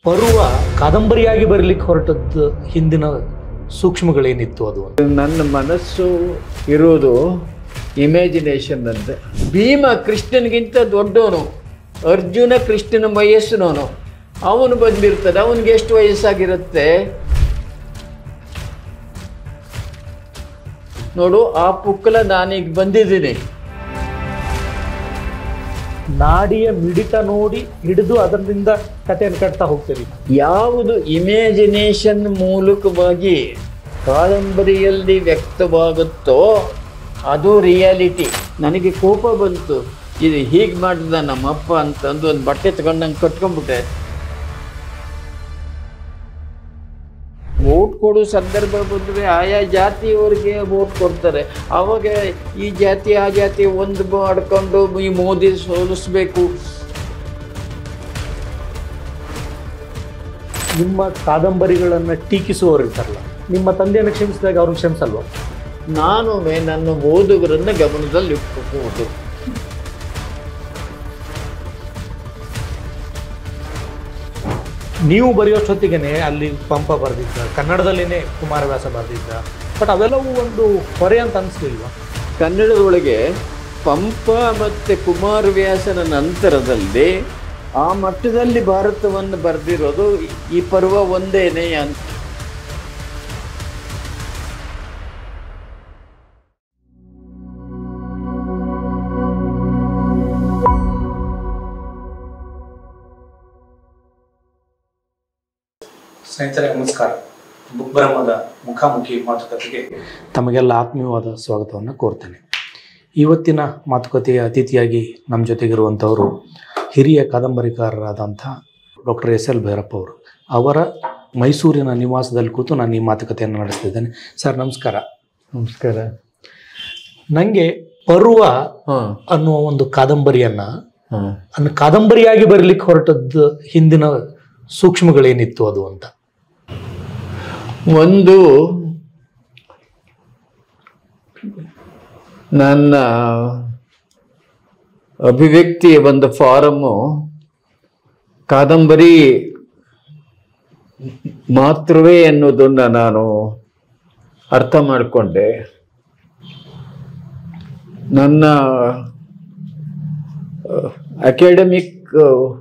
ಪರ್ವ ಕಾದಂಬರಿಯಾಗಿ ಬರಲಿಕ್ಕೆ ಹೊರಟದ್ದು ಹಿಂದಿನ ಸೂಕ್ಷ್ಮಗಳೇನಿತ್ತು ಅದು ಅಂತ ನನ್ನ ಮನಸ್ಸು ಇರೋದು ಇಮ್ಯಾಜಿನೇಷನ್ ಅಂತ ಭೀಮ ಕೃಷ್ಣನಿಗಿಂತ ದೊಡ್ಡವನು ಅರ್ಜುನ ಕೃಷ್ಣನ ವಯಸ್ಸಿನವನು ಅವನು ಬಂದಿರ್ತಾನೆ ಅವನಿಗೆ ಎಷ್ಟು ವಯಸ್ಸಾಗಿರುತ್ತೆ ನೋಡು ಆ ಪುಕ್ಕಲ ನಾನೀಗ ಬಂದಿದ್ದೀನಿ ನಾಡಿಯ ಮಿಡಿತ ನೋಡಿ ಹಿಡಿದು ಅದರಿಂದ ಕಥೆಯನ್ನು ಕಟ್ತಾ ಹೋಗ್ತೀರಿ ಯಾವುದು ಇಮ್ಯಾಜಿನೇಷನ್ ಮೂಲಕವಾಗಿ ಕಾದಂಬರಿಯಲ್ಲಿ ವ್ಯಕ್ತವಾಗುತ್ತೋ ಅದು ರಿಯಾಲಿಟಿ ನನಗೆ ಕೋಪ ಬಂತು ಇದು ಹೀಗೆ ಮಾಡಿದ ನಮ್ಮಪ್ಪ ಅಂತಂದು ಒಂದು ಬಟ್ಟೆ ತಗೊಂಡಂಗೆ ಕಟ್ಕೊಂಡ್ಬಿಟ್ಟೆ ವೋಟ್ ಕೊಡೋ ಸಂದರ್ಭ ಬಂದರೆ ಆಯಾ ಜಾತಿಯವರಿಗೆ ವೋಟ್ ಕೊಡ್ತಾರೆ ಆವಾಗ ಈ ಜಾತಿ ಆ ಜಾತಿ ಒಂದು ಮಾಡ್ಕೊಂಡು ಈ ಮೋದಿ ಸೋಲಿಸ್ಬೇಕು ನಿಮ್ಮ ಕಾದಂಬರಿಗಳನ್ನು ಟೀಕಿಸುವವರು ಇರ್ತಾರಲ್ಲ ನಿಮ್ಮ ತಂದೆಯನ್ನು ಕ್ಷಮಿಸಿದಾಗ ಅವ್ರನ್ನ ಕ್ಷಮಿಸಲ್ವ ನಾನು ನನ್ನ ಓದುಗರನ್ನ ಗಮನದಲ್ಲಿ ಇಟ್ಕೋಬಹುದು ನೀವು ಬರೆಯೋಷ್ಟೊತ್ತಿಗೆ ಅಲ್ಲಿ ಪಂಪ ಬರೆದಿದ್ದ ಕನ್ನಡದಲ್ಲಿನೇ ಕುಮಾರವ್ಯಾಸ ಬರೆದಿದ್ದ ಬಟ್ ಅವೆಲ್ಲವೂ ಒಂದು ಹೊರೆ ಅಂತ ಅನಿಸ್ಲಿಲ್ವಾ ಕನ್ನಡದೊಳಗೆ ಪಂಪ ಮತ್ತು ಕುಮಾರವ್ಯಾಸನ ನಂತರದಲ್ಲಿ ಆ ಮಟ್ಟದಲ್ಲಿ ಭಾರತವನ್ನು ಬರೆದಿರೋದು ಈ ಪರ್ವ ಒಂದೇನೆ ಅಂತ ಸ್ನೇಹಿತರೆ ನಮಸ್ಕಾರ ಬುಕ್ ಬ್ರಹ್ಮದ ಮುಖಾಮುಖಿ ಮಾತುಕತೆಗೆ ತಮಗೆಲ್ಲ ಆತ್ಮೀಯವಾದ ಸ್ವಾಗತವನ್ನು ಕೋರ್ತೇನೆ ಇವತ್ತಿನ ಮಾತುಕತೆಯ ಅತಿಥಿಯಾಗಿ ನಮ್ಮ ಜೊತೆಗಿರುವಂಥವರು ಹಿರಿಯ ಕಾದಂಬರಿಕಾರರಾದಂಥ ಡಾಕ್ಟರ್ ಎಸ್ ಎಲ್ ಭೈರಪ್ಪ ಅವರು ಅವರ ಮೈಸೂರಿನ ನಿವಾಸದಲ್ಲಿ ಕೂತು ನಾನು ಈ ಮಾತುಕತೆಯನ್ನು ನಡೆಸ್ತಿದ್ದೇನೆ ಸರ್ ನಮಸ್ಕಾರ ನಮಸ್ಕಾರ ನನಗೆ ಪರ್ವ ಹಾಂ ಅನ್ನುವ ಒಂದು ಕಾದಂಬರಿಯನ್ನು ಹಾಂ ಅನ್ನು ಕಾದಂಬರಿಯಾಗಿ ಬರಲಿಕ್ಕೆ ಹೊರಟದ್ದು ಹಿಂದಿನ ಸೂಕ್ಷ್ಮಗಳೇನಿತ್ತು ಅದು ಅಂತ ಒಂದು ನನ್ನ ಅಭಿವ್ಯಕ್ತಿಯ ಒಂದು ಫಾರಮ್ಮು ಕಾದಂಬರಿ ಮಾತ್ರವೇ ಎನ್ನುವುದನ್ನು ನಾನು ಅರ್ಥ ಮಾಡಿಕೊಂಡೆ ನನ್ನ ಅಕಾಡೆಮಿಕ್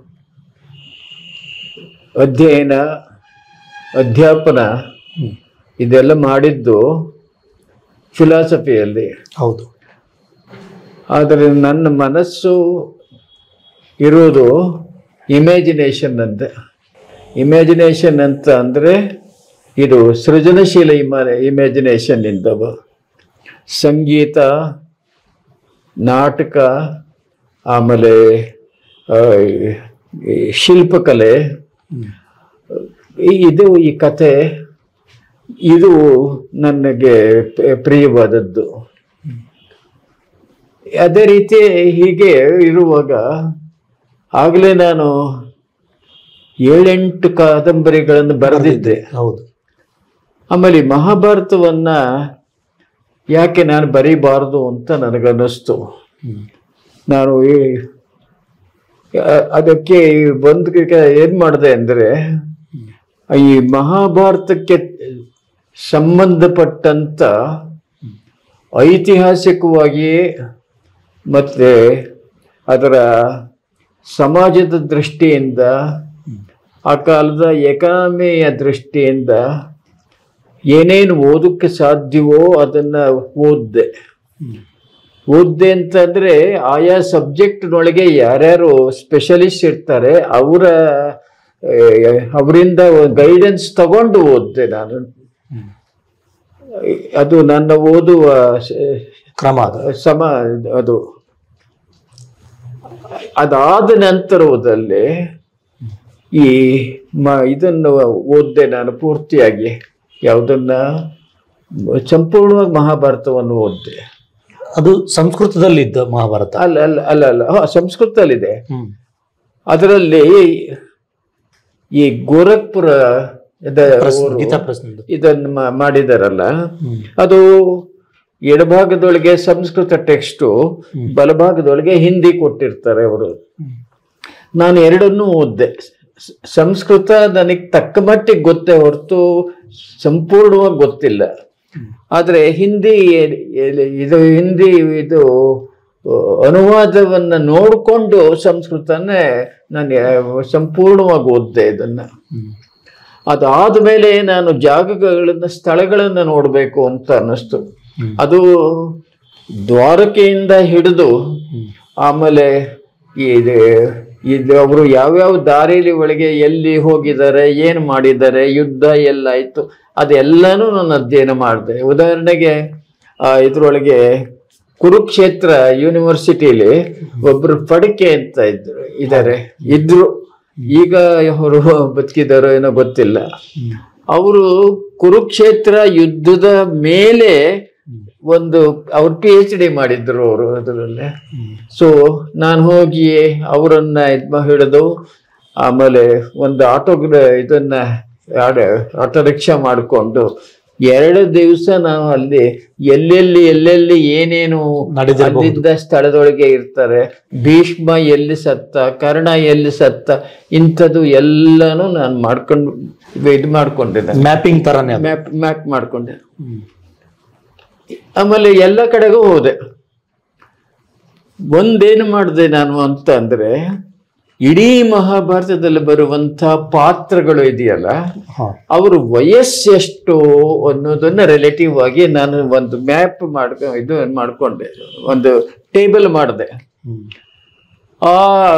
ಅಧ್ಯಯನ ಅಧ್ಯಾಪನ ಇದೆಲ್ಲ ಮಾಡಿದ್ದು ಫಿಲಾಸಫಿಯಲ್ಲಿ ಹೌದು ಆದರೆ ನನ್ನ ಮನಸ್ಸು ಇರೋದು ಇಮ್ಯಾಜಿನೇಷನ್ ಅಂತ ಇಮ್ಯಾಜಿನೇಷನ್ ಅಂತ ಅಂದರೆ ಇದು ಸೃಜನಶೀಲ ಇಮ ಇಮ್ಯಾಜಿನೇಷನ್ ಇಂದವು ಸಂಗೀತ ನಾಟಕ ಆಮೇಲೆ ಆ, ಈ ಶಿಲ್ಪಕಲೆ ಈ- ಇದು ಈ ಕತೆ ಇದು ನನಗೆ ಪ- ಪ್ರಿಯವಾದದ್ದು ಅದೇ ರೀತಿ ಹೀಗೆ ಇರುವಾಗ ಆಗಲೇ ನಾನು ಏಳೆಂಟು ಕಾದಂಬರಿಗಳನ್ನು ಬರೆದಿದ್ದೆ ಹೌದು ಆಮೇಲೆ ಈ ಮಹಾಭಾರತವನ್ನ ಯಾಕೆ ನಾನು ಬರೀಬಾರದು ಅಂತ ನನಗನ್ನಿಸ್ತು ಹ್ಮ್. ನಾನು ಈ ಅ- ಅದಕ್ಕೆ ಒಂದು ಏನು ಮಾಡಿದೆ ಅಂದರೆ ಈ ಮಹಾಭಾರತಕ್ಕೆ ಸಂಬಂಧಪಟ್ಟಂತ ಐತಿಹಾಸಿಕವಾಗಿ ಮತ್ತೆ ಅದರ ಸಮಾಜದ ದೃಷ್ಟಿಯಿಂದ ಆ ಕಾಲದ ಎಕಾನಮಿಯ ದೃಷ್ಟಿಯಿಂದ ಏನೇನು ಓದಕ್ಕೆ ಸಾಧ್ಯವೋ ಅದನ್ನ ಓದಿದೆ ಓದ್ದೆ ಅಂತಂದ್ರೆ ಆಯಾ ಸಬ್ಜೆಕ್ಟ್ನೊಳಗೆ ಯಾರ್ಯಾರು ಸ್ಪೆಷಲಿಸ್ಟ್ ಇರ್ತಾರೆ ಅವರ ಅವರಿಂದ ಗೈಡೆನ್ಸ್ ತಗೊಂಡು ಓದ್ದೆ ನಾನು ಅದು ನನ್ನ ಓದುವ ಶ- ಕ್ರಮ ಅದು ಸಮ ಅದು ಅದಾದ ನಂತರದಲ್ಲಿ ಈ ಮ ಇದನ್ನು ಓದ್ದೆ ನಾನು ಪೂರ್ತಿಯಾಗಿ ಯಾವುದನ್ನ ಸಂಪೂರ್ಣವಾಗಿ ಮಹಾಭಾರತವನ್ನು ಓದ್ದೆ ಅದು ಸಂಸ್ಕೃತದಲ್ಲಿದ್ದ ಮಹಾಭಾರತ ಅಲ್ಲ ಅಲ್ಲ ಅಲ್ಲ ಅಲ್ಲ ಹ, ಸಂಸ್ಕೃತದಲ್ಲಿದೆ ಹ್ಮ್ ಅದರಲ್ಲಿ ಈ ಗೋರಖ್ಪುರ ಇದ- ಪ್ರಸ್- ಊರು ಗೀತಾ ಪ್ರಶ್ನೆ ಇದನ್ನು ಮಾ- ಮಾಡಿದಾರಲ್ಲ ಹ್ಮ್ ಅದು ಎಡಭಾಗದೊಳಗೆ ಸಂಸ್ಕೃತ ಟೆಕ್ಸ್ಟು ಬಲಭಾಗದೊಳಗೆ ಹಿಂದಿ ಕೊಟ್ಟಿರ್ತಾರೆ ಅವರು ಹ್ಮ್. ನಾನು ಎರಡನ್ನೂ ಓದಿದೆ ಸ- ಸಂಸ್ಕೃತ ನನಗೆ ತಕ್ಕ ಮಟ್ಟಿಗೆ ಗೊತ್ತೇ ಹೊರತು ಸಂಪೂರ್ಣವಾಗಿ ಗೊತ್ತಿಲ್ಲ ಆದರೆ ಹಿಂದಿ ಇದು ಹಿಂದಿ ಇದು ಆ, ಅನುವಾದವನ್ನ ನೋಡಿಕೊಂಡು ಸಂಸ್ಕೃತನೇ ನಾನು ಸಂಪೂರ್ಣವಾಗಿ ಓದಿದೆ ಇದನ್ನ ಅದಾದ ಮೇಲೆ ನಾನು ಜಾಗಗಳನ್ನ ಸ್ಥಳಗಳನ್ನ ನೋಡಬೇಕು ಅಂತ ಅನ್ನಿಸ್ತು ಅದು ದ್ವಾರಕೆಯಿಂದ ಹಿಡಿದು ಆಮೇಲೆ ಇದು ಇದು ಅವರು ಯಾವ್ಯಾವ ದಾರಿಲಿ ಒಳಗೆ ಎಲ್ಲಿ ಹೋಗಿದ್ದಾರೆ ಏನು ಮಾಡಿದ್ದಾರೆ ಯುದ್ಧ ಎಲ್ಲ ಆಯ್ತು ಅದೆಲ್ಲನೂ ನಾನು ಅಧ್ಯಯನ ಮಾಡಿದೆ ಉದಾಹರಣೆಗೆ ಆ, ಇದ್ರೊಳಗೆ ಕುರುಕ್ಷೇತ್ರ ಯೂನಿವರ್ಸಿಟಿಲಿ ಒಬ್ರು ಫಡಕೆ ಅಂತ ಇದ್ರು ಇದ್ದಾರೆ ಇದ್ರು ಈಗ ಅವರು ಬದುಕಿದಾರೋ ಏನೋ ಗೊತ್ತಿಲ್ಲ ಅವರು ಕುರುಕ್ಷೇತ್ರ ಯುದ್ಧದ ಮೇಲೆ ಒಂದು ಅವ್ರು ಪಿ ಎಚ್ ಡಿ ಮಾಡಿದ್ರು ಅವರು ಅದರಲ್ಲಿ ಸೊ ನಾನು ಹೋಗಿ ಅವರನ್ನ ಇದ್ ಹಿಡಿದು ಆಮೇಲೆ ಒಂದು ಆಟೋ ಇದನ್ನ ಆಟೋ ರಿಕ್ಷಾ ಮಾಡಿಕೊಂಡು ಎರಡು ದಿವಸ ನಾವು ಅಲ್ಲಿ ಎಲ್ಲೆಲ್ಲಿ ಎಲ್ಲೆಲ್ಲಿ ಏನೇನು ನಡೆದಿರಬಹುದು. ಅಲ್ಲಿದ್ದ ಸ್ಥಳದೊಳಗೆ ಇರ್ತಾರೆ ಭೀಷ್ಮ ಎಲ್ಲಿ ಸತ್ತ ಕರ್ಣ ಎಲ್ಲಿ ಸತ್ತ ಇಂಥದ್ದು ಎಲ್ಲಾನು ನಾನು ಮಾಡ್ಕೊಂಡು ಇದು ಮಾಡ್ಕೊಂಡಿದ್ದೆ ಮ್ಯಾಪಿಂಗ್ ತರನೇ ಅದು ಮ್ಯಾಪ್ ಮ್ಯಾಪ್ ಮಾಡ್ಕೊಂಡೆ ಆಮೇಲೆ ಎಲ್ಲ ಕಡೆಗೂ ಹೋದೆ ಒಂದೇನು ಮಾಡಿದೆ ನಾನು ಅಂತ ಅಂದ್ರೆ ಇಡೀ ಮಹಾಭಾರತದಲ್ಲಿ ಬರುವಂತ ಪಾತ್ರಗಳು ಇದೆಯಲ್ಲ ಹಾ ಅವರು ವಯಸ್ಸೆಷ್ಟು ಅನ್ನೋದನ್ನ ರಿಲೇಟಿವ್ ಆಗಿ ನಾನು ಒಂದು ಮ್ಯಾಪ್ ಮಾಡ್ಕೊ ಇದು ಮಾಡ್ಕೊಂಡೆ ಒಂದು ಟೇಬಲ್ ಮಾಡಿದೆ ಹ್ಮ್. ಆ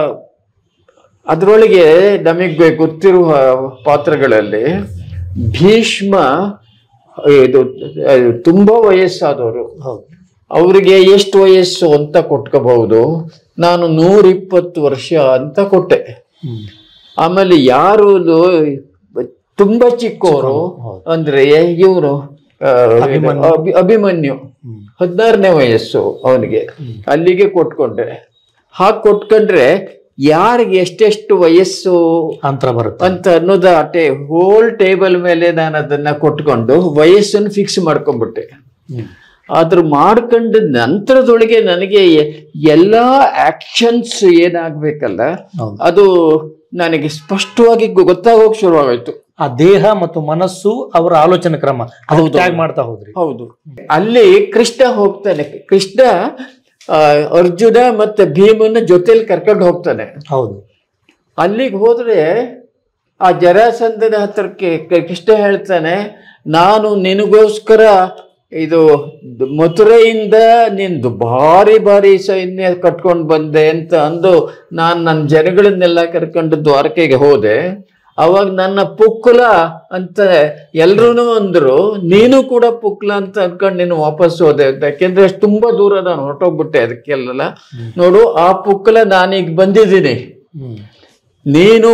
ಅದರೊಳಗೆ ನಮಗೆ ಗೊತ್ತಿರುವ ಪಾತ್ರಗಳಲ್ಲಿ ಭೀಷ್ಮ ಇದು ಅದು ತುಂಬಾ ವಯಸ್ಸಾದವರು ಹೌದು ಅವರಿಗೆ ಎಷ್ಟು ವಯಸ್ಸು ಅಂತ ಕೊಟ್ಕೋಬಹುದು ನಾನು ನೂರಿಪ್ಪತ್ತು ವರ್ಷ ಅಂತ ಕೊಟ್ಟೆ ಹ್ಮ್. ಆಮೇಲೆ ಯಾರು ಇದು ತುಂಬಾ ಚಿಕ್ಕವರು ಹೌದು. ಅಂದ್ರೆ ಇವರು ಅಭಿಮನ್ಯು. ಅಭಿಮನ್ಯು ಹ್ಮ್. ಹದಿನಾರನೇ ವಯಸ್ಸು ಅವನಿಗೆ ಅಲ್ಲಿಗೆ ಕೊಟ್ಕೊಂಡೆ ಹಾಗೆ ಕೊಟ್ಕೊಂಡ್ರೆ ಯಾರಿಗೆ ಎಷ್ಟೆಷ್ಟು ವಯಸ್ಸು ಅಂತರ ಬರುತ್ತೆ ಅಂತ ಅನ್ನೋದು ಆ ಟೇ ಹೋಲ್ ಟೇಬಲ್ ಮೇಲೆ ನಾನು ಅದನ್ನ ಕೊಟ್ಕೊಂಡು ವಯಸ್ಸನ್ನು ಫಿಕ್ಸ್ ಮಾಡ್ಕೊಂಡ್ಬಿಟ್ಟೆ ಹ್ಮ್. ಅದ್ರ ಮಾಡ್ಕೊಂಡ ನಂತರದೊಳಗೆ ನನಗೆ ಎ- ಎಲ್ಲಾ ಆಕ್ಷನ್ಸ್ ಏನಾಗ್ಬೇಕಲ್ಲ ಹೌದು. ಅದು ನನಗೆ ಸ್ಪಷ್ಟವಾಗಿ ಗೊ- ಗೊತ್ತಾಗೋಕ್ ಶುರುವಾಗೋಯ್ತು ಆ ದೇಹ ಮತ್ತು ಮನಸ್ಸು ಅವರ ಆಲೋಚನೆ ಕ್ರಮ ಹೌದು. ಟ್ಯಾಗ್ ಮಾಡ್ತಾ ಹೋದ್ರಿ ಹೌದು ಅಲ್ಲಿ ಕೃಷ್ಣ ಹೋಗ್ತಾನೆ ಕೃಷ್ಣ ಆ, ಅರ್ಜುನ ಮತ್ತೆ ಭೀಮನ ಜೊತೆಲಿ ಕರ್ಕೊಂಡು ಹೋಗ್ತಾನೆ ಹೌದು ಅಲ್ಲಿಗೆ ಹೋದ್ರೆ ಆ ಜರಾಸಂಧನ ಹತ್ರಕ್ಕೆ ಕ- ಕೃಷ್ಣ ಹೇಳ್ತಾನೆ ನಾನು ನಿನಗೋಸ್ಕರ ಇದು ದ್- ಮಥುರೆಯಿಂದ ನಿಂದು ಭಾರಿ ಭಾರಿ ಸೈನ್ಯ ಕಟ್ಕೊಂಡು ಬಂದೆ ಅಂತ ಅಂದು ನಾನು ನನ್ನ ಜನಗಳನ್ನೆಲ್ಲ ಕರ್ಕೊಂಡು ದ್ವಾರಕೆಗೆ ಹೋದೆ ಅವಾಗ ನನ್ನ ಪುಕ್ಕುಲ ಅಂತ ಎಲ್ರೂ ಅಂದ್ರು ನೀನು ಕೂಡ ಪುಕ್ಲ ಅಂತ ಅನ್ಕೊಂಡು ನೀನು ವಾಪಸ್ ಹೋದೆ ಅಂತ ಯಾಕೆಂದ್ರೆ ಅಷ್ಟು ತುಂಬಾ ದೂರ ನಾನು ಹೊರಟೋಗ್ಬಿಟ್ಟೆ ಅದಕ್ಕೆಲ್ಲ ನೋಡು ಆ ಪುಕ್ಕಲ ನಾನೀಗ ಬಂದಿದ್ದೀನಿ ಹ್ಮ್ ನೀನು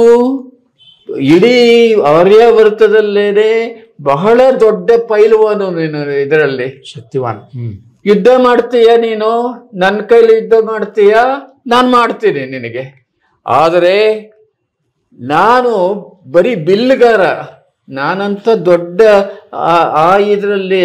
ಇಡೀ ಆರ್ಯಾವರ್ತದಲ್ಲೇನೆ ಬಹಳ ದೊಡ್ಡ ಪೈಲುವಾನು ನೀನು ಇದರಲ್ಲಿ ಶಕ್ತಿವಾನ್ ಹ್ಮ್ ಯುದ್ಧ ಮಾಡ್ತೀಯ ನೀನು ನನ್ನ ಕೈಲಿ ಯುದ್ಧ ಮಾಡ್ತೀಯ ನಾನು ಮಾಡ್ತೀನಿ ನಿನಗೆ ಆದರೆ ನಾನು ಬರೀ ಬಿಲ್ಗಾರ ನಾನಂತ ದೊಡ್ಡ ಆ- ಆ ಇದರಲ್ಲಿ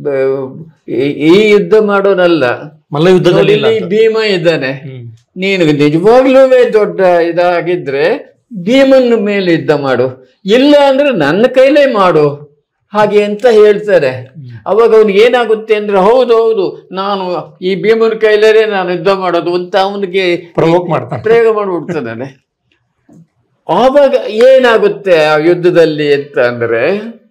ಈ ಯುದ್ಧ ಮಾಡೋನಲ್ಲ ಮಲ್ಲ ಯುದ್ಧದಲ್ಲಿ ಇಲ್ಲ ಇಲ್ಲಿ ಭೀಮ ಇದ್ದಾನೆ ಹ್ಮ್ ನೀನು ನಿಜವಾಗ್ಲೂ ದೊಡ್ಡ ಇದಾಗಿದ್ರೆ ಭೀಮನ ಮೇಲೆ ಯುದ್ಧ ಮಾಡು ಇಲ್ಲ ಅಂದ್ರೆ ನನ್ನ ಕೈಲೇ ಮಾಡು ಹಾಗೆ ಅಂತ ಹೇಳ್ತಾರೆ ಅವಾಗ ಅವನಿಗೆ ಏನಾಗುತ್ತೆ ಅಂದ್ರೆ ಹೌದು ಹೌದು ನಾನು ಈ ಭೀಮನ ಕೈಲೇ ನಾನು ಯುದ್ಧ ಮಾಡೋದು ಅಂತ ಅವನಿಗೆ ಪ್ರವೋಕ್ ಮಾಡ್ತಾನೆ ಪ್ರಯೋಗ ಮಾಡ್ಬಿಡ್ತಾನೆ ಆವಾಗ ಏನಾಗುತ್ತೆ ಆ ಯುದ್ಧದಲ್ಲಿ ಅಂತ ಅಂದ್ರೆ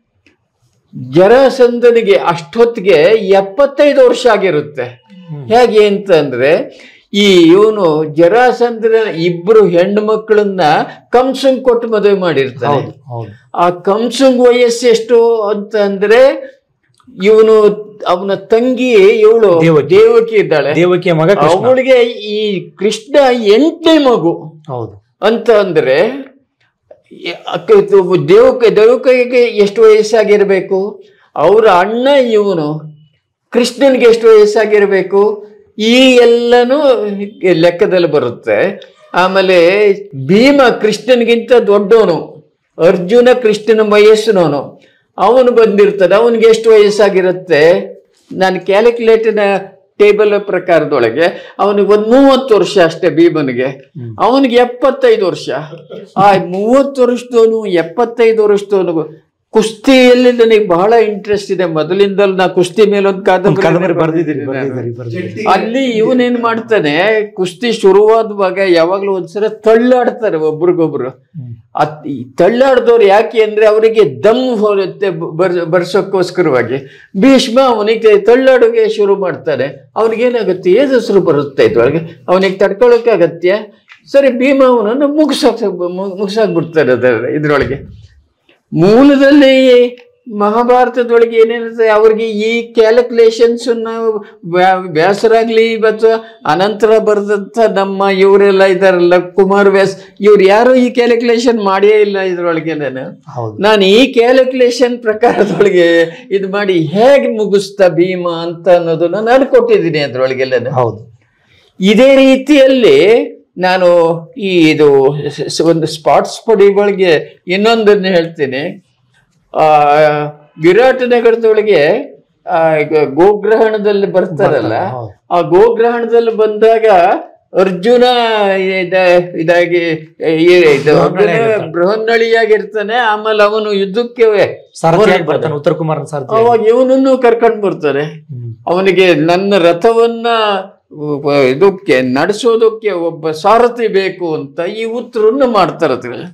ಜರಾಸಂಧನಿಗೆ ಅಷ್ಟೊತ್ತಿಗೆ ಎಪ್ಪತ್ತೈದು ವರ್ಷ ಆಗಿರುತ್ತೆ ಹೇಗೆ ಅಂತ ಅಂದ್ರೆ ಈ ಇವನು ಜರಾಸಂಧನ ಇಬ್ರು ಹೆಣ್ಣು ಮಕ್ಕಳನ್ನ ಕಂಸಂಗ್ ಕೊಟ್ಟು ಮದುವೆ ಮಾಡಿರ್ತಾನೆ ಹೌದು ಹೌದು ಆ ಕಂಸಂಗ್ ವಯಸ್ಸು ಎಷ್ಟು ಅಂತ ಅಂದ್ರೆ ಇವನು ಅವನ ತಂಗಿ ಇವಳು ದೇವಕಿ. ದೇವಕಿ ಇದ್ದಾಳೆ ದೇವಕಿಯ ಮಗ ಕೃಷ್ಣ ಅವಳಿಗೆ ಈ ಕೃಷ್ಣ ಎಂಟನೇ ಮಗು ಹೌದು ಅಂತ ಅಂದ್ರೆ ಎ- ಅಕ್ಕ- ಇದು ದೇವಕ ದೇವಕಿಗೆ ಎಷ್ಟು ವಯಸ್ಸಾಗಿರ್ಬೇಕು ಅವರ ಅಣ್ಣ ಇವನು ಕೃಷ್ಣನ್ಗೆ ಎಷ್ಟು ವಯಸ್ಸಾಗಿರ್ಬೇಕು ಈ ಎಲ್ಲನೂ ಲೆಕ್ಕದಲ್ಲಿ ಬರುತ್ತೆ ಆಮೇಲೆ ಭೀಮ ಕೃಷ್ಣನ್ಗಿಂತ ದೊಡ್ಡವನು ಅರ್ಜುನ ಕೃಷ್ಣನ ವಯಸ್ಸಿನವನು ಅವನು ಬಂದಿರ್ತಾನೆ ಅವನಿಗೆ ಎಷ್ಟು ವಯಸ್ಸಾಗಿರುತ್ತೆ ನಾನು ಕ್ಯಾಲ್ಕುಲೇಟರ್ನ ಟೇಬಲ್ ಪ್ರಕಾರದೊಳಗೆ ಅವನಿಗೆ ಒಂದ್ ಮೂವತ್ತು ವರ್ಷ ಅಷ್ಟೇ ಭೀಮನಿಗೆ ಹ್ಮ್. ಅವನಿಗೆ ಎಪ್ಪತ್ತೈದು ವರ್ಷ ಆ ಮೂವತ್ತು ವರ್ಷದವನು ಎಪ್ಪತ್ತೈದು ವರ್ಷದವನು ಕುಸ್ತಿಯಲ್ಲಿ ನನಗೆ ಬಹಳ ಇಂಟ್ರೆಸ್ಟ್ ಇದೆ ಮೊದಲಿಂದಲೂ ನಾ ಕುಸ್ತಿ ಮೇಲೆ ಒಂದು ಕಾದಂಬರಿ ಕಾದಂಬರಿ ಬರ್ದಿದ್ದೀರಿ ಬರ್ದಿದ್ದೀನಿ ನಾನು. ಬರ್ದಿದ್ದೀರಿ ಬರ್ದಿದ್ದೀರಿ ಅಲ್ಲಿ ಇವನೇನ್ ಮಾಡ್ತಾನೆ ಕುಸ್ತಿ ಶುರುವಾದವಾಗ ಯಾವಾಗ್ಲೂ ಒಂದ್ಸಲ ತಳ್ಳಾಡ್ತಾರೆ ಒಬ್ರಿಗೊಬ್ರು ಹ್ಮ್. ಅತ್- ಈ ತಳ್ಳಾಡ್ದವ್ರು ಯಾಕೆ ಅಂದ್ರೆ ಅವರಿಗೆ ದಮ್ ಹೊರತ್ತೆ ಬರ್ ಬರ್ಸೋಕ್ಕೋಸ್ಕರವಾಗಿ ಭೀಷ್ಮ ಅವನಿಗೆ ತಳ್ಳಾಡುಗೆ ಶುರು ಮಾಡ್ತಾನೆ ಅವನಿಗೇನಾಗುತ್ತೆ ಏದು ಹೆಸರು ಬರುತ್ತೆ ಇದ್ರೊಳಗೆ ಅವನಿಗೆ ತಡ್ಕೊಳಕ್ಕೆ ಅಗತ್ಯ ಸರಿ ಭೀಮ ಅವನನ್ನು ಮುಗಿಸಾಕ್ ಮುಗಿಸಾಕ್ಬಿಡ್ತಾರೆ ಅದರ ಇದ್ರೊಳಗೆ ಮೂಲದಲ್ಲಿ ಮಹಾಭಾರತದೊಳಗೆ ಏನೇನಿರುತ್ತೆ ಅವ್ರಿಗೆ ಈ ಕ್ಯಾಲ್ಕುಲೇಷನ್ಸ್ ವ್ಯಾಸರಾಗ್ಲಿ ಇವತ್ತು ಅನಂತರ ಬರೆದಂತ ನಮ್ಮ ಇವರೆಲ್ಲ ಇದಾರಲ್ಲ ಕುಮಾರ್ ವ್ಯಾಸ್ ಇವ್ರು ಯಾರು ಈ ಕ್ಯಾಲ್ಕುಲೇಷನ್ ಮಾಡೇ ಇಲ್ಲ ಇದ್ರೊಳಗೆ ನಾನು ಹೌದು ನಾನು ಈ ಕ್ಯಾಲ್ಕುಲೇಷನ್ ಪ್ರಕಾರದೊಳಗೆ ಇದು ಮಾಡಿ ಹೇಗೆ ಮುಗಿಸ್ತಾ ಭೀಮ ಅಂತ ಅನ್ನೋದನ್ನ ನಾನು ಕೊಟ್ಟಿದ್ದೀನಿ ಅದ್ರೊಳಗೆಲ್ಲ ಹೌದು ಇದೇ ರೀತಿಯಲ್ಲಿ ನಾನು ಈ ಇದು ಸ- ಸ- ಒಂದು ಸ್ಪಾಟ್ಸ್ ಪಡಿಗಳಿಗೆ ಇನ್ನೊಂದನ್ನು ಹೇಳ್ತೀನಿ ಆ ವಿರಾಟ್ ನಗರದೊಳಗೆ ಆ ಈಗ ಗೋಗ್ರಹಣದಲ್ಲಿ ಬರ್ತಾರಲ್ಲ ಹೌದು. ಆ ಗೋಗ್ರಹಣದಲ್ಲಿ ಬಂದಾಗ ಅರ್ಜುನ ಇದ- ಇದಾಗಿ ಈ- ಇದು ಬೃಹನ್ನಳಿ ಆಗಿರ್ತಾನೆ. ಬೃಹನ್ನಳಿಯಾಗಿರ್ತಾನೆ ಆಮೇಲೆ ಅವನು ಯುದ್ಧಕ್ಕೆ ಸಾರಥಿಯಾಗಿ ಬರ್ತಾನೆ ಉತ್ತರ ಕುಮಾರನ ಸಾರಥಿ ಅವಾಗ ಇವನನ್ನು ಕರ್ಕೊಂಡು ಬರ್ತಾರೆ ಹ್ಮ್. ಅವನಿಗೆ ನನ್ನ ರಥವನ್ನ ಉ- ಇದಕ್ಕೆ ನಡೆಸೋದಕ್ಕೆ ಒಬ್ಬ ಸಾರಥಿ ಬೇಕು ಅಂತ ಈ ಉತ್ತರನ್ನ ಮಾಡ್ತಾರೆ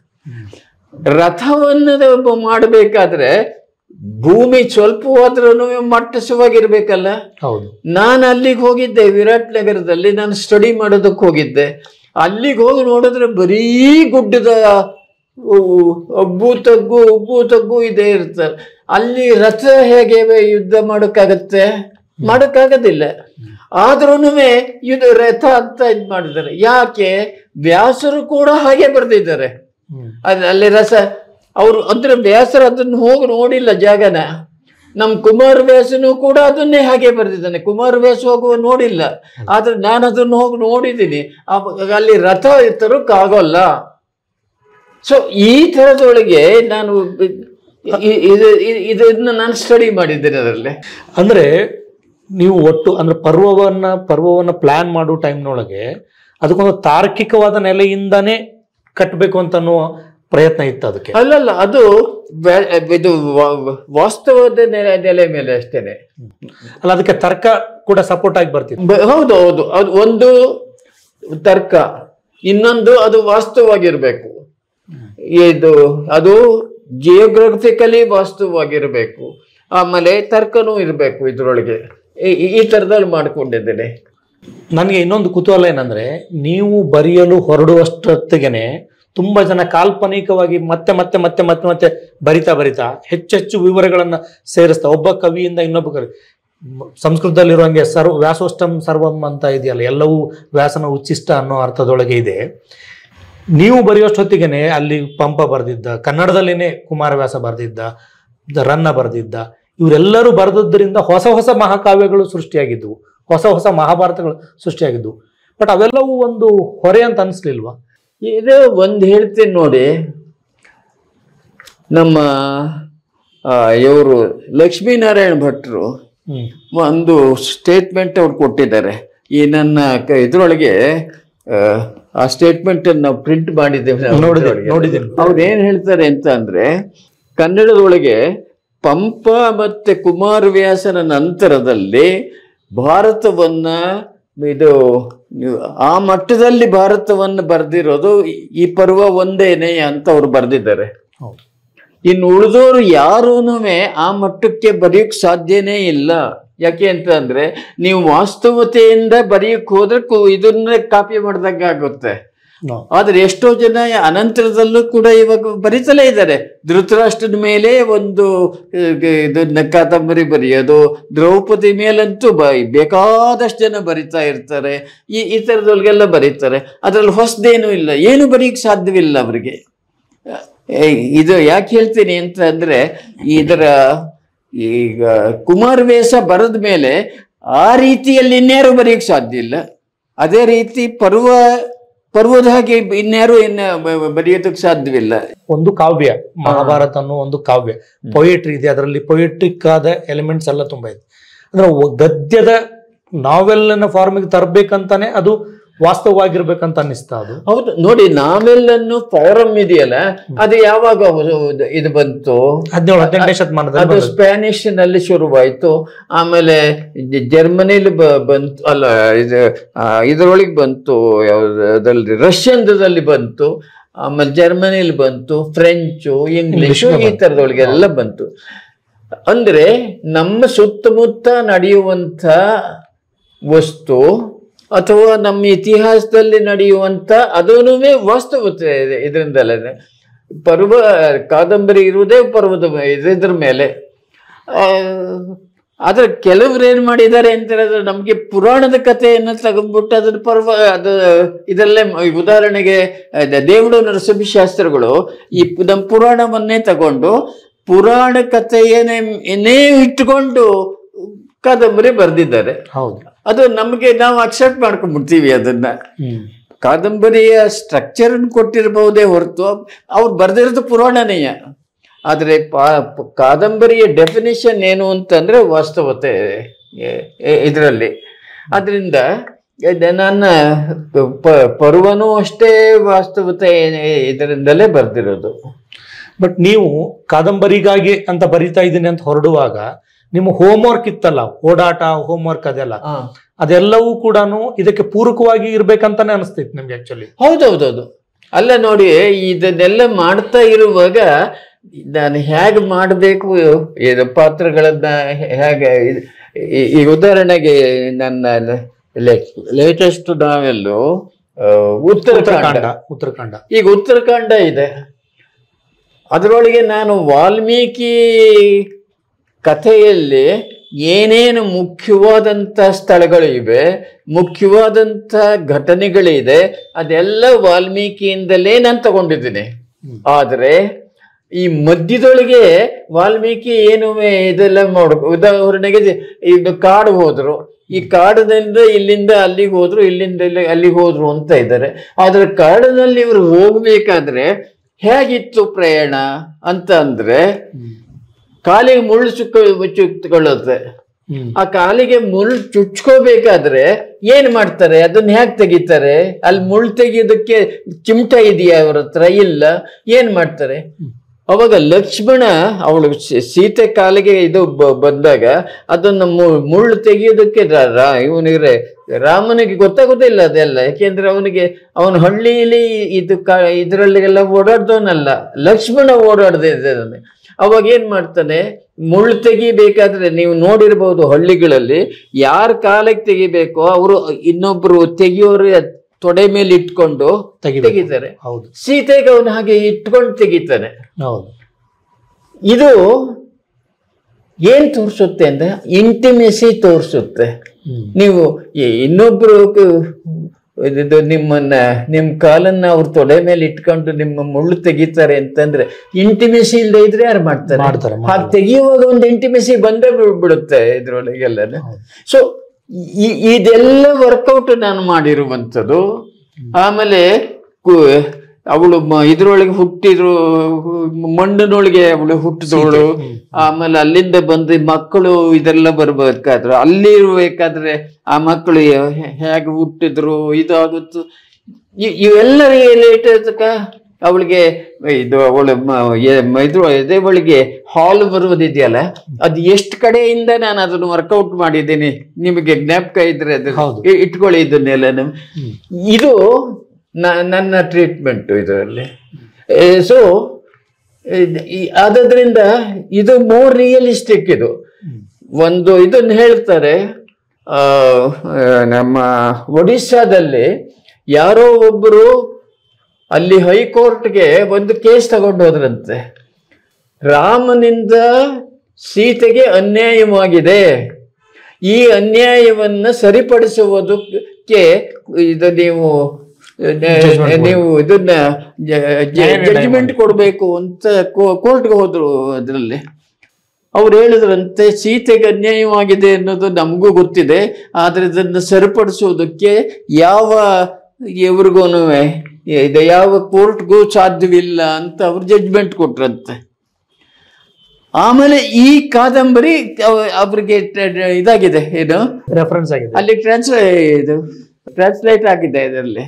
ರಥವನ್ನ ಒಬ್ಬ ಮಾಡಬೇಕಾದ್ರೆ ಭೂಮಿ ಸ್ವಲ್ಪ ಹೋದ್ರೂ ಮಟ್ಟಸವಾಗಿರ್ಬೇಕಲ್ಲ ಹೌದು ನಾನು ಅಲ್ಲಿಗೆ ಹೋಗಿದ್ದೆ ವಿರಾಟ್ ನಗರದಲ್ಲಿ ನಾನು ಸ್ಟಡಿ ಮಾಡೋದಕ್ಕೆ ಹೋಗಿದ್ದೆ ಅಲ್ಲಿಗೆ ಹೋಗಿ ನೋಡಿದ್ರೆ ಬರೀ ಗುಡ್ಡದ ಉ- ಅಬ್ಬು ತಗ್ಗು ಉಬ್ಬು ತಗ್ಗು ಇದೇ ಇರ್ತಾರೆ ಅಲ್ಲಿ ರಥ ಹೇಗೆ ಯುದ್ಧ ಮಾಡೋಕ್ಕಾಗತ್ತೆ ಮಾಡೋಕ್ಕಾಗೋದಿಲ್ಲ ಆದ್ರೂ ಇದು ರಥ ಅಂತ ಇದು ಮಾಡಿದ್ದಾರೆ ಯಾಕೆ ವ್ಯಾಸರು ಕೂಡ ಹಾಗೆ ಬರೆದಿದ್ದಾರೆ ಹ್ಮ್. ಅದ್- ಅಲ್ಲಿ ರಸ ಅವರು ಅಂದ್ರೆ ವ್ಯಾಸರ ಅದನ್ನು ಹೋಗಿ ನೋಡಿಲ್ಲ ಜಾಗನ ನಮ್ ಕುಮಾರ ವ್ಯಾಸನು ಕೂಡ ಅದನ್ನೇ ಹಾಗೆ ಬರೆದಿದ್ದಾನೆ ಕುಮಾರ ವ್ಯಾಸ ಹೋಗುವ ನೋಡಿಲ್ಲ ಆದ್ರೆ ನಾನು ಅದನ್ನು ಹೋಗಿ ನೋಡಿದ್ದೀನಿ ಅವಾಗ ಅಲ್ಲಿ ರಥ ತರೋಕ್ಕಾಗೋಲ್ಲ ಸೊ ಈ ಥರದೊಳಗೆ ನಾನು ಇ- ಇದು ಇ- ಇದನ್ನ ನಾನು ಸ್ಟಡಿ ಮಾಡಿದ್ದೇನೆ ಅದರಲ್ಲಿ ಅಂದ್ರೆ ನೀವು ಒಟ್ಟು ಅಂದ್ರೆ ಪರ್ವವನ್ನ ಪರ್ವವನ್ನ ಪ್ಲಾನ್ ಮಾಡೋ ಟೈಮ್ನೊಳಗೆ ಅದಕ್ಕೊಂದು ತಾರ್ಕಿಕವಾದ ನೆಲೆಯಿಂದಾನೇ ಕಟ್ಟಬೇಕು ಅಂತ ಅನ್ನೋ ಪ್ರಯತ್ನ ಇತ್ತು ಅದಕ್ಕೆ ಅಲ್ಲಲ್ಲ ಅದು ವ್ಯಾ- ಇದು ವಾ- ವಾಸ್ತವದ ನೆಲೆ ನೆಲೆ ಮೇಲೆ ಅಷ್ಟೇನೆ ಅಲ್ಲ ಅದಕ್ಕೆ ತರ್ಕ ಕೂಡ ಸಪೋರ್ಟ್ ಆಗಿ ಬರ್ತಿತ್ತು ಬ- ಹೌದು ಹೌದು ಅದು ಒಂದು ತರ್ಕ ಇನ್ನೊಂದು ಅದು ವಾಸ್ತವವಾಗಿರ್ಬೇಕು ಇದು ಅದು ಜಿಯೋಗ್ರಫಿಕಲಿ ವಾಸ್ತವವಾಗಿರ್ಬೇಕು ಆಮೇಲೆ ತರ್ಕನೂ ಇರಬೇಕು ಇದ್ರೊಳಗೆ ಈ- ಈ ತರದಲ್ಲಿ ಮಾಡ್ಕೊಂಡಿದ್ದೇನೆ ನನಗೆ ಇನ್ನೊಂದು ಕುತೂಹಲ ಏನಂದ್ರೆ ನೀವು ಬರೆಯಲು ಹೊರಡುವಷ್ಟೊತ್ತಿಗೆನೆ ತುಂಬಾ ಜನ ಕಾಲ್ಪನಿಕವಾಗಿ ಮತ್ತೆ ಮತ್ತೆ ಮತ್ತೆ ಮತ್ತೆ ಮತ್ತೆ ಬರಿತಾ ಬರಿತಾ ಹೆಚ್ಚೆಚ್ಚು ವಿವರಗಳನ್ನ ಸೇರಿಸ್ತಾ ಒಬ್ಬ ಕವಿಯಿಂದ ಇನ್ನೊಬ್ಬ ಕವಿ ಮ್, ಸಂಸ್ಕೃತದಲ್ಲಿರುವಂಗೆ ಸರ್ವ ವ್ಯಾಸೋಷ್ಟಂ ಸರ್ವಂ ಅಂತ ಇದೆಯಲ್ಲ ಎಲ್ಲವೂ ವ್ಯಾಸನ ಉಚ್ಚಿಷ್ಟ ಅನ್ನೋ ಅರ್ಥದೊಳಗೆ ಇದೆ ನೀವು ಬರೆಯೋಷ್ಟೊತ್ತಿಗೆನೆ ಅಲ್ಲಿ ಪಂಪ ಬರೆದಿದ್ದ ಕನ್ನಡದಲ್ಲಿನೇ ಕುಮಾರವ್ಯಾಸ ಬರೆದಿದ್ದ ದ- ರನ್ನ ಬರೆದಿದ್ದ ಇವರೆಲ್ಲರೂ ಬರೆದದ್ದರಿಂದ ಹೊಸ ಹೊಸ ಮಹಾಕಾವ್ಯಗಳು ಸೃಷ್ಟಿಯಾಗಿದ್ದವು ಹೊಸ ಹೊಸ ಮಹಾಭಾರತಗಳು ಸೃಷ್ಟಿಯಾಗಿದ್ದವು ಬಟ್ ಅವೆಲ್ಲವೂ ಒಂದು ಹೊರೆ ಅಂತ ಅನಿಸ್ಲಿಲ್ವಾ ಇದು ಒಂದು ಹೇಳ್ತೀನಿ ನೋಡಿ ನಮ್ಮ ಇವರು ಲಕ್ಷ್ಮೀನಾರಾಯಣ ಭಟ್ರು ಹ್ಮ್ ಒಂದು ಸ್ಟೇಟ್ಮೆಂಟ್ ಅವ್ರು ಕೊಟ್ಟಿದ್ದಾರೆ ಈ ನನ್ನ ಕ- ಇದ್ರೊಳಗೆ ಆ, ಆ ಸ್ಟೇಟ್ಮೆಂಟ್ ನಾವು ಪ್ರಿಂಟ್ ಮಾಡಿದ್ದೇವೆ ನಾವು ನೋಡಿದೆ ಇದ್ರೊಳಗೆ. ನೋಡಿದ್ದೀನಿ ಅವ್ರು ಏನ್ ಹೇಳ್ತಾರೆ ಅಂತ ಅಂದ್ರೆ ಕನ್ನಡದೊಳಗೆ ಪಂಪ ಮತ್ತೆ ಕುಮಾರವ್ಯಾಸನ ನಂತರದಲ್ಲಿ ಭಾರತವನ್ನ ಇದು ಆ ಮಟ್ಟದಲ್ಲಿ ಭಾರತವನ್ನು ಬರೆದಿರೋದು ಈ ಪರ್ವ ಒಂದೇನೆ ಅಂತ ಅವ್ರು ಬರೆದಿದ್ದಾರೆ ಹೌದು ಇನ್ನು ಉಳಿದವರು ಯಾರೂನು ಆ ಮಟ್ಟಕ್ಕೆ ಬರೆಯಕ್ ಸಾಧ್ಯನೇ ಇಲ್ಲ ಯಾಕೆ ಅಂತ ಅಂದ್ರೆ ನೀವು ವಾಸ್ತವತೆಯಿಂದ ಬರೆಯಕ್ ಹೋದ್ರೆ ಕು- ಇದನ್ನ ಕಾಪಿ ಮಾಡ್ದಂಗ ಆಗುತ್ತೆ No. ಆದ್ರೆ ಎಷ್ಟೋ ಜನ ಅನಂತರದಲ್ಲೂ ಕೂಡ ಇವಾಗ ಬರಿತಲೇ ಇದ್ದಾರೆ ಧೃತರಾಷ್ಟ್ರದ ಮೇಲೆ ಒಂದು ಅಹ್, ಇದನ್ನ ಕಾದಂಬರಿ ಬರೆಯೋದು ದ್ರೌಪದಿ ಮೇಲಂತೂ ಬ ಬೇಕಾದಷ್ಟು ಜನ ಬರಿತಾ ಇರ್ತಾರೆ ಈ ಈ ಥರದೊಳಗೆಲ್ಲ ಬರೀತಾರೆ ಅದ್ರಲ್ಲಿ ಹೊಸದೇನೂ ಇಲ್ಲ ಏನು ಬರೆಯಕ್ಕೆ ಸಾಧ್ಯವಿಲ್ಲ ಅವರಿಗೆ ಏ, ಇದು ಯಾಕೆ ಹೇಳ್ತೀನಿ ಅಂತ ಅಂದ್ರೆ ಇದರ ಈಗ ಕುಮಾರವೇಶ ಬರೆದ ಮೇಲೆ ಆ ರೀತಿಯಲ್ಲಿ ಇನ್ಯಾರು ಬರೆಯಕ್ಕೆ ಸಾಧ್ಯ ಇಲ್ಲ ಅದೇ ರೀತಿ ಪರ್ವ ಪರ್ವದ ಹಾಗೆ ಇನ್ಯಾರು ಇನ್ನ ಬ- ಬರೆಯೋದಕ್ಕೆ ಸಾಧ್ಯವಿಲ್ಲ ಒಂದು ಕಾವ್ಯ ಮಹಾಭಾರತ ಅನ್ನೋ ಒಂದು ಕಾವ್ಯ ಪೊಯೆಟ್ರಿ ಇದೆ ಅದರಲ್ಲಿ ಪೊಯೆಟ್ರಿಕ್ ಆದ ಎಲಿಮೆಂಟ್ಸ್ ಎಲ್ಲ ತುಂಬಾ ಇದೆ ಅಂದ್ರೆ ಒ- ಗದ್ಯದ ನಾವೆಲ್ನ ಫಾರ್ಮಿಗೆ ತರ್ಬೇಕಂತಾನೆ ಅದು ವಾಸ್ತವವಾಗಿರ್ಬೇಕಂತ ಅನ್ನಿಸ್ತಾ ಅದು ಹೌದು ನೋಡಿ ನಾವೆಲ್ಲನ್ನು ಫಾರಂ ಇದೆಯಲ್ಲ ಅದು ಯಾವಾಗ ಅದು- ಇದು ಬಂತು ಹದಿನೇಳು ಹದಿನೆಂಟನೇ ಶತಮಾನದಲ್ಲಿ ಅದು ಬಂದದ್ದು. ಸ್ಪ್ಯಾನಿಷ್ ನಲ್ಲಿ ಶುರುವಾಯ್ತು ಆಮೇಲೆ ಜ- ಜರ್ಮನಿಲಿ ಬ- ಬಂತು ಅಲ್ಲ ಇದು ಇದರೊಳಗೆ ಬಂತು ಯಾವ್ದ್ರಲ್ಲಿ ರಷ್ಯನ್ದಲ್ಲಿ ಬಂತು ಆಮೇಲೆ ಜರ್ಮನಿಲಿ ಬಂತು ಫ್ರೆಂಚು ಇಂಗ್ಲಿಷು ಇಂಗ್ಲಿಷ್ಗೆ ಈ ತರದೊಳಗೆ ಎಲ್ಲ ಬಂತು ಅಂದ್ರೆ ನಮ್ಮ ಸುತ್ತಮುತ್ತ ನಡೆಯುವಂತ ವಸ್ತು ಅಥವಾ ನಮ್ಮ ಇತಿಹಾಸದಲ್ಲಿ ನಡೆಯುವಂತ ಅದೂನುವೆ ವಾಸ್ತವತೆ ಇದೆ ಇದರಿಂದಲೇ ಪರ್ವ ಕಾದಂಬರಿ ಇರುವುದೇ ಪರ್ವದ ಮೇ- ಇದ್ರ ಮೇಲೆ ಆ, ಆದ್ರೆ ಕೆಲವ್ರು ಏನ್ ಮಾಡಿದ್ದಾರೆ ಅಂತ ಹೇಳಿದ್ರೆ ನಮ್ಗೆ ಪುರಾಣದ ಕಥೆಯನ್ನು ತಗೊಂಡ್ಬಿಟ್ಟು ಅದನ್ನ ಪರ್ವ ಅದು ಇದರಲ್ಲೇ ಮ- ಉದಾಹರಣೆಗೆ ಅದ ದೇವುಡು ನರಸಿಂಹ ಶಾಸ್ತ್ರಿಗಳು ಈ ಪು- ನಮ್ಮ ಪುರಾಣವನ್ನೇ ತಗೊಂಡು ಪುರಾಣ ಕಥೆಯನ್ನೇ ಏನೇ ಇಟ್ಟುಕೊಂಡು ಕಾದಂಬರಿ ಬರೆದಿದ್ದಾರೆ ಹೌದು ಅದು ನಮಗೆ ನಾವು ಅಕ್ಸೆಪ್ಟ್ ಮಾಡ್ಕೊಂಡ್ಬಿಡ್ತೀವಿ ಅದನ್ನ ಹ್ಮ್ ಕಾದಂಬರಿಯ ಸ್ಟ್ರಕ್ಚರ್ ಕೊಟ್ಟಿರಬಹುದೇ ಹೊರತು ಅವ್ರು ಬರೆದಿರೋದು ಪುರಾಣನೀಯ ಆದರೆ ಪಾ ಪ- ಕಾದಂಬರಿಯ ಡೆಫಿನೇಷನ್ ಏನು ಅಂತಂದ್ರೆ ವಾಸ್ತವತೆ ಇದರಲ್ಲಿ ಅದರಿಂದ ನನ್ನ ಪ- ಪರ್ವನೂ ಅಷ್ಟೇ ವಾಸ್ತವತೆ ಇದರಿಂದಲೇ ಬರೆದಿರೋದು ಬಟ್ ನೀವು ಕಾದಂಬರಿಗಾಗಿ ಅಂತ ಬರಿತಾ ಇದ್ದೀನಿ ಅಂತ ಹೊರಡುವಾಗ ನಿಮ್ಮ ಹೋಮ್ವರ್ಕ್ ಇತ್ತಲ್ಲ ಓಡಾಟ ಹೋಮ್ವರ್ಕ್ ಅದೆಲ್ಲ ಅದೆಲ್ಲವೂ ಕೂಡ ಇದಕ್ಕೆ ಪೂರಕವಾಗಿ ಇರ್ಬೇಕಂತಾನೆ ಅನಿಸ್ತೈತಿ ನಿಮ್ಗೆ ಆಕ್ಚುಲಿ ಹೌದೌದೌದು ಅಲ್ಲ ನೋಡಿ ಇದನ್ನೆಲ್ಲ ಮಾಡ್ತಾ ಇರುವಾಗ ನಾನು ಹೇಗೆ ಮಾಡಬೇಕು ಇದು ಪಾತ್ರಗಳನ್ನ ಹೇಗೆ ಇದ್- ಈ- ಈ ಉದಾಹರಣೆಗೆ ನನ್ನ ಲೇಟೆಸ್ಟ್ ನಾವೆಲ್ಲು ಉತ್ತರಾಖಂಡ ಉತ್ತರಾಖಂಡ ಉತ್ತರಾಖಂಡ ಈಗ ಉತ್ತರಾಖಂಡ ಇದೆ ಅದರೊಳಗೆ ನಾನು ವಾಲ್ಮೀಕಿ ಕಥೆಯಲ್ಲಿ ಏನೇನು ಮುಖ್ಯವಾದಂಥ ಸ್ಥಳಗಳು ಇವೆ ಮುಖ್ಯವಾದಂಥ ಘಟನೆಗಳಿದೆ ಅದೆಲ್ಲ ವಾಲ್ಮೀಕಿಯಿಂದಲೇ ನಾನು ತಗೊಂಡಿದ್ದೀನಿ ಹ್ಮ್. ಆದರೆ ಈ ಮಧ್ಯದೊಳಗೆ ವಾಲ್ಮೀಕಿ ಏನು ಇದೆಲ್ಲ ಮಾಡ ಉದಾಹರಣೆಗೆ ಇದು ಕಾಡು ಹೋದ್ರು ಈ ಕಾಡಿನಿಂದ ಇಲ್ಲಿಂದ ಅಲ್ಲಿಗೆ ಹೋದ್ರು ಇಲ್ಲಿಂದ ಇಲ್ಲಿ ಅಲ್ಲಿಗೆ ಹೋದ್ರು ಅಂತ ಇದ್ದಾರೆ ಆದ್ರೆ ಕಾಡಿನಲ್ಲಿ ಇವರು ಹೋಗ್ಬೇಕಾದ್ರೆ ಹೇಗಿತ್ತು ಪ್ರಯಾಣ ಅಂತ ಅಂದ್ರೆ ಕಾಲಿಗೆ ಮುಳ್ಳು ಚುಕ್ಕ ಚುಚ್ಕೊಳ್ಳುತ್ತೆ ಹ್ಮ್ ಆ ಕಾಲಿಗೆ ಮುಳ್ಳು ಚುಚ್ಕೋಬೇಕಾದ್ರೆ ಏನ್ ಮಾಡ್ತಾರೆ ಅದನ್ನ ಹೇಗೆ ತೆಗಿತಾರೆ ಅಲ್ಲಿ ಮುಳ್ಳು ತೆಗಿಯೋದಕ್ಕೆ ಚಿಮಟ ಇದೆಯಾ ಅವ್ರ ಹತ್ರ ಇಲ್ಲ ಏನ್ ಮಾಡ್ತಾರೆ ಅವಾಗ ಲಕ್ಷ್ಮಣ ಅವಳು ಸೀತೆ ಕಾಲಿಗೆ ಇದು ಬ- ಬಂದಾಗ ಅದನ್ನ ಮು- ಮುಳ್ಳು ತೆಗೆಯೋದಕ್ಕೆ ರ- ರ- ಇವನಿಗೆ ರಾಮನಿಗೆ ಗೊತ್ತಾಗೋದಿಲ್ಲ ಅದೆಲ್ಲ ಯಾಕೆಂದ್ರೆ ಅವನಿಗೆ ಅವನ ಹಳ್ಳಿಯಲ್ಲಿ ಇದು ಕ ಇದ್ರಲ್ಲಿಗೆಲ್ಲ ಓಡಾಡ್ದವನಲ್ಲ ಲಕ್ಷ್ಮಣ ಓಡಾಡದೆ ಇದ್ದಾನೆ ಅವಾಗ ಏನ್ ಮಾಡ್ತಾನೆ ಮುಳ್ಳು ತೆಗಿಬೇಕಾದ್ರೆ ನೀವು ನೋಡಿರ್ಬೋದು ಹಳ್ಳಿಗಳಲ್ಲಿ ಯಾರ ಕಾಲಕ್ಕೆ ತೆಗಿಬೇಕೋ ಅವರು ಇನ್ನೊಬ್ರು ತೆಗಿಯೋರು ತೊಡೆ ಮೇಲೆ ಇಟ್ಕೊಂಡು ತೆಗಿಬೇಕು ತೆಗಿತಾರೆ ಹೌದು ಸೀತೆಗೆ ಅವನು ಹಾಗೆ ಇಟ್ಕೊಂಡು ತೆಗಿತಾನೆ ಹೌದು ಇದು ಏನ್ ತೋರಿಸುತ್ತೆ ಅಂದ್ರೆ ಇಂಟಿಮೆಸಿ ತೋರಿಸುತ್ತೆ ಹ್ಮ್ ನೀವು ಈ- ಇನ್ನೊಬ್ರು ಕ- ಇದು ನಿಮ್ಮನ್ನ ನಿಮ್ ಕಾಲನ್ನ ಅವ್ರ ತೊಡೆ ಮೇಲೆ ಇಟ್ಕೊಂಡು ನಿಮ್ಮ ಮುಳ್ಳು ತೆಗಿತಾರೆ ಅಂತಂದ್ರೆ ಇಂಟಿಮೆಸಿ ಇಲ್ಲದೆ ಇದ್ರೆ ಯಾರು ಮಾಡ್ತಾರೆ ಮಾಡ್ತಾರೆ, ಹಾಗೆ ಮಾಡಲ್ಲ. ತೆಗಿಯುವಾಗ ಒಂದು ಇಂಟಿಮೆಸಿ ಬಂದೇ ಬಿ- ಬಿಡುತ್ತೆ ಇದ್ರೊಳಗೆಲ್ಲ ಹೌದು. ಸೊ ಇದೆಲ್ಲ ವರ್ಕೌಟ್ ನಾನು ಮಾಡಿರುವಂಥದ್ದು ಆಮೇಲೆ ಕು- ಅವಳು ಮ- ಇದ್ರೊಳಗೆ ಹುಟ್ಟಿದ್ರು ಮಣ್ಣಿನೊಳಗೆ ಅವಳು ಹುಟ್ಟಿದವಳು ಹ್ಮ್. ಆಮೇಲೆ ಅಲ್ಲಿಂದ ಬಂದು ಮಕ್ಕಳು ಇದೆಲ್ಲ ಬರ್ಬೇಕಾದ್ರೆ ಅಲ್ಲಿ ಇರ್ಬೇಕಾದ್ರೆ ಆ ಮಕ್ಕಳು ಹೆ- ಹೇಗೆ ಹುಟ್ಟಿದ್ರು ಇದಾಗುತ್ತು ಇ- ಇವೆಲ್ಲ ರಿಲೇಟೆಡ್ ಅವಳಿಗೆ ಇದು ಅವಳು ಮ- ಎ- ಮ- ಇದ್ರ ಎದೆ ಒಳಗೆ ಹಾಲು ಬರುವುದಿದೆಯಲ್ಲ ಅದು ಎಷ್ಟು ಕಡೆಯಿಂದ ನಾನು ಅದನ್ನು ವರ್ಕೌಟ್ ಮಾಡಿದ್ದೀನಿ ನಿಮಗೆ ಜ್ಞಾಪಕ ಇದ್ರೆ ಅದು ಹೌದು. ಇ- ಇಟ್ಕೊಳ್ಳಿ ಇದನ್ನೆಲ್ಲ ನೀವು. ಹ್ಮ್. ಇದು ನ- ನನ್ನ ಟ್ರೀಟ್ಮೆಂಟ್ ಇದರಲ್ಲಿ ಸೊ ಆದ್ರಿಂದ ಇದು ಮೋರ್ ರಿಯಲಿಸ್ಟಿಕ್ ಇದು ಹ್ಮ್. ಒಂದು ಇದನ್ನು ಹೇಳ್ತಾರೆ ಆ, ಆ, ನಮ್ಮ ಒಡಿಸ್ಸಾದಲ್ಲಿ ಯಾರೋ ಒಬ್ಬರು ಅಲ್ಲಿ ಹೈಕೋರ್ಟ್ಗೆ ಒಂದು ಕೇಸ್ ತಗೊಂಡು ಹೋದ್ರಂತೆ ರಾಮನಿಂದ ಸೀತೆಗೆ ಅನ್ಯಾಯವಾಗಿದೆ ಈ ಅನ್ಯಾಯವನ್ನ ಸರಿಪಡಿಸುವುದಕ್ಕೆ ಇದು ನೀವು Judgment ನೀವು ಇದನ್ನ ನ್ಯಾಯ ನಿರ್ಣಯ ಜಡ್ಜ್ಮೆಂಟ್ ಕೊಡಬೇಕು ಅಂತ ಕೋರ್ಟ್ಗೆ ಹೋದ್ರು ಅದರಲ್ಲಿ ಅವ್ರು ಹೇಳಿದ್ರಂತೆ ಸೀತೆಗೆ ಅನ್ಯಾಯವಾಗಿದೆ ಅನ್ನೋದು ನಮಗೂ ಗೊತ್ತಿದೆ ಆದ್ರೆ ಇದನ್ನು ಸರಿಪಡಿಸುವುದಕ್ಕೆ ಯಾವ ಇವ್ರಿಗೂ ಇದು ಯಾವ ಕೋರ್ಟ್ಗೂ ಸಾಧ್ಯವಿಲ್ಲ ಅಂತ ಅವ್ರು ಜಡ್ಜ್ಮೆಂಟ್ ಕೊಟ್ರಂತೆ ಆಮೇಲೆ ಈ ಕಾದಂಬರಿ ಅವ- ಅವ್ರಿಗೆ ಟ- ಟ- ಇದಾಗಿದೆ ಏನು ರೆಫರೆನ್ಸ್ ಆಗಿದೆ ಅಲ್ಲಿ ಟ್ರಾನ್ಸ್ಲೇ ಇದು ಟ್ರಾನ್ಸ್ಲೇಟ್ ಆಗಿದೆ ಇದರಲ್ಲಿ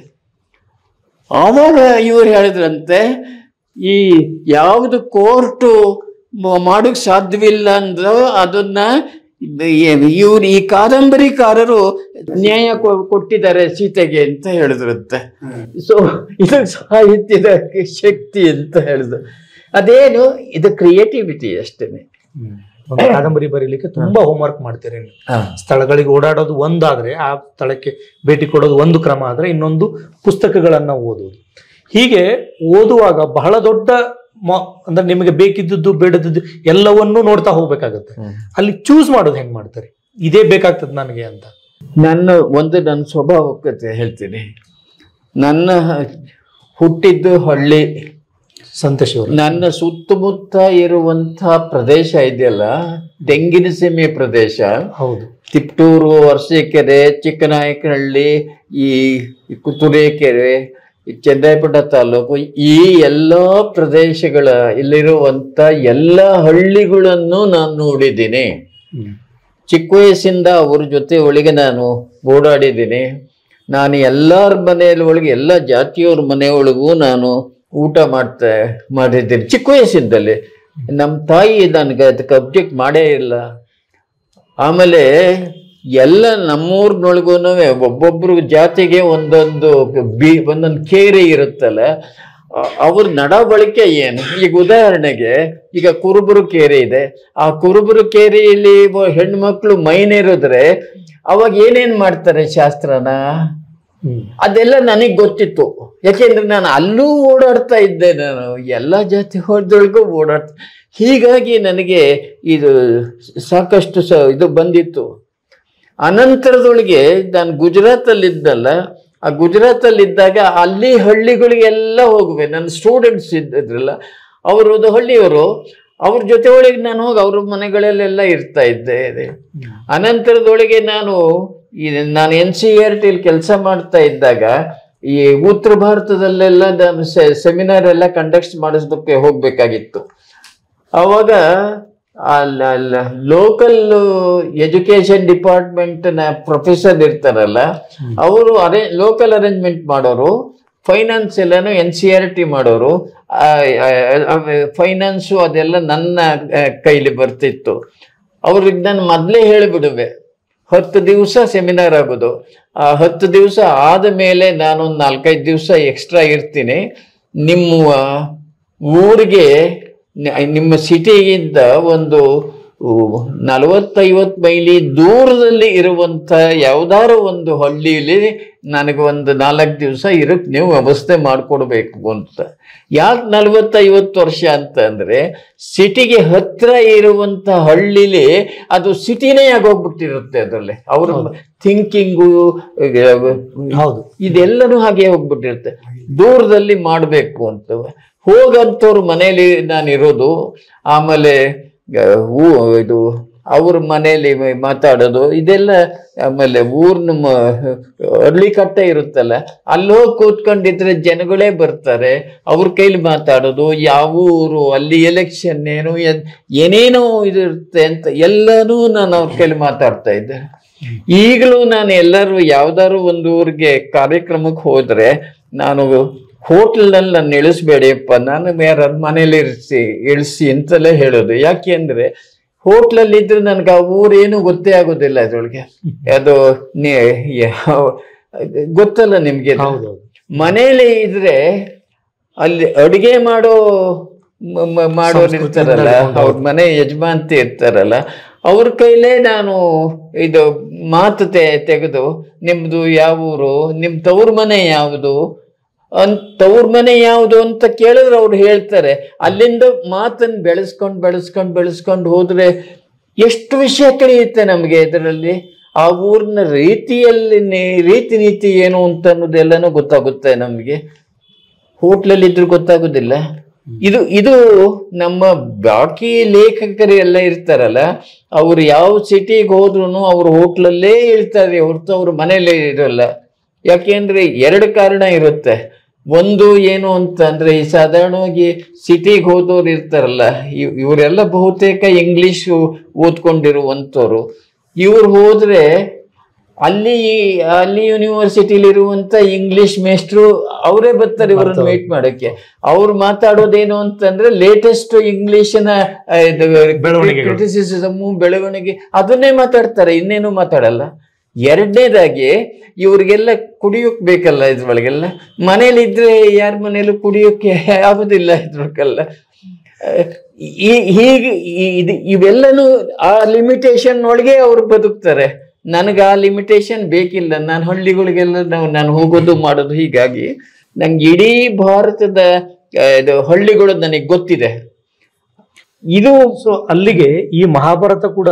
ಆವಾಗ ಇವ್ರು ಹೇಳಿದ್ರಂತೆ ಈ ಯಾವುದು ಕೋರ್ಟು ಮಾಡೋಕ್ ಸಾಧ್ಯವಿಲ್ಲ ಅಂದ್ರೋ ಅದನ್ನ ಇವ್ರು ಈ ಕಾದಂಬರಿಕಾರರು ನ್ಯಾಯ ಕೊ- ಕೊಟ್ಟಿದ್ದಾರೆ ಸೀತೆಗೆ ಅಂತ ಹೇಳಿದ್ರಂತೆ ಸೊ ಇದು ಸಾಹಿತ್ಯದ ಶಕ್ತಿ ಅಂತ ಹೇಳಿದ್ರು ಅದೇನು ಇದು ಕ್ರಿಯೇಟಿವಿಟಿ ಅಷ್ಟೇನೆ ಹ್ಮ್. ಒಂದು ಕಾದಂಬರಿ ಬರೀಲಿಕ್ಕೆ ತುಂಬಾ ಹೋಮ್ವರ್ಕ್ ಮಾಡ್ತೀರಿ ನೀವು. ಸ್ಥಳಗಳಿಗೆ ಓಡಾಡೋದು ಒಂದಾದ್ರೆ ಆ ಸ್ಥಳಕ್ಕೆ ಭೇಟಿ ಕೊಡೋದು ಒಂದು ಕ್ರಮ ಆದ್ರೆ ಇನ್ನೊಂದು ಪುಸ್ತಕಗಳನ್ನ ಓದುವುದು ಹೀಗೆ ಓದುವಾಗ ಬಹಳ ದೊಡ್ಡ ಮ- ಅಂದ್ರೆ ನಿಮಗೆ ಬೇಕಿದ್ದದ್ದು ಬೇಡದದ್ದು ಎಲ್ಲವನ್ನೂ ನೋಡ್ತಾ ಹೋಗ್ಬೇಕಾಗತ್ತೆ ಅಲ್ಲಿ ಚೂಸ್ ಮಾಡೋದು ಹೆಂಗ್ ಮಾಡ್ತಾರೆ ಇದೇ ಬೇಕಾಗ್ತದೆ ನನಗೆ ಅಂತ ನನ್ನ ಒಂದು ನನ್ನ ಸ್ವಭಾವಕ್ಕೆ ಹೇಳ್ತೀನಿ ನನ್ನ ಹುಟ್ಟಿದ್ದು ಹಳ್ಳಿ ಸಂತೋಷ್ ಅವರು ನನ್ನ ಸುತ್ತಮುತ್ತ ಇರುವಂತ ಪ್ರದೇಶ ಇದೆಯಲ್ಲ ತೆಂಗಿನ ಸೀಮೆ ಪ್ರದೇಶ ಹೌದು ತಿಪ್ಟೂರು ಅರಸೀಕೆರೆ ಚಿಕ್ಕನಾಯಕನಹಳ್ಳಿ ಈ ಕುತುರೇಕೆರೆ ಈ ಚಂದ್ರಾಯಪಟ್ಟ ತಾಲೂಕು ಈ ಎಲ್ಲ ಪ್ರದೇಶಗಳ ಇಲ್ಲಿರುವಂತ ಎಲ್ಲ ಹಳ್ಳಿಗಳನ್ನು ನಾನು ನೋಡಿದ್ದೀನಿ ಹ್ಮ್. ಚಿಕ್ಕ ವಯಸ್ಸಿಂದ ಅವ್ರ ಜೊತೆ ಒಳಗೆ ನಾನು ಓಡಾಡಿದ್ದೀನಿ ನಾನು ಎಲ್ಲರ ಮನೆಯಲ್ಲಿ ಒಳಗೆ ಎಲ್ಲ ಜಾತಿಯವ್ರ ಮನೆಯೊಳಗೂ ನಾನು ಊಟ ಮಾಡ್ತಾ ಮಾಡಿದ್ದೀನಿ ಚಿಕ್ಕ ವಯಸ್ಸಿಂದಲೇ ನಮ್ಮ ತಾಯಿ ನನಗೆ ಅದಕ್ಕೆ ಅಬ್ಜೆಕ್ಟ್ ಮಾಡೇ ಇಲ್ಲ ಆಮೇಲೆ ಎಲ್ಲ ನಮ್ಮೂರ್ನೊಳಗೂ ಒಬ್ಬೊಬ್ರು ಜಾತಿಗೆ ಒಂದೊಂದು ಬಿ ಒಂದೊಂದು ಕೇರಿ ಇರುತ್ತಲ್ಲ ಅ- ಅವ್ರ ನಡವಳಿಕೆ ಏನು ಈಗ ಉದಾಹರಣೆಗೆ ಈಗ ಕುರುಬರು ಕೇರಿ ಇದೆ ಆ ಕುರುಬರು ಕೇರಿಯಲ್ಲಿ ಒ- ಹೆಣ್ಮಕ್ಳು ಮೈನೇರಿದ್ರೆ ಅವಾಗ ಏನೇನ್ ಮಾಡ್ತಾರೆ ಶಾಸ್ತ್ರನ ಹ್ಮ್. ಅದೆಲ್ಲ ನನಗೆ ಗೊತ್ತಿತ್ತು ಯಾಕೆಂದ್ರೆ ನಾನು ಅಲ್ಲೂ ಓಡಾಡ್ತಾ ಇದ್ದೆ ನಾನು ಎಲ್ಲ ಜಾತಿ ಹೋದೊಳಗೂ ಓಡಾಡ್ತಾ ಹೀಗಾಗಿ ನನಗೆ ಇದು ಸಾಕಷ್ಟು ಸ ಇದು ಬಂದಿತ್ತು ಅನಂತರದೊಳಗೆ ನಾನು ಗುಜರಾತಲ್ಲಿದ್ದಲ್ಲ ಆ ಗುಜರಾತಲ್ಲಿದ್ದಾಗ ಅಲ್ಲಿ ಹಳ್ಳಿಗಳಿಗೆಲ್ಲ ಹೋಗುವೆ ನನ್ನ ಸ್ಟೂಡೆಂಟ್ಸ್ ಇದ್ದಿದ್ರಲ್ಲ ಅವರು ಅದು ಹಳ್ಳಿಯವರು ಅವ್ರ ಜೊತೆ ಒಳಗೆ ನಾನು ಹೋಗಿ ಅವ್ರ ಮನೆಗಳಲ್ಲೆಲ್ಲ ಇರ್ತಾ ಇದ್ದೆ ಅನಂತರದೊಳಗೆ ನಾನು ಈ ನಾನು ಎನ್ ಸಿ ಆರ್ ಟಿಲಿ ಕೆಲಸ ಮಾಡ್ತಾ ಇದ್ದಾಗ ಈ ಉತ್ತರ ಭಾರತದಲ್ಲೆಲ್ಲ ನಾನು ಸೆಮಿನಾರ್ ಎಲ್ಲ ಕಂಡಕ್ಟ್ ಮಾಡಿಸೋದಕ್ಕೆ ಹೋಗ್ಬೇಕಾಗಿತ್ತು ಅವಾಗ ಲೋಕಲ್ ಎಜುಕೇಶನ್ ಡಿಪಾರ್ಟ್ಮೆಂಟ್ ನ ಪ್ರೊಫೆಸರ್ ಇರ್ತಾರಲ್ಲ ಅವರು ಅರೇ ಲೋಕಲ್ ಅರೇಂಜ್ಮೆಂಟ್ ಮಾಡೋರು ಫೈನಾನ್ಸ್ ಎಲ್ಲಾನು ಎನ್ ಸಿ ಆರ್ ಟಿ ಮಾಡೋರು ಫೈನಾನ್ಸು ಅದೆಲ್ಲ ನನ್ನ ಆ, ಕೈಲಿ ಬರ್ತಿತ್ತು ಅವ್ರಿಗೆ ನಾನು ಮೊದಲೇ ಹೇಳಿಬಿಡುವೆ ಹತ್ತು ದಿವಸ ಸೆಮಿನಾರ್ ಆಗೋದು ಆ ಹತ್ತು ದಿವಸ ಆದ ಮೇಲೆ ನಾನೊಂದು ನಾಲ್ಕೈದು ದಿವಸ ಎಕ್ಸ್ಟ್ರಾ ಇರ್ತೀನಿ ನಿಮ್ಮ ಊರಿಗೆ ನಿ- ನಿಮ್ಮ ಸಿಟಿಗಿಂತ ಒಂದು ನಲವತ್ತೈವತ್ತು ಮೈಲಿ ದೂರದಲ್ಲಿ ಇರುವಂತ ಯಾವ್ದಾರು ಒಂದು ಹಳ್ಳಿಯಲ್ಲಿ ನನಗೆ ಒಂದು ನಾಲ್ಕು ದಿವಸ ಇರಕ್ ನೀವು ವ್ಯವಸ್ಥೆ ಮಾಡಿಕೊಡ್ಬೇಕು ಅಂತ ಯಾಕೆ ನಲವತ್ತೈವತ್ತು ವರ್ಷ ಅಂತ ಅಂದ್ರೆ ಸಿಟಿಗೆ ಹತ್ರ ಇರುವಂತ ಹಳ್ಳಿಲಿ ಅದು ಸಿಟಿನೇ ಆಗೋಗ್ಬಿಟ್ಟಿರುತ್ತೆ ಅದರಲ್ಲಿ ಅವ್ರ ಥಿಂಕಿಂಗು ಹೌದು ಇದೆಲ್ಲನೂ ಹಾಗೆ ಹೋಗ್ಬಿಟ್ಟಿರುತ್ತೆ ದೂರದಲ್ಲಿ ಮಾಡಬೇಕು ಅಂತ ಹೋಗಂತವ್ರ ಮನೇಲಿ ನಾನು ಇರೋದು ಆಮೇಲೆ ಆ, ಊ ಇದು ಅವ್ರ ಮನೆಯಲ್ಲಿ ಮಾತಾಡೋದು ಇದೆಲ್ಲ ಆಮೇಲೆ ಊರ್ನ ಮ- ಹಳ್ಳಿ ಕಟ್ಟೆ ಇರುತ್ತಲ್ಲ ಅಲ್ಲಿ ಹೋಗಿ ಕೂತ್ಕೊಂಡಿದ್ರೆ ಜನಗಳೇ ಬರ್ತಾರೆ ಅವ್ರ ಕೈಲಿ ಮಾತಾಡೋದು ಯಾವ ಊರು ಅಲ್ಲಿ ಎಲೆಕ್ಷನ್ ಏನು ಎನ್- ಏನೇನೋ ಇದು ಇರುತ್ತೆ ಅಂತ ಎಲ್ಲನೂ ನಾನು ಅವ್ರ ಕೈಲಿ ಮಾತಾಡ್ತಾ ಇದ್ದೆ ಈಗಲೂ ನಾನು ಎಲ್ಲರೂ ಯಾವ್ದಾದ್ರು ಒಂದು ಊರಿಗೆ ಕಾರ್ಯಕ್ರಮಕ್ಕೆ ಹೋದ್ರೆ ನಾನು ಹೋಟ್ಲ್ನಲ್ಲಿ ನಾನು ಇಳಿಸ್ಬೇಡಿಯಪ್ಪ ನಾನು ಯಾರ ಮನೇಲಿ ಇರಿಸಿ ಇಳಿಸಿ ಅಂತಲೇ ಹೇಳೋದು ಯಾಕೆ ಅಂದ್ರೆ ಹೋಟ್ಲಲ್ಲಿ ಇದ್ರೆ ನನಗೆ ಆ ಊರೇನು ಗೊತ್ತೇ ಆಗೋದಿಲ್ಲ ಅದ್ರೊಳಗೆ ಅದು ನೀ- ಯಾವ- ಗೊತ್ತಲ್ಲ ನಿಮ್ಗೆ ಅದು. ಹೌದೌದು ಮನೇಲಿ ಇದ್ರೆ ಅಲ್ಲಿ ಅಡುಗೆ ಮಾಡೋ ಮ- ಮ- ಮಾಡೋರು ಸಂಸ್ಕೃತಿಯಿಂದ ಇರ್ತಾರಲ್ಲ ಹಿಡ್ಕೊಂಡು ಅವ್ರ ಮನೆ ಯಜಮಾಂತಿ ಇರ್ತಾರಲ್ಲ ಅವ್ರ ಕೈಲೇ ನಾನು ಇದು ಮಾತು ತೆ- ತೆಗೆದು ನಿಮ್ದು ಯಾವ ಊರು ನಿಮ್ ತವ್ರ ಮನೆ ಯಾವುದು ಅಂತ ತವ್ರ ಮನೆ ಯಾವುದು ಅಂತ ಕೇಳಿದ್ರೆ ಅವ್ರು ಹೇಳ್ತಾರೆ ಅಲ್ಲಿಂದ ಮಾತನ್ನ ಬೆಳೆಸ್ಕೊಂಡ್ ಬೆಳೆಸ್ಕೊಂಡ್ ಬೆಳೆಸ್ಕೊಂಡು ಹೋದ್ರೆ ಎಷ್ಟು ವಿಷಯ ತಿಳಿಯುತ್ತೆ ನಮ್ಗೆ ಇದರಲ್ಲಿ ಆ ಊರಿನ ರೀತಿಯಲ್ಲಿ ನಿ- ರೀತಿ ನೀತಿ ಏನು ಅಂತ ಅನ್ನೋದೆಲ್ಲನೂ ಗೊತ್ತಾಗುತ್ತೆ ನಮ್ಗೆ ಹೋಟ್ಲಲ್ಲಿ ಇದ್ರು ಗೊತ್ತಾಗೋದಿಲ್ಲ ಇದು ಇದು ನಮ್ಮ ಬಾಕಿ ಲೇಖಕರು ಎಲ್ಲ ಇರ್ತಾರಲ್ಲ ಅವ್ರು ಯಾವ ಸಿಟಿಗೆ ಹೋದ್ರು ಅವ್ರ ಹೋಟ್ಲಲ್ಲೇ ಇರ್ತಾರೆ ಹೊರತು ಅವ್ರ ಮನೇಲೇ ಇರಲ್ಲ ಯಾಕೆಂದ್ರೆ ಎರಡು ಕಾರಣ ಇರುತ್ತೆ ಒಂದು ಏನು ಅಂತ ಅಂದ್ರೆ ಈ ಸಾಧಾರಣವಾಗಿ ಸಿಟಿಗೆ ಹೋದವ್ರು ಇರ್ತಾರಲ್ಲ ಇವ್- ಇವರೆಲ್ಲ ಬಹುತೇಕ ಇಂಗ್ಲಿಷ್ ಓದ್ಕೊಂಡಿರುವಂತವ್ರು ಇವ್ರು ಹೋದ್ರೆ ಅಲ್ಲಿ ಅಲ್ಲಿ ಯೂನಿವರ್ಸಿಟಿಲಿ ಇರುವಂತ ಇಂಗ್ಲಿಷ್ ಮೇಸ್ಟ್ರು ಅವರೇ ಬರ್ತಾರೆ ಇವ್ರನ್ನ ಮೀಟ್ ಮಾಡಕ್ಕೆ ಅವ್ರು ಮಾತಾಡೋದೇನು ಅಂತಂದ್ರೆ ಲೇಟೆಸ್ಟ್ ಇಂಗ್ಲಿಷಿನ ಬೆಳವಣಿಗೆಗಳು. ಕ್ರಿಟಿಸಿಸಮ್ ಬೆಳವಣಿಗೆ ಅದನ್ನೇ ಮಾತಾಡ್ತಾರೆ ಇನ್ನೇನು ಮಾತಾಡಲ್ಲ ಎರಡನೇದಾಗಿ ಇವ್ರಿಗೆಲ್ಲ ಕುಡಿಯೋಕ್ ಬೇಕಲ್ಲ ಇದ್ರೊಳಗೆಲ್ಲ ಮನೇಲಿ ಇದ್ರೆ ಯಾರ ಮನೇಲೂ ಕುಡಿಯೋಕೆ ಆಗುದಿಲ್ಲ ಇದ್ರೊಳಗೆಲ್ಲ ಈ- ಹೀಗೆ ಈ- ಇದು ಇವೆಲ್ಲನೂ ಆ ಲಿಮಿಟೇಷನ್ ಒಳಗೆ ಅವ್ರು ಬದುಕ್ತಾರೆ ನನಗೆ ಆ ಲಿಮಿಟೇಷನ್ ಬೇಕಿಲ್ಲ ನಾನು ಹಳ್ಳಿಗಳಿಗೆಲ್ಲ ನಾವು ನಾನು ಹೋಗೋದು ಮಾಡೋದು ಹೀಗಾಗಿ ನಂಗೆ ಇಡೀ ಭಾರತದ ಆ, ಇದು ಹಳ್ಳಿಗಳು ನನಗೆ ಗೊತ್ತಿದೆ ಇದು ಸೊ ಅಲ್ಲಿಗೆ ಈ ಮಹಾಭಾರತ ಕೂಡ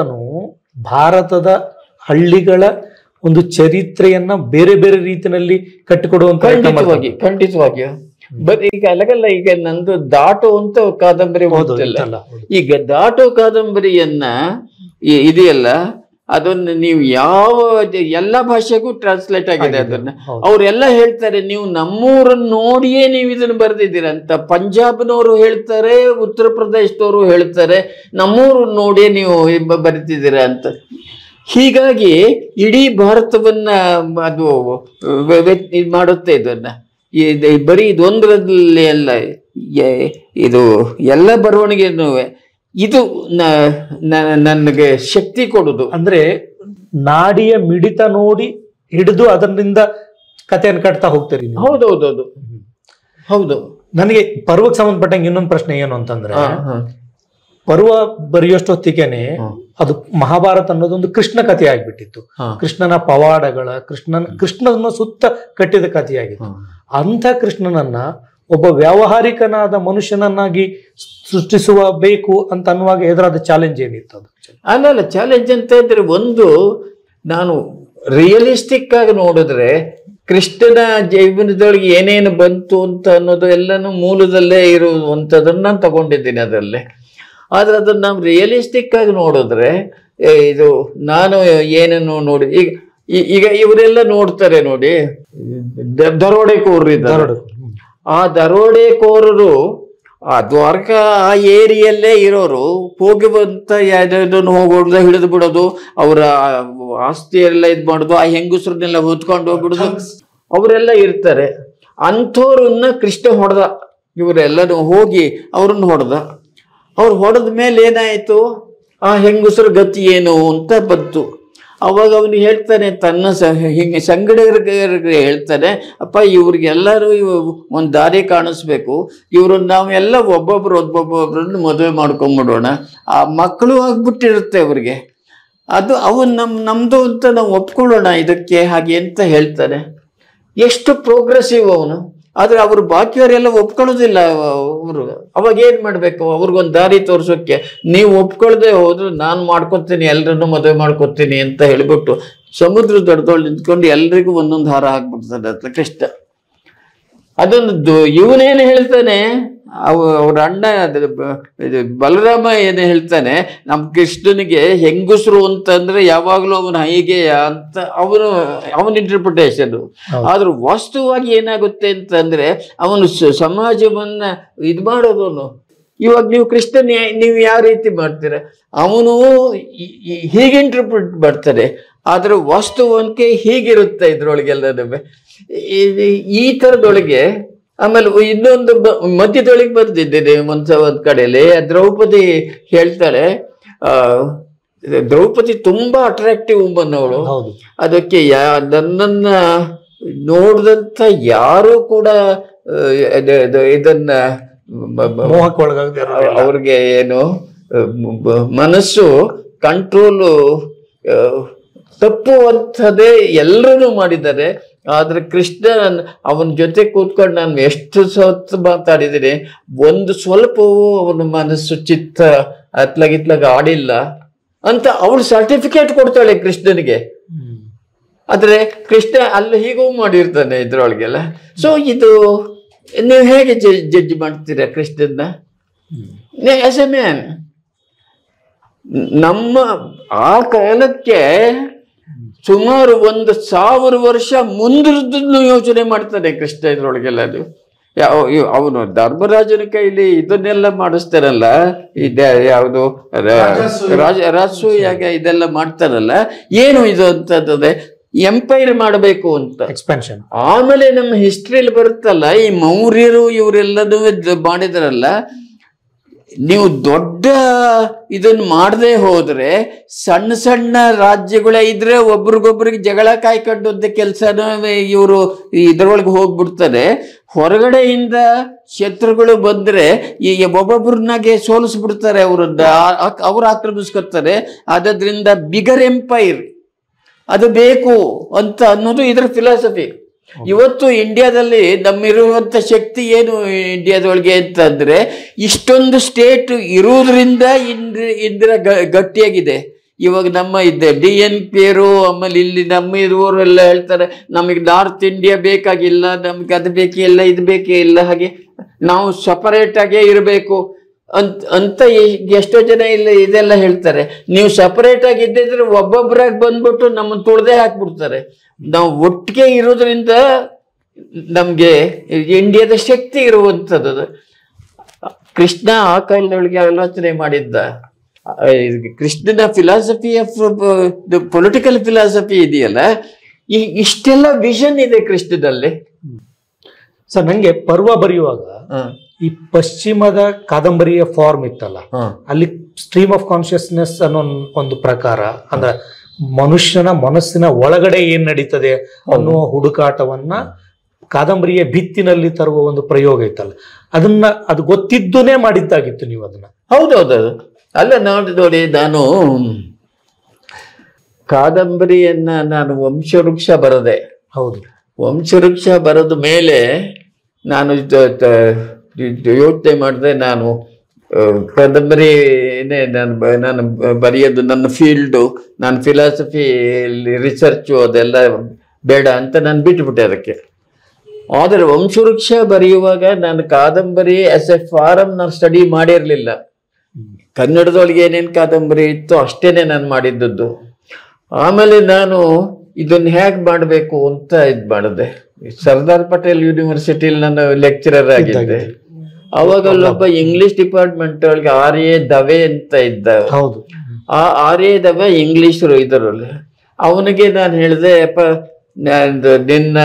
ಭಾರತದ ಹಳ್ಳಿಗಳ ಒಂದು ಚರಿತ್ರೆಯನ್ನ ಬೇರೆ ಬೇರೆ ರೀತಿಯಲ್ಲಿ ಕಟ್ಟಿಕೊಡುವಂತ ಪ್ರಯತ್ನ ಖಂಡಿತವಾಗಿ ಖಂಡಿತವಾಗಿಯೂ ಬಟ್ ಈಗ ಅಲ್ಲಗಲ್ಲ ಈಗ ನಂದು ದಾಟು ಅಂತ ಕಾದಂಬರಿ ಹೌದು ಓದ್ತಿಲ್ಲ ಇತ್ತಲ್ಲ, ಹೌದು. ಈಗ ದಾಟು ಕಾದಂಬರಿಯನ್ನ ಇ- ಇದೆಯಲ್ಲ ಅದನ್ನ ನೀವು ಯಾವ ಎಲ್ಲ ಭಾಷೆಗೂ ಟ್ರಾನ್ಸ್ಲೇಟ್ ಆಗಿದೆ ಅದನ್ನ ಹೌದು. ಅವರೆಲ್ಲ ಹೇಳ್ತಾರೆ ನೀವು ನಮ್ಮೂರನ್ನ ನೋಡಿಯೇ ನೀವು ಇದನ್ನ ಬರೆದಿದ್ದೀರ ಅಂತ ಪಂಜಾಬ್ನವರು ಹೇಳ್ತಾರೆ ಉತ್ತರ ಪ್ರದೇಶದವರು ಹೇಳ್ತಾರೆ ನಮ್ಮೂರನ್ನ ನೋಡಿಯೇ ನೀವು ಬ- ಬರಿತಿದ್ದೀರ ಅಂತ ಹೀಗಾಗಿ ಇಡೀ ಭಾರತವನ್ನ ಅದು ವೆ- ವೆ- ಇದ್ ಮಾಡುತ್ತೆ ಇದನ್ನ ಇದು ಬರೀ ಇದೊಂದರಲ್ಲಿ ಅಲ್ಲ ಎ- ಇದು ಎಲ್ಲ ಬರವಣಿಗೆನೂ ಇದು ನ- ನ- ನನಗೆ ಶಕ್ತಿ ಕೊಡುದು ಅಂದ್ರೆ ನಾಡಿಯ ಮಿಡಿತ ನೋಡಿ ಹಿಡಿದು ಅದರಿಂದ ಕಥೆಯನ್ನು ಕಟ್ತಾ ಹೋಗ್ತೀರಿ ನೀವು ಹೌದೌದೌದು ಹೌದು ನನಗೆ ಪರ್ವಕ್ಕೆ ಸಂಬಂಧಪಟ್ಟಂಗೆ ಇನ್ನೊಂದು ಪ್ರಶ್ನೆ ಏನು ಅಂತಂದ್ರೆ ಹಾ, ಹಾ. ಪರ್ವ ಬರೆಯೋಷ್ಟೊತ್ತಿಗೆನೆ ಹ್ಮ್. ಅದು ಮಹಾಭಾರತ ಅನ್ನೋದೊಂದು ಕೃಷ್ಣ ಕಥೆ ಆಗ್ಬಿಟ್ಟಿತ್ತು ಹಾ. ಕೃಷ್ಣನ ಪವಾಡಗಳ ಕೃಷ್ಣನ ಕೃಷ್ಣನ ಸುತ್ತ ಕಟ್ಟಿದ ಕಥೆಯಾಗಿತ್ತು ಅಂಥ ಕೃಷ್ಣನನ್ನ ಒಬ್ಬ ವ್ಯಾವಹಾರಿಕನಾದ ಮನುಷ್ಯನನ್ನಾಗಿ ಸೃಷ್ಟಿಸುವ ಬೇಕು ಅಂತ ಅನ್ನುವಾಗ ಎದುರಾದ ಚಾಲೆಂಜ್ ಏನಿತ್ತು ಅದು ಅಲ್ಲ ಅಲ್ಲ ಚಾಲೆಂಜ್ ಅಂತ ಇದ್ರೆ ಒಂದು ನಾನು ರಿಯಲಿಸ್ಟಿಕ್ ಆಗಿ ನೋಡಿದ್ರೆ ಕೃಷ್ಣನ ಜೀವನದೊಳಗೆ ಏನೇನು ಬಂತು ಅಂತ ಅನ್ನೋದು ಎಲ್ಲನೂ ಮೂಲದಲ್ಲೇ ಇರುವಂಥದ್ದನ್ನ ನಾನು ತಗೊಂಡಿದ್ದೀನಿ ಅದರಲ್ಲಿ ಆದ್ರೆ ಅದನ್ನ ನಾವು ರಿಯಲಿಸ್ಟಿಕ್ ಆಗಿ ನೋಡಿದ್ರೆ ಏ, ಇದು ನಾನು ಏನನ್ನು ನೋಡಿ ಈಗ ಈ- ಈಗ ಇವರೆಲ್ಲ ನೋಡ್ತಾರೆ ನೋಡಿ ದ- ದರೋಡೆಕೋರರು ಇದ್ದಾರೆ ದರೋಡೆ. ಹ್ಮ್. ಆ ದರೋಡೆಕೋರರು ಆ ದ್ವಾರಕಾ ಆ ಏರಿಯಲ್ಲೇ ಇರೋರು ಹೋಗುವಂತ ಯಾವ್ದನ್ನು ಹೋಗೋದು ಹಿಡಿದು ಬಿಡೋದು ಅವರ ಆಸ್ತಿ ಎಲ್ಲ ಇದ್ ಮಾಡೋದು ಆ ಹೆಂಗಸರನ್ನೆಲ್ಲ ಹೊತ್ಕೊಂಡು ಹೋಗ್ಬಿಡೋದು ಅವರೆಲ್ಲ ಇರ್ತಾರೆ ಅಂಥವ್ರನ್ನ ಕೃಷ್ಣ ಹೊಡೆದ ಇವರೆಲ್ಲರೂ ಹೋಗಿ ಅವ್ರನ್ನ ಹೊಡೆದ ಅವ್ರು ಹೊಡೆದ ಮೇಲೆ ಏನಾಯ್ತು ಆ ಹೆಂಗಸರ ಗತಿ ಏನು ಅಂತ ಬಂತು ಅವಾಗ ಅವನು ಹೇಳ್ತಾನೆ ತನ್ನ ಸ ಹಿಂಗೆ ಸಂಗಡಿಗರಿಗೆ ಹೇಳ್ತಾನೆ ಅಪ್ಪ ಇವ್ರಿಗೆಲ್ಲರೂ ಒಂದು ದಾರಿ ಕಾಣಿಸ್ಬೇಕು ಇವರು ನಾವೆಲ್ಲ ಒಬ್ಬೊಬ್ರು ಒಬ್ಬೊಬ್ಬೊಬ್ರನ್ನ ಮದುವೆ ಮಾಡ್ಕೊಂಬಿಡೋಣ ಆ ಮಕ್ಕಳು ಆಗ್ಬಿಟ್ಟಿರುತ್ತೆ ಅವ್ರಿಗೆ ಅದು ಅವನ್ ನಮ್ ನಮ್ದು ಅಂತ ನಾವು ಒಪ್ಕೊಳ್ಳೋಣ ಇದಕ್ಕೆ ಹಾಗೆ ಅಂತ ಹೇಳ್ತಾನೆ ಎಷ್ಟು ಪ್ರೋಗ್ರೆಸಿವ್ ಅವನು ಆದ್ರೆ ಅವ್ರು ಬಾಕಿಯವರೆಲ್ಲ ಒಪ್ಕೊಳ್ಳೋದಿಲ್ಲ ಅವರು ಅವಾಗ ಏನ್ ಮಾಡ್ಬೇಕು ಅವ್ರಿಗೊಂದು ದಾರಿ ತೋರ್ಸೋಕೆ ನೀವು ಒಪ್ಕೊಳ್ದೆ ಹೋದ್ರೆ ನಾನು ಮಾಡ್ಕೊತೀನಿ ಎಲ್ರನ್ನೂ ಮದುವೆ ಮಾಡ್ಕೊತೀನಿ ಅಂತ ಹೇಳ್ಬಿಟ್ಟು ಸಮುದ್ರ ದಡದೊಳಗೆ ನಿಂತ್ಕೊಂಡು ಎಲ್ರಿಗೂ ಒಂದೊಂದು ಹಾರ ಹಾಕ್ಬಿಡ್ತಾನೆ ಅಂತ ಕೃಷ್ಣ ಅದೊಂದು ಇವನೇನು ಹೇಳ್ತಾನೆ ಅವ ಅವ್ರ ಅಣ್ಣ ಅದು ಬ- ಇದು ಬಲರಾಮ ಏನು ಹೇಳ್ತಾನೆ ನಮ್ಮ ಕೃಷ್ಣನಿಗೆ ಹೆಂಗಸರು ಅಂತಂದ್ರೆ ಯಾವಾಗಲೂ ಅವನ ಹೀಗೆಯ ಅಂತ ಅವನು ಅವನ ಇಂಟರ್ಪ್ರಿಟೇಷನ್ ಹೌದು. ಆದ್ರೆ ವಾಸ್ತವವಾಗಿ ಏನಾಗುತ್ತೆ ಅಂತಂದ್ರೆ ಅವನು ಸ- ಸಮಾಜವನ್ನ ಇದು ಮಾಡೋದವನು ಇವಾಗ ನೀವು ಕೃಷ್ಣನ್ ಯಾ- ನೀವು ಯಾವ ರೀತಿ ಮಾಡ್ತೀರ ಅವನು ಈ- ಈ- ಹೀಗೆ ಇಂಟರ್ಪ್ರಿಟ್ ಮಾಡ್ತಾರೆ ಆದ್ರೆ ವಾಸ್ತವಕ್ಕೆ ಹೀಗಿರುತ್ತೆ ಇದ್ರೊಳಗೆಲ್ಲ ಈ ತರದೊಳಗೆ ಆಮೇಲೆ ಇನ್ನೊಂದು ಬ- ಮಧ್ಯದೊಳಗೆ ಬರ್ದಿದ್ದೇನೆ ಒಂದ್ಸ ಒಂದ್ ಕಡೆಯಲ್ಲಿ ದ್ರೌಪದಿ ಹೇಳ್ತಾಳೆ ಆ ದ್ರೌಪದಿ ತುಂಬಾ ಅಟ್ರಾಕ್ಟಿವ್ ವುಮನ್ ಅವಳು ಹೌದು ಅದಕ್ಕೆ ಯಾ ನನ್ನನ್ನ ನೋಡಿದಂತ ಯಾರು ಕೂಡ ಆ, ಇದು- ಇದು- ಇದನ್ನ ಬ- ಬ- ಮೋಹಕ್ಕೆ ಒಳಗಾಗದೆ ಇರೋರೆಲ್ಲ. ಅವ್ರಿಗೆ ಏನು ಆ, ಬ- ಮನಸ್ಸು ಕಂಟ್ರೋಲು ತಪ್ಪುವಂಥದ್ದೇ ಎಲ್ಲರೂ ಮಾಡಿದ್ದಾರೆ ಆದ್ರೆ ಕೃಷ್ಣ ಅವನ ಜೊತೆ ಕೂತ್ಕೊಂಡು ನಾನು ಎಷ್ಟು ಸೊತ್ತು ಮಾತಾಡಿದ್ದೀನಿ ಒಂದು ಸ್ವಲ್ಪವೂ ಅವನ ಮನಸ್ಸು ಚಿತ್ತ ಅತ್ಲಾಗಿತ್ಲಾಗ ಆಡಿಲ್ಲ ಅಂತ ಅವಳು ಸರ್ಟಿಫಿಕೇಟ್ ಕೊಡ್ತಾಳೆ ಕೃಷ್ಣನಿಗೆ ಹ್ಮ್. ಆದ್ರೆ ಕೃಷ್ಣ ಅಲ್ಲಿ ಹೀಗೂ ಮಾಡಿರ್ತಾನೆ ಇದ್ರೊಳಗೆಲ್ಲ ಸೊ ಇದು ನೀವು ಹೇಗೆ ಜಡ್ಜ್ ಮಾಡ್ತೀರಾ ಕೃಷ್ಣನ್ನ ಆಸ್ ಎ ಮ್ಯಾನ್ ನಮ್ಮ ಆ ಕಾಲಕ್ಕೆ ಸುಮಾರು ಒಂದು ಸಾವಿರ ವರ್ಷ ಮುಂದಿರದನ್ನು ಯೋಚನೆ ಮಾಡ್ತಾನೆ ಕೃಷ್ಣ ಇದ್ರೊಳಗೆಲ್ಲ ಅದು ಯಾವ- ಇವ್- ಅವನು ಧರ್ಮರಾಜನ ಕೈಲಿ ಇದನ್ನೆಲ್ಲ ಮಾಡಿಸ್ತಾರಲ್ಲ ಇದೆ ಯಾವುದು ರಾಜಸೂಯ. ರಾಜ ರಾಜಸೂಯಾಗ ಇದೆಲ್ಲ ಮಾಡ್ತಾರಲ್ಲ ಏನು ಇದು ಅಂತಂದ್ರೆ ಎಂಪೈರ್ ಮಾಡಬೇಕು ಅಂತ ಎಕ್ಸ್ಪೆನ್ಷನ್ ಆಮೇಲೆ ನಮ್ಮ ಹಿಸ್ಟ್ರಿಯಲ್ಲಿ ಬರುತ್ತಲ್ಲ ಈ ಮೌರ್ಯರು ಇವರೆಲ್ಲದೂ ಇದ್ ಮಾಡಿದ್ರಲ್ಲ ನೀವು ದೊಡ್ಡ ಇದನ್ನ ಮಾಡದೆ ಹೋದ್ರೆ ಸಣ್ಣ ಸಣ್ಣ ರಾಜ್ಯಗಳೇ ಇದ್ರೆ ಒಬ್ರಿಗೊಬ್ರಿಗೆ ಜಗಳ ಕಾಯ್ಕೊಂಡದ್ದ ಕೆಲಸನ ಇವರು ಇದ್ರೊಳಗೆ ಹೋಗ್ಬಿಡ್ತಾರೆ ಹೊರಗಡೆಯಿಂದ ಶತ್ರುಗಳು ಬಂದ್ರೆ ಈ ಒಬ್ಬೊಬ್ರನ್ನಾಗೆ ಸೋಲಿಸ್ಬಿಡ್ತಾರೆ ಅವ್ರನ್ನ ಅವ್ರು ಆಕ್ರಮಿಸ್ಕೊತಾರೆ ಅದರಿಂದ ಬಿಗರ್ ಎಂಪೈರ್ ಅದು ಬೇಕು ಅಂತ ಅನ್ನೋದು ಇದರ ಫಿಲಾಸಫಿ ಇವತ್ತು ಇಂಡಿಯಾದಲ್ಲಿ ನಮ್ಮಿರುವಂತ ಶಕ್ತಿ ಏನು ಇಂಡಿಯಾದೊಳಗೆ ಅಂತಂದ್ರೆ ಇಷ್ಟೊಂದು ಸ್ಟೇಟ್ ಇರುವುದರಿಂದ ಇಂದ್ರ ಇಂದಿರ ಗ- ಗಟ್ಟಿಯಾಗಿದೆ ಇವಾಗ ನಮ್ಮ ಇದ್ದೆ ಡಿ ಎನ್ ಪಿಯರು ಆಮೇಲೆ ಇಲ್ಲಿ ನಮ್ಮ ಇರುವವರೆಲ್ಲ ಹೇಳ್ತಾರೆ ನಮಗೆ ನಾರ್ತ್ ಇಂಡಿಯಾ ಬೇಕಾಗಿಲ್ಲ ನಮ್ಗೆ ಅದು ಬೇಕೇ ಇಲ್ಲ ಇದು ಬೇಕೇ ಇಲ್ಲ ಹಾಗೆ ನಾವು ಸಪರೇಟ್ ಆಗೇ ಇರಬೇಕು ಅಂತ ಅಂತ ಎ- ಎಷ್ಟೋ ಜನ ಇಲ್ಲ ಇದೆಲ್ಲ ಹೇಳ್ತಾರೆ ನೀವು ಸಪರೇಟ್ ಆಗಿ ಇದ್ದಿದ್ರೆ ಒಬ್ಬೊಬ್ಬರಾಗಿ ಬಂದ್ಬಿಟ್ಟು ನಮ್ಮನ್ನು ತುಳ್ದೇ ಹಾಕ್ಬಿಡ್ತಾರೆ ನಾವು ಒಟ್ಟಿಗೆ ಇರೋದ್ರಿಂದ ನಮ್ಗೆ ಇಂಡಿಯಾದ ಶಕ್ತಿ ಇರುವಂಥದ್ದು ಅದು. ಕೃಷ್ಣ ಆ ಕಾಲದೊಳಗೆ ಆಲೋಚನೆ ಮಾಡಿದ್ದ ಆ, ಇದು ಕೃಷ್ಣನ ಫಿಲಾಸಫಿ ಆಫ್ ಪೊಲಿಟಿಕಲ್ ಫಿಲಾಸಫಿ ಇದೆಯಲ್ಲ ಈ ಇಷ್ಟೆಲ್ಲ ವಿಷನ್ ಇದೆ ಕೃಷ್ಣನಲ್ಲಿ ಸರ್ ನಂಗೆ ಪರ್ವ ಬರೆಯುವಾಗ ಹ, ಈ ಪಶ್ಚಿಮದ ಕಾದಂಬರಿಯ ಫಾರ್ಮ್ ಇತ್ತಲ್ಲ ಹ, ಅಲ್ಲಿ ಸ್ಟ್ರೀಮ್ ಆಫ್ ಕಾನ್ಶಿಯಸ್ನೆಸ್ ಅನ್ನೋ ಒಂದ್- ಒಂದು ಪ್ರಕಾರ ಅಂದ್ರೆ ಮನುಷ್ಯನ ಮನಸ್ಸಿನ ಒಳಗಡೆ ಏನ್ ನಡೀತದೆ ಅನ್ನುವ ಹುಡುಕಾಟವನ್ನ ಕಾದಂಬರಿಯ ಭಿತ್ತಿನಲ್ಲಿ ತರುವ ಒಂದು ಪ್ರಯೋಗ ಇತ್ತಲ್ಲ ಅದನ್ನ ಅದು ಗೊತ್ತಿದ್ದುನೇ ಮಾಡಿದ್ದಾಗಿತ್ತು ನೀವು ಅದನ್ನ ಹೌದೌದು ಅಲ್ಲ ನೋಡಿ ನೋಡಿ ನಾನು ಕಾದಂಬರಿಯನ್ನ ನಾನು ವಂಶವೃಕ್ಷ ಬರದೆ ಹೌದು ವಂಶವೃಕ್ಷ ಬರೆದ ಮೇಲೆ ನಾನು ತ- ತ- ಇದು ಯೋಚನೆ ಮಾಡಿದೆ ನಾನು ಆ, ಕಾದಂಬರಿನೇ ನಾನು ಬ- ನಾನು ಬ- ಬರೆಯೋದು ನನ್ನ ಫೀಲ್ಡು ನಾನು ಫಿಲಾಸಫಿ ರಿಸರ್ಚು ಅದೆಲ್ಲ ಬೇಡ ಅಂತ ನಾನು ಬಿಟ್ಟುಬಿಟ್ಟೆ ಅದಕ್ಕೆ ಆದರೆ ವಂಶವೃಕ್ಷ ಬರೆಯುವಾಗ ನಾನು ಕಾದಂಬರಿ ಆಸ್ ಎ ಫಾರಮ್ ನಾನು ಸ್ಟಡಿ ಮಾಡಿರಲಿಲ್ಲ ಕನ್ನಡದೊಳಗೆ ಏನೇನು ಕಾದಂಬರಿ ಇತ್ತು ಅಷ್ಟೇನೆ ನಾನು ಮಾಡಿದ್ದದ್ದು ಆಮೇಲೆ ನಾನು ಇದನ್ನ ಹೇಗೆ ಮಾಡಬೇಕು ಅಂತ ಇದು ಮಾಡಿದೆ ಸರ್ದಾರ್ ಪಟೇಲ್ ಯೂನಿವರ್ಸಿಟಿಲಿ ನಾನು ಲೆಕ್ಚರರ್ ಆಗಿದ್ದೆ ಅವಾಗ ಅಲ್ಲೊಬ್ಬ ಇಂಗ್ಲಿಷ್ ಡಿಪಾರ್ಟ್ಮೆಂಟ್ ಒಳಗೆ ಆರ್ ಎ ದವೆ ಅಂತ ಇದ್ದ ಹೌದು ಆ ಆರ್ ಎ ದವೆ ಇಂಗ್ಲಿಷರು ಇದರಲ್ಲಿ ಅವನಿಗೆ ನಾನು ಹೇಳಿದೆ ಅಪ್ಪ ನಾನು ನಿನ್ನ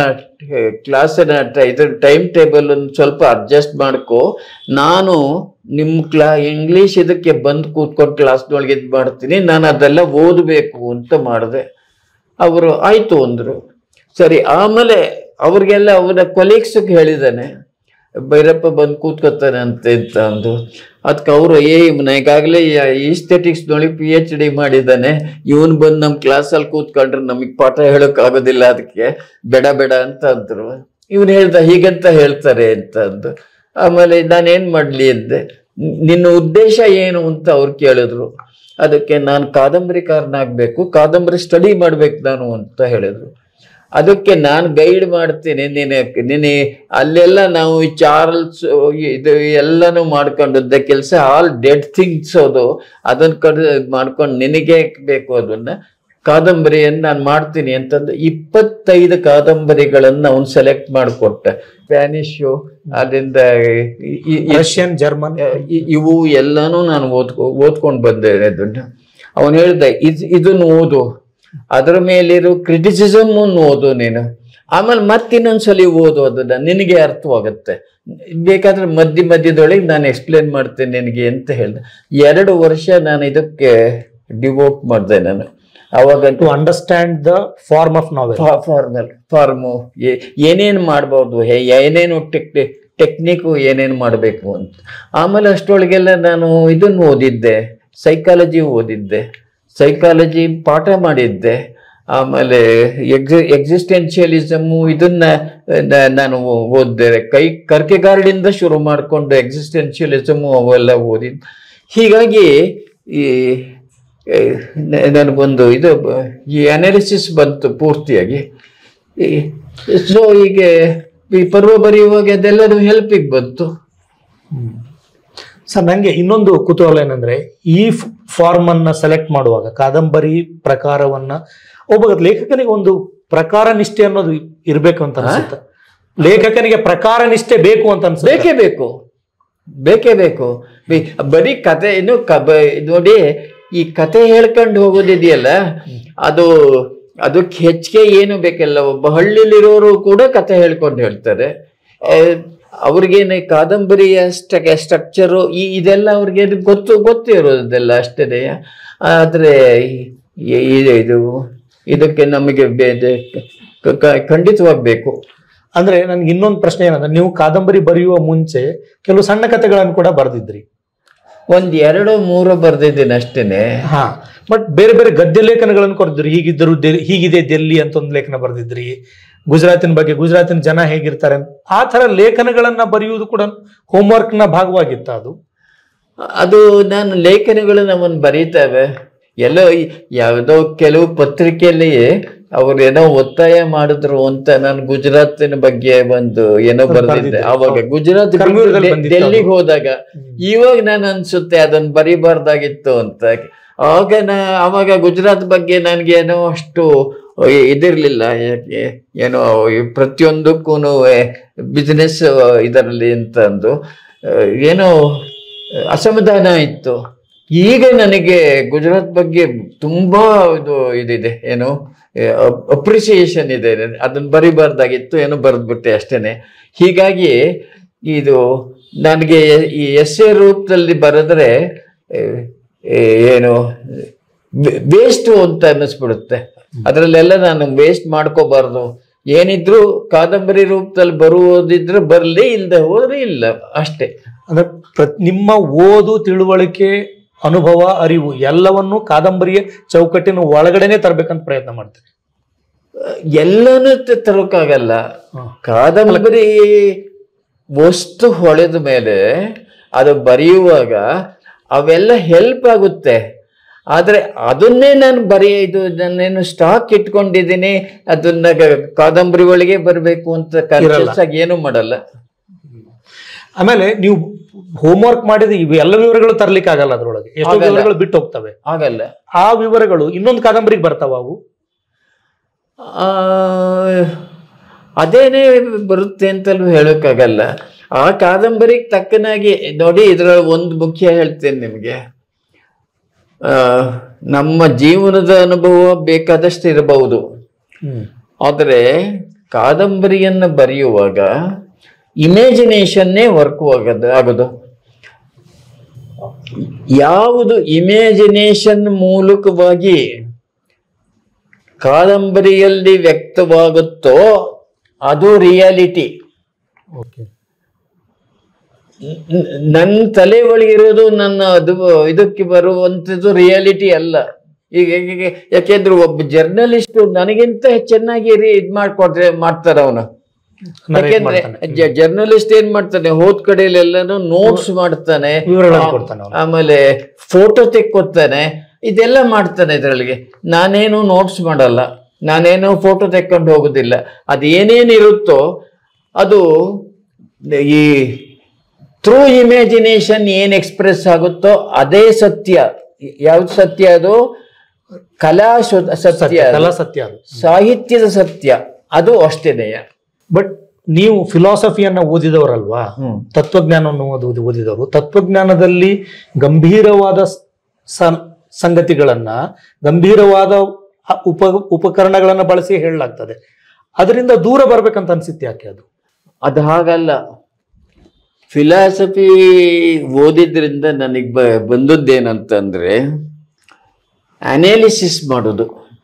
ಕ್ಲಾಸಿನ ಇದ್ರ ಟೈಮ್ ಟೇಬಲ್ ಸ್ವಲ್ಪ ಅಡ್ಜಸ್ಟ್ ಮಾಡ್ಕೊ ನಾನು ನಿಮ್ಮ ಕ್ಲಾ ಇಂಗ್ಲಿಷ್ ಇದಕ್ಕೆ ಬಂದು ಕೂತ್ಕೊಂಡು ಕ್ಲಾಸ್ನೊಳಗೆ ಇದು ಮಾಡ್ತೀನಿ ನಾನು ಅದೆಲ್ಲ ಓದಬೇಕು ಅಂತ ಮಾಡಿದೆ ಅವರು ಆಯ್ತು ಅಂದರು ಸರಿ ಆಮೇಲೆ ಅವ್ರಿಗೆಲ್ಲ ಅವನ ಕೊಲೀಗ್ಸ್ಗೆ ಹೇಳಿದ್ದಾನೆ ಭೈರಪ್ಪ ಬಂದು ಕೂತ್ಕೊತಾನೆ ಅಂತ ಅಂತ ಅಂದು ಅದಕ್ಕೆ ಅವರು ಏ ಇವನ ಈಗಾಗಲೇ ಈಸ್ಥೆಟಿಕ್ಸ್ನೊಳಗೆ ಪಿ ಎಚ್ ಡಿ ಮಾಡಿದ್ದಾನೆ ಇವನು ಬಂದು ನಮ್ಮ ಕ್ಲಾಸಲ್ಲಿ ಕೂತ್ಕೊಂಡ್ರೆ ನಮಗೆ ಪಾಠ ಹೇಳೋಕ್ಕಾಗೋದಿಲ್ಲ ಅದಕ್ಕೆ ಬೇಡ ಬೇಡ ಅಂತ ಅಂದರು ಇವನು ಹೇಳ್ದ ಹೀಗಂತ ಹೇಳ್ತಾರೆ ಅಂತ ಅಂದು ಆಮೇಲೆ ನಾನೇನು ಮಾಡಲಿ ಅಂದೆ ನಿನ್ನ ಉದ್ದೇಶ ಏನು ಅಂತ ಅವ್ರು ಕೇಳಿದ್ರು ಅದಕ್ಕೆ ನಾನು ಕಾದಂಬರಿಕಾರನಾಗಬೇಕು ಕಾದಂಬರಿ ಸ್ಟಡಿ ಮಾಡ್ಬೇಕು ನಾನು ಅಂತ ಹೇಳಿದ್ರು ಅದಕ್ಕೆ ನಾನು ಗೈಡ್ ಮಾಡ್ತೀನಿ ನೀನು ನೀನು ಅಲ್ಲೆಲ್ಲ ನಾವು ಈ ಚಾರ್ಲ್ಸ್ ಇದು ಎಲ್ಲನೂ ಮಾಡ್ಕೊಂಡದ್ದ ಕೆಲಸ ಆಲ್ ಡೆಡ್ ಥಿಂಗ್ಸ್ ಅದು ಅದನ್ನ ಕಡ್ ಮಾಡ್ಕೊಂಡು ನಿನಗೆ ಬೇಕು ಅದನ್ನ ಕಾದಂಬರಿಯನ್ನು ನಾನು ಮಾಡ್ತೀನಿ ಅಂತಂದು ಇಪ್ಪತ್ತೈದು ಕಾದಂಬರಿಗಳನ್ನ ಅವನು ಸೆಲೆಕ್ಟ್ ಮಾಡಿಕೊಟ್ಟ ಸ್ಪ್ಯಾನಿಷು ಅದರಿಂದ ಈ- ಈ- ಈ- ರಷ್ಯನ್ ಜರ್ಮನ್ ಇ- ಇವು ಎಲ್ಲಾನು ನಾನು ಓದ್ಕೊ ಓದ್ಕೊಂಡು ಬಂದೆ ಅದನ್ನ ಅವನು ಹೇಳ್ದ ಇದ್ ಇದನ್ನು ಓದು ಅದರ ಮೇಲಿರೋ ಕ್ರಿಟಿಸಿಸಮ್ ಓದು ನೀನು ಆಮೇಲೆ ಮತ್ತಿನ್ನೊಂದ್ಸಲಿ ಓದು ಅದನ್ನ ನಿನಗೆ ಅರ್ಥವಾಗುತ್ತೆ ಬೇಕಾದ್ರೆ ಮಧ್ಯ ಮಧ್ಯದೊಳಗೆ ನಾನು ಎಕ್ಸ್ಪ್ಲೇನ್ ಮಾಡ್ತೇನೆ ನಿನಗೆ ಅಂತ ಹೇಳ್ದೆ ಎರಡು ವರ್ಷ ನಾನು ಇದಕ್ಕೆ ಡಿವೋಟ್ ಮಾಡಿದೆ ನಾನು ಅವಾಗ to understand the form of novel formal form ಏನೇನು ಮಾಡ್ಬೋದು ಹೇ- ಏನೇನು ಟೆಕ್ ಟೆಕ್ನಿಕ್ಕು ಏನೇನು ಮಾಡಬೇಕು ಅಂತ ಆಮೇಲೆ ಅಷ್ಟರೊಳಗೆಲ್ಲ ನಾನು ಇದನ್ನು ಓದಿದ್ದೆ ಸೈಕಾಲಜಿ ಓದಿದ್ದೆ ಸೈಕಾಲಜಿ ಪಾಠ ಮಾಡಿದ್ದೆ ಆಮೇಲೆ ಎಕ್ಸಿ ಎಕ್ಸಿಸ್ಟೆನ್ಷಿಯಲಿಸಮು ಇದನ್ನ ನ- ನಾನು ಓದಿದೆ ಕೈ ಕರ್ಕೆಗಾರ್ಡಿಂದ ಶುರು ಮಾಡಿಕೊಂಡು ಎಕ್ಸಿಸ್ಟೆನ್ಷಿಯಲಿಸಮು ಅವೆಲ್ಲ ಓದಿದ್ದು ಹೀಗಾಗಿ ಈ ಏ, ನ- ನನಗೊಂದು ಇದು ಬ- ಈ ಅನಾಲಿಸಿಸ್ ಬಂತು ಪೂರ್ತಿಯಾಗಿ ಸೊ ಹೀಗೆ ಈ ಪರ್ವ ಬರೆಯುವಾಗ ಅದೆಲ್ಲನೂ ಹೆಲ್ಪಿಗೆ ಬಂತು ಸರ್ ನಂಗೆ ಇನ್ನೊಂದು ಕುತೂಹಲ ಏನಂದ್ರೆ ಈ ಫಾರ್ಮ್ ಅನ್ನ ಸೆಲೆಕ್ಟ್ ಮಾಡುವಾಗ ಕಾದಂಬರಿ ಪ್ರಕಾರವನ್ನ ಒಬ್ಬ ಲೇಖಕನಿಗೆ ಒಂದು ಪ್ರಕಾರ ನಿಷ್ಠೆ ಅನ್ನೋದು ಇರ್ಬೇಕು ಅಂತ ಅನ್ಸುತ್ತೆ ಲೇಖಕನಿಗೆ ಪ್ರಕಾರ ನಿಷ್ಠೆ ಬೇಕು ಅಂತ ಅನ್ಸುತ್ತೆ ಬೇಕೇ ಬೇಕು ಬೇಕೇ ಬೇಕು ಬಿ- ಬರೀ ಕತೆ ಇನ್ನು ಕ- ಬ- ನೋಡಿ ಈ ಕತೆ ಹೇಳ್ಕೊಂಡು ಹೋಗೋದಿದೆಯಲ್ಲ ಅದು ಅದಕ್ಕೆ ಹೆಚ್ಚಿಗೆ ಏನು ಬೇಕಿಲ್ಲ ಒಬ್ಬ ಹಳ್ಳಿಲಿರೋರು ಕೂಡ ಕತೆ ಹೇಳ್ಕೊಂಡು ಹೇಳ್ತಾರೆ ಆ, ಅವ್ರಿಗೇನೆ ಕಾದಂಬರಿಯ ಸ್ಟ್ರಕ್ಚರು ಈ ಇದೆಲ್ಲ ಅವ್ರಿಗೆ ಇದು ಗೊತ್ತು ಗೊತ್ತಿರೋದೆಲ್ಲ ಅಷ್ಟೇ ಆದ್ರೆ ಈ- ಈ- ಇದು ಇದಕ್ಕೆ ನಮಗೆ ಬೇ- ಕ- ಕ- ಖಂಡಿತವಾಗಿ ಬೇಕು ಅಂದ್ರೆ ನನ್ಗೆ ಇನ್ನೊಂದು ಪ್ರಶ್ನೆ ಏನಂದ್ರೆ ನೀವು ಕಾದಂಬರಿ ಬರೆಯುವ ಮುಂಚೆ ಕೆಲವು ಸಣ್ಣ ಕಥೆಗಳನ್ನು ಕೂಡ ಬರೆದಿದ್ರಿ ಒಂದ್ ಎರಡು ಮೂರು ಬರ್ದಿದ್ದೀನಿ ಅಷ್ಟೇನೆ ಹಾ ಬಟ್ ಬೇರೆ ಬೇರೆ ಗದ್ಯ ಲೇಖನಗಳನ್ನು ಕೊರೆದಿದ್ರಿ ಹೀಗಿದ್ದರು ದೆ- ಹೀಗಿದೆ ಡೆಲ್ಲಿ ಅಂತ ಒಂದು ಲೇಖನ ಬರೆದಿದ್ರಿ ಗುಜರಾತಿನ ಬಗ್ಗೆ ಗುಜರಾತಿನ ಜನ ಹೇಗಿರ್ತಾರೆ ಅಂತ ಆ ತರ ಲೇಖನಗಳನ್ನ ಬರೆಯುವುದು ಕೂಡ ಹೋಮ್ವರ್ಕ್ ನ ಭಾಗವಾಗಿತ್ತ ಅದು ಅದು ನಾನು ಲೇಖನಗಳು ನಮ್ಮನ್ನು ಬರೀತವೆ ಎಲ್ಲೋ ಈ- ಯಾವುದೋ ಕೆಲವು ಪತ್ರಿಕೆಯಲ್ಲಿ ಅವ್ರು ಏನೋ ಒತ್ತಾಯ ಮಾಡಿದ್ರು ಅಂತ ನಾನು ಗುಜರಾತಿನ ಬಗ್ಗೆ ಒಂದು ಏನೋ ಬರ್ದಿದ್ದೆ ಬರ್ದಿದ್ದೆ. ಅವಾಗ ಗುಜರಾತ್ ಬಿಟ್ಟು ಕರ್ನೂಲದಲ್ಲಿ ಡೆ- ಬಂದಿತ್ತು ಡೆಲ್ಲಿಗೆ ಹೋದಾಗ ಇವಾಗ ನಾನು ಅನ್ಸುತ್ತೆ ಅದನ್ನ ಬರಿಬಾರ್ದಾಗಿತ್ತು ಅಂತ ಆಗ ನಾ ಅವಾಗ ಗುಜರಾತ್ ಬಗ್ಗೆ ನನಗೆ ಏನೋ ಅಷ್ಟು ಇ- ಇದಿರ್ಲಿಲ್ಲ ಯಾಕೆ ಏನೋ ಈ ಪ್ರತಿಯೊಂದಕ್ಕೂ ಬಿಸ್ನೆಸ್ ಇದರಲ್ಲಿ ಅಂತಂದು ಆ, ಏನೋ ಅಸಮಾಧಾನ ಇತ್ತು ಈಗ ನನಗೆ ಗುಜರಾತ್ ಬಗ್ಗೆ ತುಂಬಾ ಇದು ಇದಿದೆ ಏನು ಅಪ್ರಿಸಿಯೇಷನ್ ಇದೆ ಅದನ್ನ ಬರಿಬಾರ್ದಾಗಿತ್ತು ಏನೋ ಬರೆದ್ಬಿಟ್ಟೆ ಅಷ್ಟೇನೆ ಹೀಗಾಗಿ ಇದು ನನಗೆ ಈ ಎಸ್ಸೆ ರೂಪದಲ್ಲಿ ಬರೆದ್ರೆ ಏ, ಏ, ಏನು ವೇಸ್ಟ್ ಅಂತ ಅನ್ನಿಸ್ಬಿಡುತ್ತೆ ಅದರಲ್ಲೆಲ್ಲ ನಾನು ವೇಸ್ಟ್ ಮಾಡ್ಕೋಬಾರ್ದು ಏನಿದ್ರು ಕಾದಂಬರಿ ರೂಪದಲ್ಲಿ ಬರುವುದಿದ್ರೆ ಬರಲಿ ಇಲ್ಲದೆ ಹೋದ್ರೆ ಇಲ್ಲ ಅಷ್ಟೇ ಅಂದ್ರೆ ಪ್ರ- ನಿಮ್ಮ ಓದು ತಿಳುವಳಿಕೆ ಅನುಭವ ಅರಿವು ಎಲ್ಲವನ್ನು ಕಾದಂಬರಿಯ ಚೌಕಟ್ಟಿನ ಒಳಗಡೆನೆ ತರಬೇಕಂತ ಪ್ರಯತ್ನ ಮಾಡ್ತೀರಿ ಎಲ್ಲನೂ ತ- ತರೋಕ್ಕಾಗಲ್ಲ ಕಾದಂಬರಿ ವಸ್ತು ಹೊಳೆದ ಮೇಲೆ ಅದು ಬರೆಯುವಾಗ ಅವೆಲ್ಲ ಹೆಲ್ಪ್ ಆಗುತ್ತೆ ಆದ್ರೆ ಅದನ್ನೇ ನಾನು ಬರೆಯೋದು ನಾನೇನು ಸ್ಟಾಕ್ ಇಟ್ಕೊಂಡಿದ್ದೀನಿ ಅದನ್ನ ಗ- ಕಾದಂಬರಿ ಒಳಗೆ ಬರಬೇಕು ಅಂತ ಕಾನ್ಶಿಯಸ್ ಆಗಿ ಏನು ಮಾಡಲ್ಲ ಆಮೇಲೆ ನೀವು ಹೋಮ್ವರ್ಕ್ ಮಾಡಿದ ಇವು ಎಲ್ಲ ವಿವರಗಳು ತರ್ಲಿಕ್ಕೆ ಆಗಲ್ಲ ಅದ್ರೊಳಗೆ ಎಷ್ಟೋ ಆಗಲ್ಲ. ವಿವರಗಳು ಬಿಟ್ಟು ಹೋಗ್ತವೆ ಆಗಲ್ಲ ಆ ವಿವರಗಳು ಇನ್ನೊಂದು ಕಾದಂಬರಿಗೆ ಬರ್ತಾವ ಅವು ಆ, ಅದೇನೇ ಬರುತ್ತೆ ಅಂತಲೂ ಹೇಳೋಕ್ಕಾಗಲ್ಲ ಆ ಕಾದಂಬರಿಗೆ ತಕ್ಕನಾಗಿ ನೋಡಿ ಇದರಲ್ಲಿ ಒಂದು ಮುಖ್ಯ ಹೇಳ್ತೇನೆ ನಿಮಗೆ ಆ, ನಮ್ಮ ಜೀವನದ ಅನುಭವ ಬೇಕಾದಷ್ಟು ಇರಬಹುದು ಆದರೆ ಕಾದಂಬರಿಯನ್ನು ಬರೆಯುವಾಗ ಇಮ್ಯಾಜಿನೇಷನ್ನೇ ವರ್ಕ್ ಆಗೋದು ಆಗೋದು ಯಾವುದು ಇಮ್ಯಾಜಿನೇಷನ್ ಮೂಲಕವಾಗಿ ಕಾದಂಬರಿಯಲ್ಲಿ ವ್ಯಕ್ತವಾಗುತ್ತೋ ಅದು ರಿಯಾಲಿಟಿ ಓಕೆ ನನ್ನ ತಲೆ ಒಳಗಿರೋದು ನನ್ನ ಅದು ಇದಕ್ಕೆ ಬರುವಂಥದ್ದು ರಿಯಾಲಿಟಿ ಅಲ್ಲ ಈಗ ಈಗ ಯಾಕೆಂದ್ರೆ ಒಬ್ಬ ಜರ್ನಲಿಸ್ಟ್ ನನಗಿಂತ ಚೆನ್ನಾಗಿ ರೀ ಇದ್ ಮಾಡ್ಕೊಡ್ರೆ ಮಾಡ್ತಾರ ಅವನು ಯಾಕೆಂದ್ರೆ ಜರ್ನಲಿಸ್ಟ್ ಏನ್ ಮಾಡ್ತಾನೆ ಹೋದ್ ಕಡೆಯಲ್ಲೆಲ್ಲಾನು ನೋಟ್ಸ್ ಮಾಡ್ತಾನೆ ವಿವರಗಳನ್ನು ಆ- ಕೊಡ್ತಾನೆ ಅವನು. ಆಮೇಲೆ ಫೋಟೋ ತೆಕ್ಕೊತಾನೆ ಇದೆಲ್ಲ ಮಾಡ್ತಾನೆ ಇದ್ರೊಳಗೆ ನಾನೇನು ನೋಟ್ಸ್ ಮಾಡಲ್ಲ ನಾನೇನು ಫೋಟೋ ತೆಕ್ಕೊಂಡು ಹೋಗೋದಿಲ್ಲ ಅದು ಏನೇನಿರುತ್ತೋ ಅದು ಈ ಥ್ರೂ ಇಮ್ಯಾಜಿನೇಷನ್ ಏನ್ ಎಕ್ಸ್ಪ್ರೆಸ್ ಆಗುತ್ತೋ ಅದೇ ಸತ್ಯ ಯಾವ್ದು ಸತ್ಯ ಅದು ಕಲಾ ಸ್ವ- ಸತ್ಯ ಅದು. ಕಲಾ ಸತ್ಯ ಅದು ಸಾಹಿತ್ಯದ ಸತ್ಯ ಅದು ಅಷ್ಟೇನೆಯ ಬಟ್ ನೀವು ಫಿಲಾಸಫಿಯನ್ನ ಓದಿದವರಲ್ವಾ ಹ್ಮ್ ತತ್ವಜ್ಞಾನವನ್ನು ಓದಿ ಓದಿದವರು ತತ್ವಜ್ಞಾನದಲ್ಲಿ ಗಂಭೀರವಾದ ಸ- ಸ- ಸಂಗತಿಗಳನ್ನ ಗಂಭೀರವಾದ ಅ- ಉಪ ಉಪಕರಣಗಳನ್ನ ಬಳಸಿ ಹೇಳಲಾಗ್ತದೆ ಅದರಿಂದ ದೂರ ಬರ್ಬೇಕಂತ ಅನ್ಸಿತ್ತು ಯಾಕೆ ಅದು ಅದು ಹಾಗಲ್ಲ ಫಿಲಾಸಫಿ ಓದಿದ್ರಿಂದ ನನಗೆ ಬ ಬಂದದ್ದೇನಂತಂದ್ರೆ ಅನಾಲಿಸಿಸ್ ಮಾಡೋದು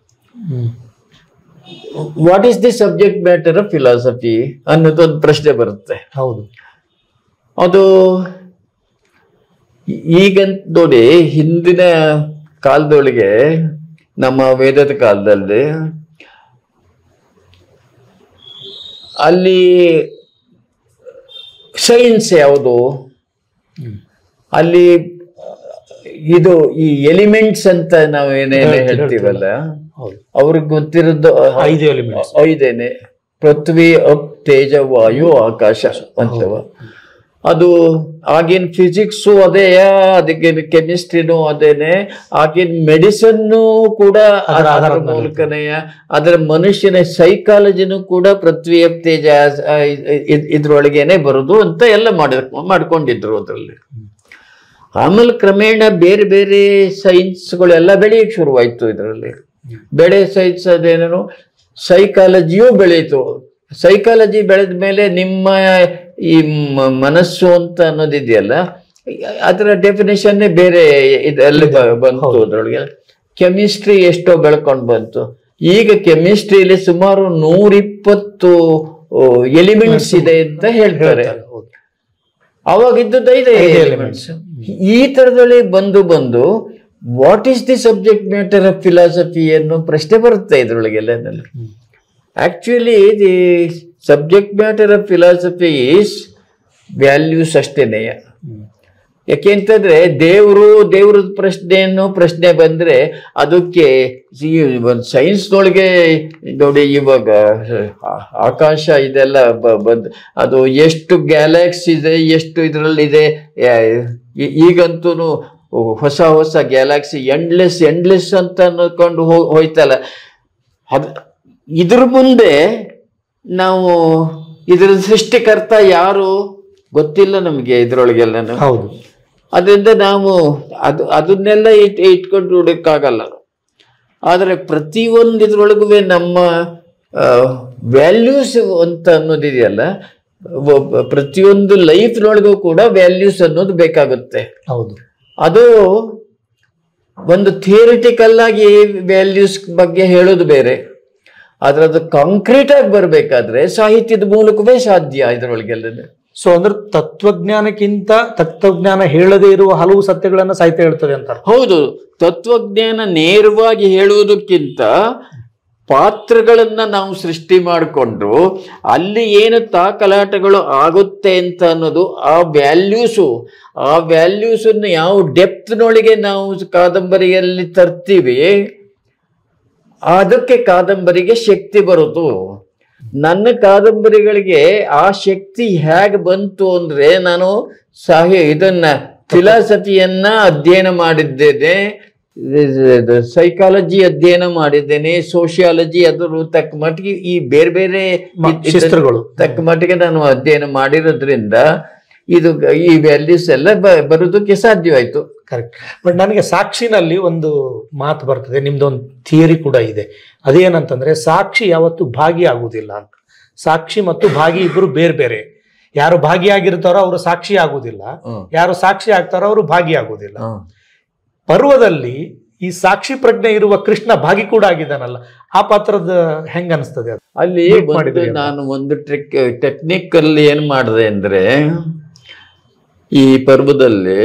what is the subject matter of philosophy ಅನ್ನೋದೊಂದು ಪ್ರಶ್ನೆ ಬರುತ್ತೆ ಹೌದು ಅದು ಈಗ ನೋಡಿ ಹಿಂದಿನ ಕಾಲದೊಳಗೆ ನಮ್ಮ ವೇದದ ಕಾಲದಲ್ಲಿ ಅಲ್ಲಿ ಸೈನ್ಸ್ ಯಾವುದು ಅಲ್ಲಿ ಇದು ಈ ಎಲಿಮೆಂಟ್ಸ್ ಅಂತ ನಾವು ಏನೇನು ಹೇಳ್ತೀವಿ, ಹೇಳ್ತೀವಲ್ಲ ಹೌದು ಅವ್ರಿಗೆ ಗೊತ್ತಿರೋದು ಐದು ಎಲಿಮೆಂಟ್ಸ್ ಐದೇನೆ ಪೃಥ್ವಿ ಅಪ್ ತೇಜ ವಾಯು ಆಕಾಶ ಅಂತವ ಅದು ಆಗಿನ ಫಿಸಿಕ್ಸು ಅದೇಯ ಅದಕ್ಕೆ ಕೆಮಿಸ್ಟ್ರಿನೂ ಅದೇನೆ ಆಗಿನ ಮೆಡಿಸನ್ನು ಕೂಡ ಅದರ ಅದರ ಆಧಾರದ ಮೇಲೆ. ಮೂಲಕನೆಯ ಅದರ ಮನುಷ್ಯನ ಸೈಕಾಲಜಿನೂ ಕೂಡ ಪೃಥ್ವಿ ತೇಜ ಆ, ಇ- ಇ- ಇದ್ರೊಳಗೇನೆ ಬರುದು ಅಂತ ಎಲ್ಲ ಮಾಡಿ ಮಾಡ್ಕೊಂಡಿದ್ರು ಅದರಲ್ಲಿ ಆಮೇಲೆ ಕ್ರಮೇಣ ಬೇರೆ ಬೇರೆ ಸೈನ್ಸ್ಗಳೆಲ್ಲ ಬೆಳೆಯಕ್ಕೆ ಶುರುವಾಯ್ತು ಇದರಲ್ಲಿ ಬೆಳೆ ಸೈನ್ಸ್ ಅದೇನೇನು ಸೈಕಾಲಜಿಯೂ ಬೆಳೀತು ಸೈಕಾಲಜಿ ಬೆಳೆದ ಮೇಲೆ ನಿಮ್ಮ ಈ ಮ- ಮನಸ್ಸು ಅಂತ ಅನ್ನೋದಿದೆಯಲ್ಲ ಅದರ ಡೆಫಿನೇಷನ್ನೇ ಬೇರೆ ಇದೆಲ್ಲ ಬ- ಬಂತು ಹೌದು. ಅದ್ರೊಳಗೆ ಕೆಮಿಸ್ಟ್ರಿ ಎಷ್ಟೋ ಬೆಳ್ಕೊಂಡು ಬಂತು ಈಗ ಕೆಮಿಸ್ಟ್ರಿಯಲ್ಲಿ ಸುಮಾರು ನೂರಿಪ್ಪತ್ತು ಎಲಿಮೆಂಟ್ಸ್ ಇದೆ ಅಂತ ಹೇಳ್ತಾರೆ ಹೇಳ್ತಾರೆ, ಹೌದು. ಅವಾಗ ಇದ್ದದ್ದು ಐದೇ ಐದೇ ಎಲಿಮೆಂಟ್ಸ್ ಈ ತರದಲ್ಲಿ ಬಂದು ಬಂದು what is the subject matter of philosophy ಅನ್ನೋ ಪ್ರಶ್ನೆ ಬರುತ್ತೆ ಇದ್ರೊಳಗೆಲ್ಲ ಹ್ಮ್. Actually the subject matter of philosophy is values ಅಷ್ಟೇನೆಯ ಹ್ಮ್. ಯಾಕೆಂತಂದ್ರೆ ದೇವರು ದೇವ್ರ ಪ್ರಶ್ನೆಯನ್ನು ಪ್ರಶ್ನೆ ಬಂದ್ರೆ ಅದಕ್ಕೆ ಒಂದು ಸೈನ್ಸ್ನೊಳಗೆ ನೋಡಿ ಇವಾಗ ಆ- ಆಕಾಶ ಇದೆಲ್ಲ ಬ- ಬಂದ್ ಅದು ಎಷ್ಟು ಗ್ಯಾಲಕ್ಸ್ ಇದೆ ಎಷ್ಟು ಇದರಲ್ಲಿದೆ ಈಗಂತೂ ಹೊಸ ಹೊಸ ಗ್ಯಾಲಕ್ಸಿ ಎಂಡ್ಲೆಸ್ ಎಂಡ್ಲೆಸ್ ಅಂತ ಅನ್ಕೊಂಡು ಹೋ- ಹೋಯ್ತಲ್ಲ ಅದ್ ಇದ್ರ ಮುಂದೆ ನಾವು ಇದರ ಸೃಷ್ಟಿಕರ್ತ ಯಾರು ಗೊತ್ತಿಲ್ಲ ನಮಗೆ ಇದ್ರೊಳಗೆಲ್ಲ ಹೌದು ಅದರಿಂದ ನಾವು ಅದು ಅದನ್ನೆಲ್ಲ ಇಟ್ ಇಟ್ಕೊಂಡು ಹುಡುಕಾಗಲ್ಲ ಆದರೆ ಪ್ರತಿಯೊಂದು ಇದ್ರೊಳಗೂ ನಮ್ಮ ವ್ಯಾಲ್ಯೂಸ್ ಅಂತ ಅನ್ನೋದಿದೆಯಲ್ಲ ಒಬ್ಬ- ಪ್ರತಿಯೊಂದು ಲೈಫ್ನೊಳಗೂ ಕೂಡ ವ್ಯಾಲ್ಯೂಸ್ ಅನ್ನೋದು ಬೇಕಾಗುತ್ತೆ ಹೌದು ಅದು ಒಂದು ಥಿಯರಿಟಿಕಲ್ ಆಗಿ ವ್ಯಾಲ್ಯೂಸ್ ಬಗ್ಗೆ ಹೇಳೋದು ಬೇರೆ ಆದ್ರೆ ಅದು ಕಾಂಕ್ರೀಟ್ ಆಗಿ ಬರ್ಬೇಕಾದ್ರೆ ಸಾಹಿತ್ಯದ ಮೂಲಕವೇ ಸಾಧ್ಯ ಇದರೊಳಗೆಲ್ಲ ಸೊ ಅಂದ್ರೆ ತತ್ವಜ್ಞಾನಕ್ಕಿಂತ ತತ್ವಜ್ಞಾನ ಹೇಳದೇ ಇರುವ ಹಲವು ಸತ್ಯಗಳನ್ನ ಸಾಹಿತ್ಯ ಹೇಳ್ತದೆ ಅಂತ ಹೌದು ತತ್ವಜ್ಞಾನ ನೇರವಾಗಿ ಹೇಳುವುದಕ್ಕಿಂತ ಪಾತ್ರಗಳನ್ನ ನಾವು ಸೃಷ್ಟಿ ಮಾಡಿಕೊಂಡು ಅಲ್ಲಿ ಏನು ತಾಕಲಾಟಗಳು ಆಗುತ್ತೆ ಅಂತ ಅನ್ನೋದು ಆ ವ್ಯಾಲ್ಯೂಸು ಆ ವ್ಯಾಲ್ಯೂಸನ್ನು ಯಾವ ಡೆಪ್ತ್ನೊಳಗೆ ನಾವು ಕಾದಂಬರಿಯಲ್ಲಿ ತರ್ತೀವಿ ಅದಕ್ಕೆ ಕಾದಂಬರಿಗೆ ಶಕ್ತಿ ಬರುತ್ತು ನನ್ನ ಕಾದಂಬರಿಗಳಿಗೆ ಆ ಶಕ್ತಿ ಹೇಗೆ ಬಂತು ಅಂದ್ರೆ ನಾನು ಸಾಹಿ ಇದನ್ನ ಫಿಲಾಸಫಿಯನ್ನ ಅಧ್ಯಯನ ಮಾಡಿದ್ದೇನೆ ಸೈಕಾಲಜಿ ಅಧ್ಯಯನ ಮಾಡಿದ್ದೇನೆ ಸೋಷಿಯಾಲಜಿ ಅದರ ತಕ್ಕ ಮಟ್ಟಿಗೆ ಈ ಬೇರೆ ಬೇರೆ ಮ- ಇದ್- ಶಿಸ್ತ್ರಗಳು. ತಕ್ಕ ಮಟ್ಟಿಗೆ ನಾನು ಅಧ್ಯಯನ ಮಾಡಿರೋದ್ರಿಂದ ಇದು ಈ ವ್ಯಾಲ್ಯೂಸ್ ಎಲ್ಲ ಬ- ಬರೋದಕ್ಕೆ ಸಾಧ್ಯವಾಯ್ತು ಕರೆಕ್ಟ್ ಬಟ್ ನನಗೆ ಸಾಕ್ಷಿನಲ್ಲಿ ಒಂದು ಮಾತು ಬರ್ತದೆ ನಿಮ್ದೊಂದು ಥಿಯರಿ ಕೂಡ ಇದೆ ಅದೇನಂತಂದ್ರೆ ಸಾಕ್ಷಿ ಯಾವತ್ತು ಭಾಗಿಯಾಗುವುದಿಲ್ಲ ಅಂತ ಸಾಕ್ಷಿ ಮತ್ತು ಭಾಗಿ ಇಬ್ಬರು ಬೇರೆ ಬೇರೆ ಯಾರು ಭಾಗಿಯಾಗಿರ್ತಾರೋ ಅವರು ಸಾಕ್ಷಿ ಆಗುವುದಿಲ್ಲ ಯಾರು ಸಾಕ್ಷಿ ಆಗ್ತಾರೋ ಅವರು ಭಾಗಿಯಾಗುವುದಿಲ್ಲ ಪರ್ವದಲ್ಲಿ ಈ ಸಾಕ್ಷಿ ಪ್ರಜ್ಞೆ ಇರುವ ಕೃಷ್ಣ ಭಾಗಿ ಕೂಡ ಆಗಿದ್ದಾನಲ್ಲ ಆ ಪಾತ್ರದ ಹೆಂಗ ಅನಿಸ್ತದೆ ಅದು ಅಲ್ಲಿ Meet ಒಂದು ಮಾಡಿದ್ರಿ ಅಲ್ವಾ? ನಾನು ಒಂದು ಟ್ರಿಕ್ ಟೆಕ್ನಿಕ್ ಅಲ್ಲಿ ಏನ್ ಮಾಡಿದೆ ಅಂದ್ರೆ ಈ ಪರ್ವದಲ್ಲಿ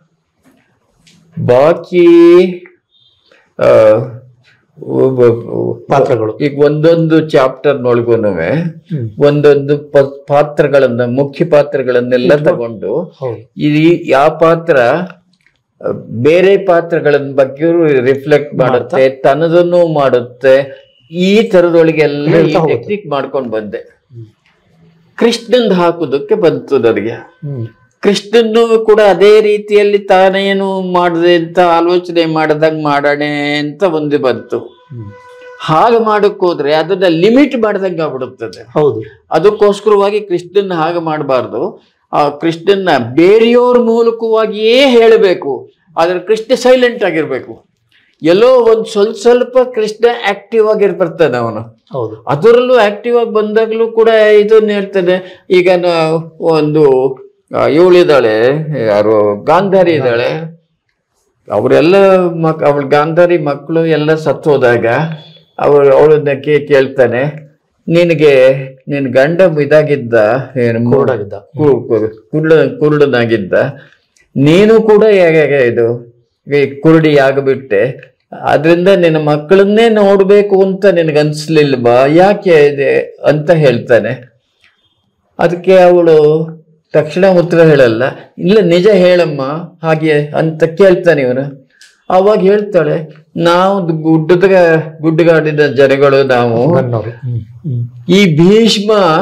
ಬಾಕಿ ಆ, ಒಬ್ಬ- ಪಾತ್ರಗಳು ಈಗ ಒಂದೊಂದು ಚಾಪ್ಟರ್ ನೊಳಗುನುವೆ ಹ್ಮ್. ಒಂದೊಂದು ಪ- ಪಾತ್ರಗಳನ್ನ ಮುಖ್ಯ ಪಾತ್ರಗಳನ್ನೆಲ್ಲ ತಗೊಂಡು ಹೌದು ಈ ಯಾವ ಪಾತ್ರ ಅಹ್, ಬೇರೆ ಪಾತ್ರಗಳ ಬಗ್ಗೆ ರಿಫ್ಲೆಕ್ಟ್ ಮಾಡುತ್ತೆ ತನ್ನದನ್ನು ಮಾಡುತ್ತೆ ಈ ತರದೊಳಗೆಲ್ಲ ಹೇಳ್ತಾ ಹೋಗುತ್ತೆ. ಟೆಕ್ನಿಕ್ ಮಾಡ್ಕೊಂಡು ಬಂದೆ ಕೃಷ್ಣಂದ್ ಹಾಕುದಕ್ಕೆ ಬಂತು ನನಗೆ ಹ್ಮ್ ಕೃಷ್ಣನ್ನು ಕೂಡ ಅದೇ ರೀತಿಯಲ್ಲಿ ತಾನೇನು ಮಾಡಿದೆ ಅಂತ ಆಲೋಚನೆ ಮಾಡದಂಗ್ ಮಾಡೋಣ ಅಂತ ಒಂದು ಬಂತು ಹ್ಮ್. ಹಾಗೆ ಮಾಡಕ್ ಹೋದ್ರೆ ಅದನ್ನ ಲಿಮಿಟ್ ಮಾಡ್ದಂಗೆ ಆಗ್ಬಿಡುತ್ತದೆ ಹೌದು ಅದಕ್ಕೋಸ್ಕರವಾಗಿ ಕೃಷ್ಣನ್ ಹಾಗೆ ಮಾಡಬಾರ್ದು ಆ ಕೃಷ್ಣನ್ನ ಬೇರೆಯವ್ರ ಮೂಲಕವಾಗಿಯೇ ಹೇಳಬೇಕು ಆದ್ರೆ ಕೃಷ್ಣ ಸೈಲೆಂಟ್ ಆಗಿರ್ಬೇಕು ಎಲ್ಲೋ ಒಂದ್ ಸ್ವಲ್ಪ ಸ್ವಲ್ಪ ಕೃಷ್ಣ ಆಕ್ಟಿವ್ ಆಗಿರ್ಬರ್ತಾನೆ ಅವನು ಹೌದು ಅದರಲ್ಲೂ ಆಕ್ಟಿವ್ ಆಗಿ ಬಂದಾಗಲೂ ಕೂಡ ಇದನ್ನ ಹೇಳ್ತಾನೆ ಈಗ ನಾ- ಒಂದು ಆ, ಇವಳಿದ್ದಾಳೆ ಯಾರು ಗಾಂಧಾರಿ ಇದ್ದಾಳೆ ಅವರೆಲ್ಲ ಮಕ್ ಅವಳ ಗಾಂಧಾರಿ ಮಕ್ಕಳು ಎಲ್ಲ ಸತ್ತೋದಾಗ ಅವಳು ಅವಳನ್ನ ಕೇ ಕೇಳ್ತಾನೆ ನಿನಗೆ ನಿನ್ ಗಂಡ ಇದಾಗಿದ್ದ ಏನು ಕುರುಡಾಗಿದ್ದ. ಕು- ಕು- ಕುರುಡ ಕುರುಡನಾಗಿದ್ದ ನೀನು ಕೂಡ ಹೇಗೆ ಇದು ಈ ಕುರುಡಿ ಆಗಿಬಿಟ್ಟೆ ಅದರಿಂದ ನಿನ್ನ ಮಕ್ಕಳನ್ನೇ ನೋಡ್ಬೇಕು ಅಂತ ನಿನಗನ್ಸ್ಲಿಲ್ವಾ ಯಾಕೆ ಇದೆ ಅಂತ ಹೇಳ್ತಾನೆ ಅದಕ್ಕೆ ಅವಳು ತಕ್ಷಣ ಉತ್ತರ ಹೇಳಲ್ಲ ಇಲ್ಲ ನಿಜ ಹೇಳಮ್ಮ ಹಾಗೆ ಅಂತ ಕೇಳ್ತಾನೆ ಇವನು ಅವಾಗ ಹೇಳ್ತಾಳೆ ನಾವು ಗುಡ್ಡದ ಗುಡ್ಡಗಾಡಿದ ಜನಗಳು ನಾವು ನನ್ನವರು ಹ್ಮ್ ಹ್ಮ್ ಈ ಭೀಷ್ಮ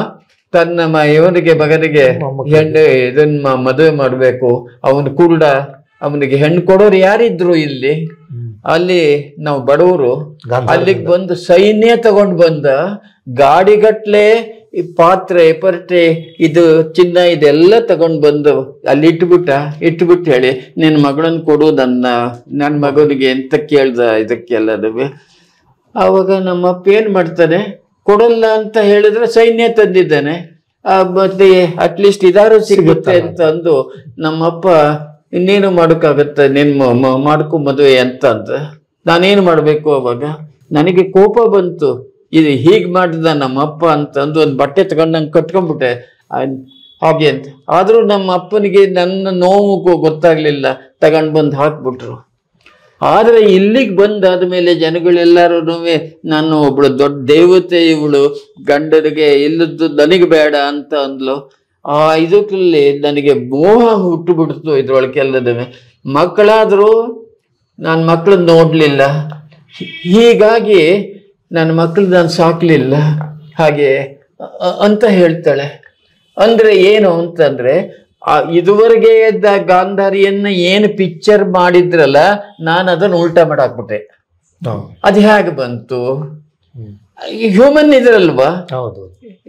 ತನ್ನ ಮ- ಇವನಿಗೆ ಮಗನಿಗೆ ಮೊಮ್ಮಕ್ಕಳಿಗೆ. ಹೆಣ್ಣು ಇದನ್ನ ಮ- ಮದುವೆ ಮಾಡ್ಬೇಕು ಅವನು ಕುರುಡ ಅವನಿಗೆ ಹೆಣ್ಣು ಕೊಡೋರು ಯಾರಿದ್ರು ಇಲ್ಲಿ ಹ್ಮ್. ಅಲ್ಲಿ ನಾವು ಬಡವರು ಗಾಂಧಾರದಿಂದ. ಅಲ್ಲಿಗೆ ಬಂದು ಸೈನ್ಯ ತಗೊಂಡು ಬಂದ ಗಾಡಿಗಟ್ಲೆ ಈ ಪಾತ್ರೆ ಪರ್ಟೆ ಇದು ಚಿನ್ನ ಇದೆಲ್ಲ ತಗೊಂಡು ಬಂದು ಅಲ್ಲಿ ಇಟ್ಬಿಟ್ಟ ಇಟ್ಬಿಟ್ಟು ಹೇಳಿ ನಿನ್ನ ಮಗಳನ್ನ ಕೊಡು ನನ್ನ ನನ್ನ ಮಗನಿಗೆ ಎಂತ ಕೇಳ್ದ ಇದಕ್ಕೆಲ್ಲದು ಆವಾಗ ನಮ್ಮಪ್ಪ ಏನ್ ಮಾಡ್ತಾನೆ ಕೊಡಲ್ಲ ಅಂತ ಹೇಳಿದ್ರೆ ಸೈನ್ಯ ತಂದಿದ್ದಾನೆ ಆ, ಮತ್ತೆ ಅಟ್ಲೀಸ್ಟ್ ಇದಾರು ಸಿಗುತ್ತೆ ಅಂತ ಅಂದು ನಮ್ಮಪ್ಪ ಇನ್ನೇನು ಮಾಡೋಕ್ಕಾಗತ್ತೆ ನಿನ್ ಮ- ಮ- ಮಾಡ್ಕೊ ಮದುವೆ ಅಂತ ಅಂತ ನಾನೇನು ಮಾಡ್ಬೇಕು ಅವಾಗ ನನಗೆ ಕೋಪ ಬಂತು ಇದು ಹೀಗ್ ಮಾಡಿದ ನಮ್ಮಪ್ಪ ಅಂತ ಅಂದು ಒಂದು ಬಟ್ಟೆ ತಗೊಂಡು ನಂಗೆ ಕಟ್ಕೊಂಡ್ಬಿಟ್ಟೆ ಆ, ಹಾಗೆ ಅಂತ ಆದ್ರೂ ನಮ್ಮ ಅಪ್ಪನಿಗೆ ನನ್ನ ನೋವು ಗೊ- ಗೊತ್ತಾಗ್ಲಿಲ್ಲ ತಗೊಂಡ್ ಬಂದು ಹಾಕ್ಬಿಟ್ರು ಆದ್ರೆ ಇಲ್ಲಿಗೆ ಬಂದಾದ ಮೇಲೆ ಜನಗಳೆಲ್ಲರೂ ನಾನು ಒಬ್ಳು ದೊಡ್ಡ ದೇವತೆ ಇವಳು ಗಂಡನಿಗೆ ಇಲ್ಲದ್ದು ನನಗೆ ಬೇಡ ಅಂತ ಅಂದ್ಲು ಆ ಇದಕ್ಕಲ್ಲಿ ನನಗೆ ಮೋಹ ಹುಟ್ಟು ಬಿಡ್ತು ಇದ್ರೊಳಗೆಲ್ಲದವೆ ಮಕ್ಕಳಾದರೂ ನಾನು ಮಕ್ಕಳನ್ನ ನೋಡ್ಲಿಲ್ಲ ಹೀ- ಹೀಗಾಗಿ ನನ್ನ ಮಕ್ಕಳು ನಾನು ಸಾಕ್ಲಿಲ್ಲ ಹಾಗೆ ಅ- ಅಂತ ಹೇಳ್ತಾಳೆ ಅಂದ್ರೆ ಏನು ಅಂತಂದ್ರೆ ಆ ಇದುವರೆಗೆ ಇದ್ದ ಗಾಂಧಾರಿಯನ್ನ ಏನು ಪಿಕ್ಚರ್ ಮಾಡಿದ್ರಲ್ಲ ನಾನು ಅದನ್ನ ಉಲ್ಟಾ ಮಾಡಾಕ್ಬಿಟ್ಟೆ ಹಾ. ಅದು ಹೇಗೆ ಬಂತು ಹ್ಮ್. ಹ್ಯೂಮನ್ ಇದ್ರಲ್ವಾ ಹೌದು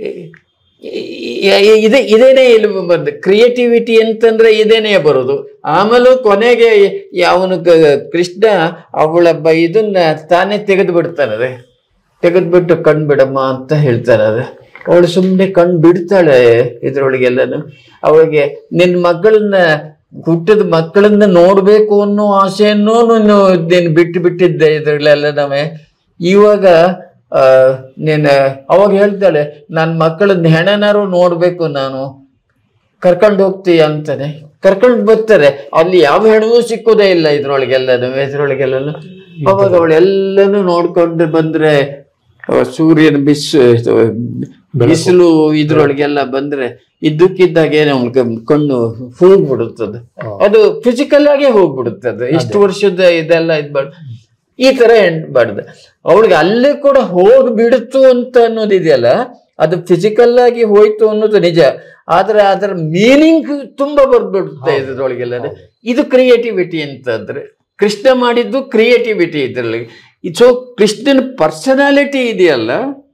ಇದೆ ಇದೇನೇ ಇಲ್ಲಿ ಬಂದು ಕ್ರಿಯೇಟಿವಿಟಿ ಅಂತಂದ್ರೆ ಇದೇನೇ ಬರೋದು ಆಮೇಲೂ ಕೊನೆಗೆ ಅವನು ಕೃಷ್ಣ ಅವಳ ಬ ಇದನ್ನ ತಾನೇ ತೆಗೆದು ಬಿಡ್ತಾನದೆ ತೆಗೆದ್ಬಿಟ್ಟು ಕಣ್ ಬಿಡಮ್ಮ ಅಂತ ಹೇಳ್ತಾನದೆ ಅವಳು ಸುಮ್ಮನೆ ಕಣ್ ಬಿಡ್ತಾಳೆ ಇದ್ರೊಳಗೆಲ್ಲನು ಅವಳಿಗೆ ನಿನ್ನ ಮಗಳನ್ನ ಹುಟ್ಟಿದ ಮಕ್ಕಳನ್ನ ನೋಡ್ಬೇಕು ಅನ್ನೋ ಆಸೆಯನ್ನು ನೀನು ನೀನು ಬಿಟ್ಟು ಬಿಟ್ಟಿದ್ದೆ ಇದ್ರಲ್ಲೆಲ್ಲ ನಾವೇ ಇವಾಗ ಆ ನೀನು ಅವಾಗ ಹೇಳ್ತಾಳೆ ನನ್ನ ಮಕ್ಕಳನ್ನ ಹೆಣನಾರು ನೋಡ್ಬೇಕು ನಾನು ಕರ್ಕೊಂಡು ಹೋಗ್ತೀಯ ಅಂತಾನೆ ಕರ್ಕೊಂಡು ಬರ್ತಾರೆ ಅಲ್ಲಿ ಯಾವ ಹೆಣವೂ ಸಿಕ್ಕೋದೇ ಇಲ್ಲ ಇದ್ರೊಳಗೆಲ್ಲನು ಇದ್ರೊಳಗೆಲ್ಲನು ಅವಾಗ ಅವಳೆಲ್ಲನೂ ನೋಡ್ಕೊಂಡು ಬಂದ್ರೆ ಅವ ಸೂರ್ಯನ ಬಿಸಿ ಇದು ಬಿಸಿಲು ಇದ್ರೊಳಗೆಲ್ಲ ಬಂದ್ರೆ ಇದ್ದಕ್ಕಿದ್ದಾಗೆ ನಮ್ಗೆ ಕಣ್ಣು ಹೋಗ್ಬಿಡುತ್ತದೆ ಅದು ಫಿಸಿಕಲ್ ಆಗೇ ಹೋಗ್ಬಿಡುತ್ತದೆ ಇಷ್ಟು ವರ್ಷದ ಇದೆಲ್ಲ ಇದ್ ಮಾಡ್ ಈ ತರ ಬಾಡ್ದ ಅವಳಿಗೆ ಅಲ್ಲೇ ಕೂಡ ಹೋಗಿ ಬಿಡುತ್ತು ಅಂತ ಅನ್ನೋದು ಇದೆಯಲ್ಲ ಅದು ಫಿಸಿಕಲ್ ಆಗಿ ಹೋಯ್ತು ಅನ್ನೋದು ನಿಜ ಆದ್ರೆ ಅದರ ಮೀನಿಂಗ್ ತುಂಬಾ ಬರ್ಬಿಡುತ್ತೆ ಇದ್ರೊಳಗೆಲ್ಲ ಇದು ಕ್ರಿಯೇಟಿವಿಟಿ ಅಂತಂದ್ರೆ ಕೃಷ್ಣ ಮಾಡಿದ್ದು ಕ್ರಿಯೇಟಿವಿಟಿ ಇದರಲ್ಲಿ ಸೊ ಕೃಷ್ಣನ ಪರ್ಸನಾಲಿಟಿ ಇದೆಯಲ್ಲ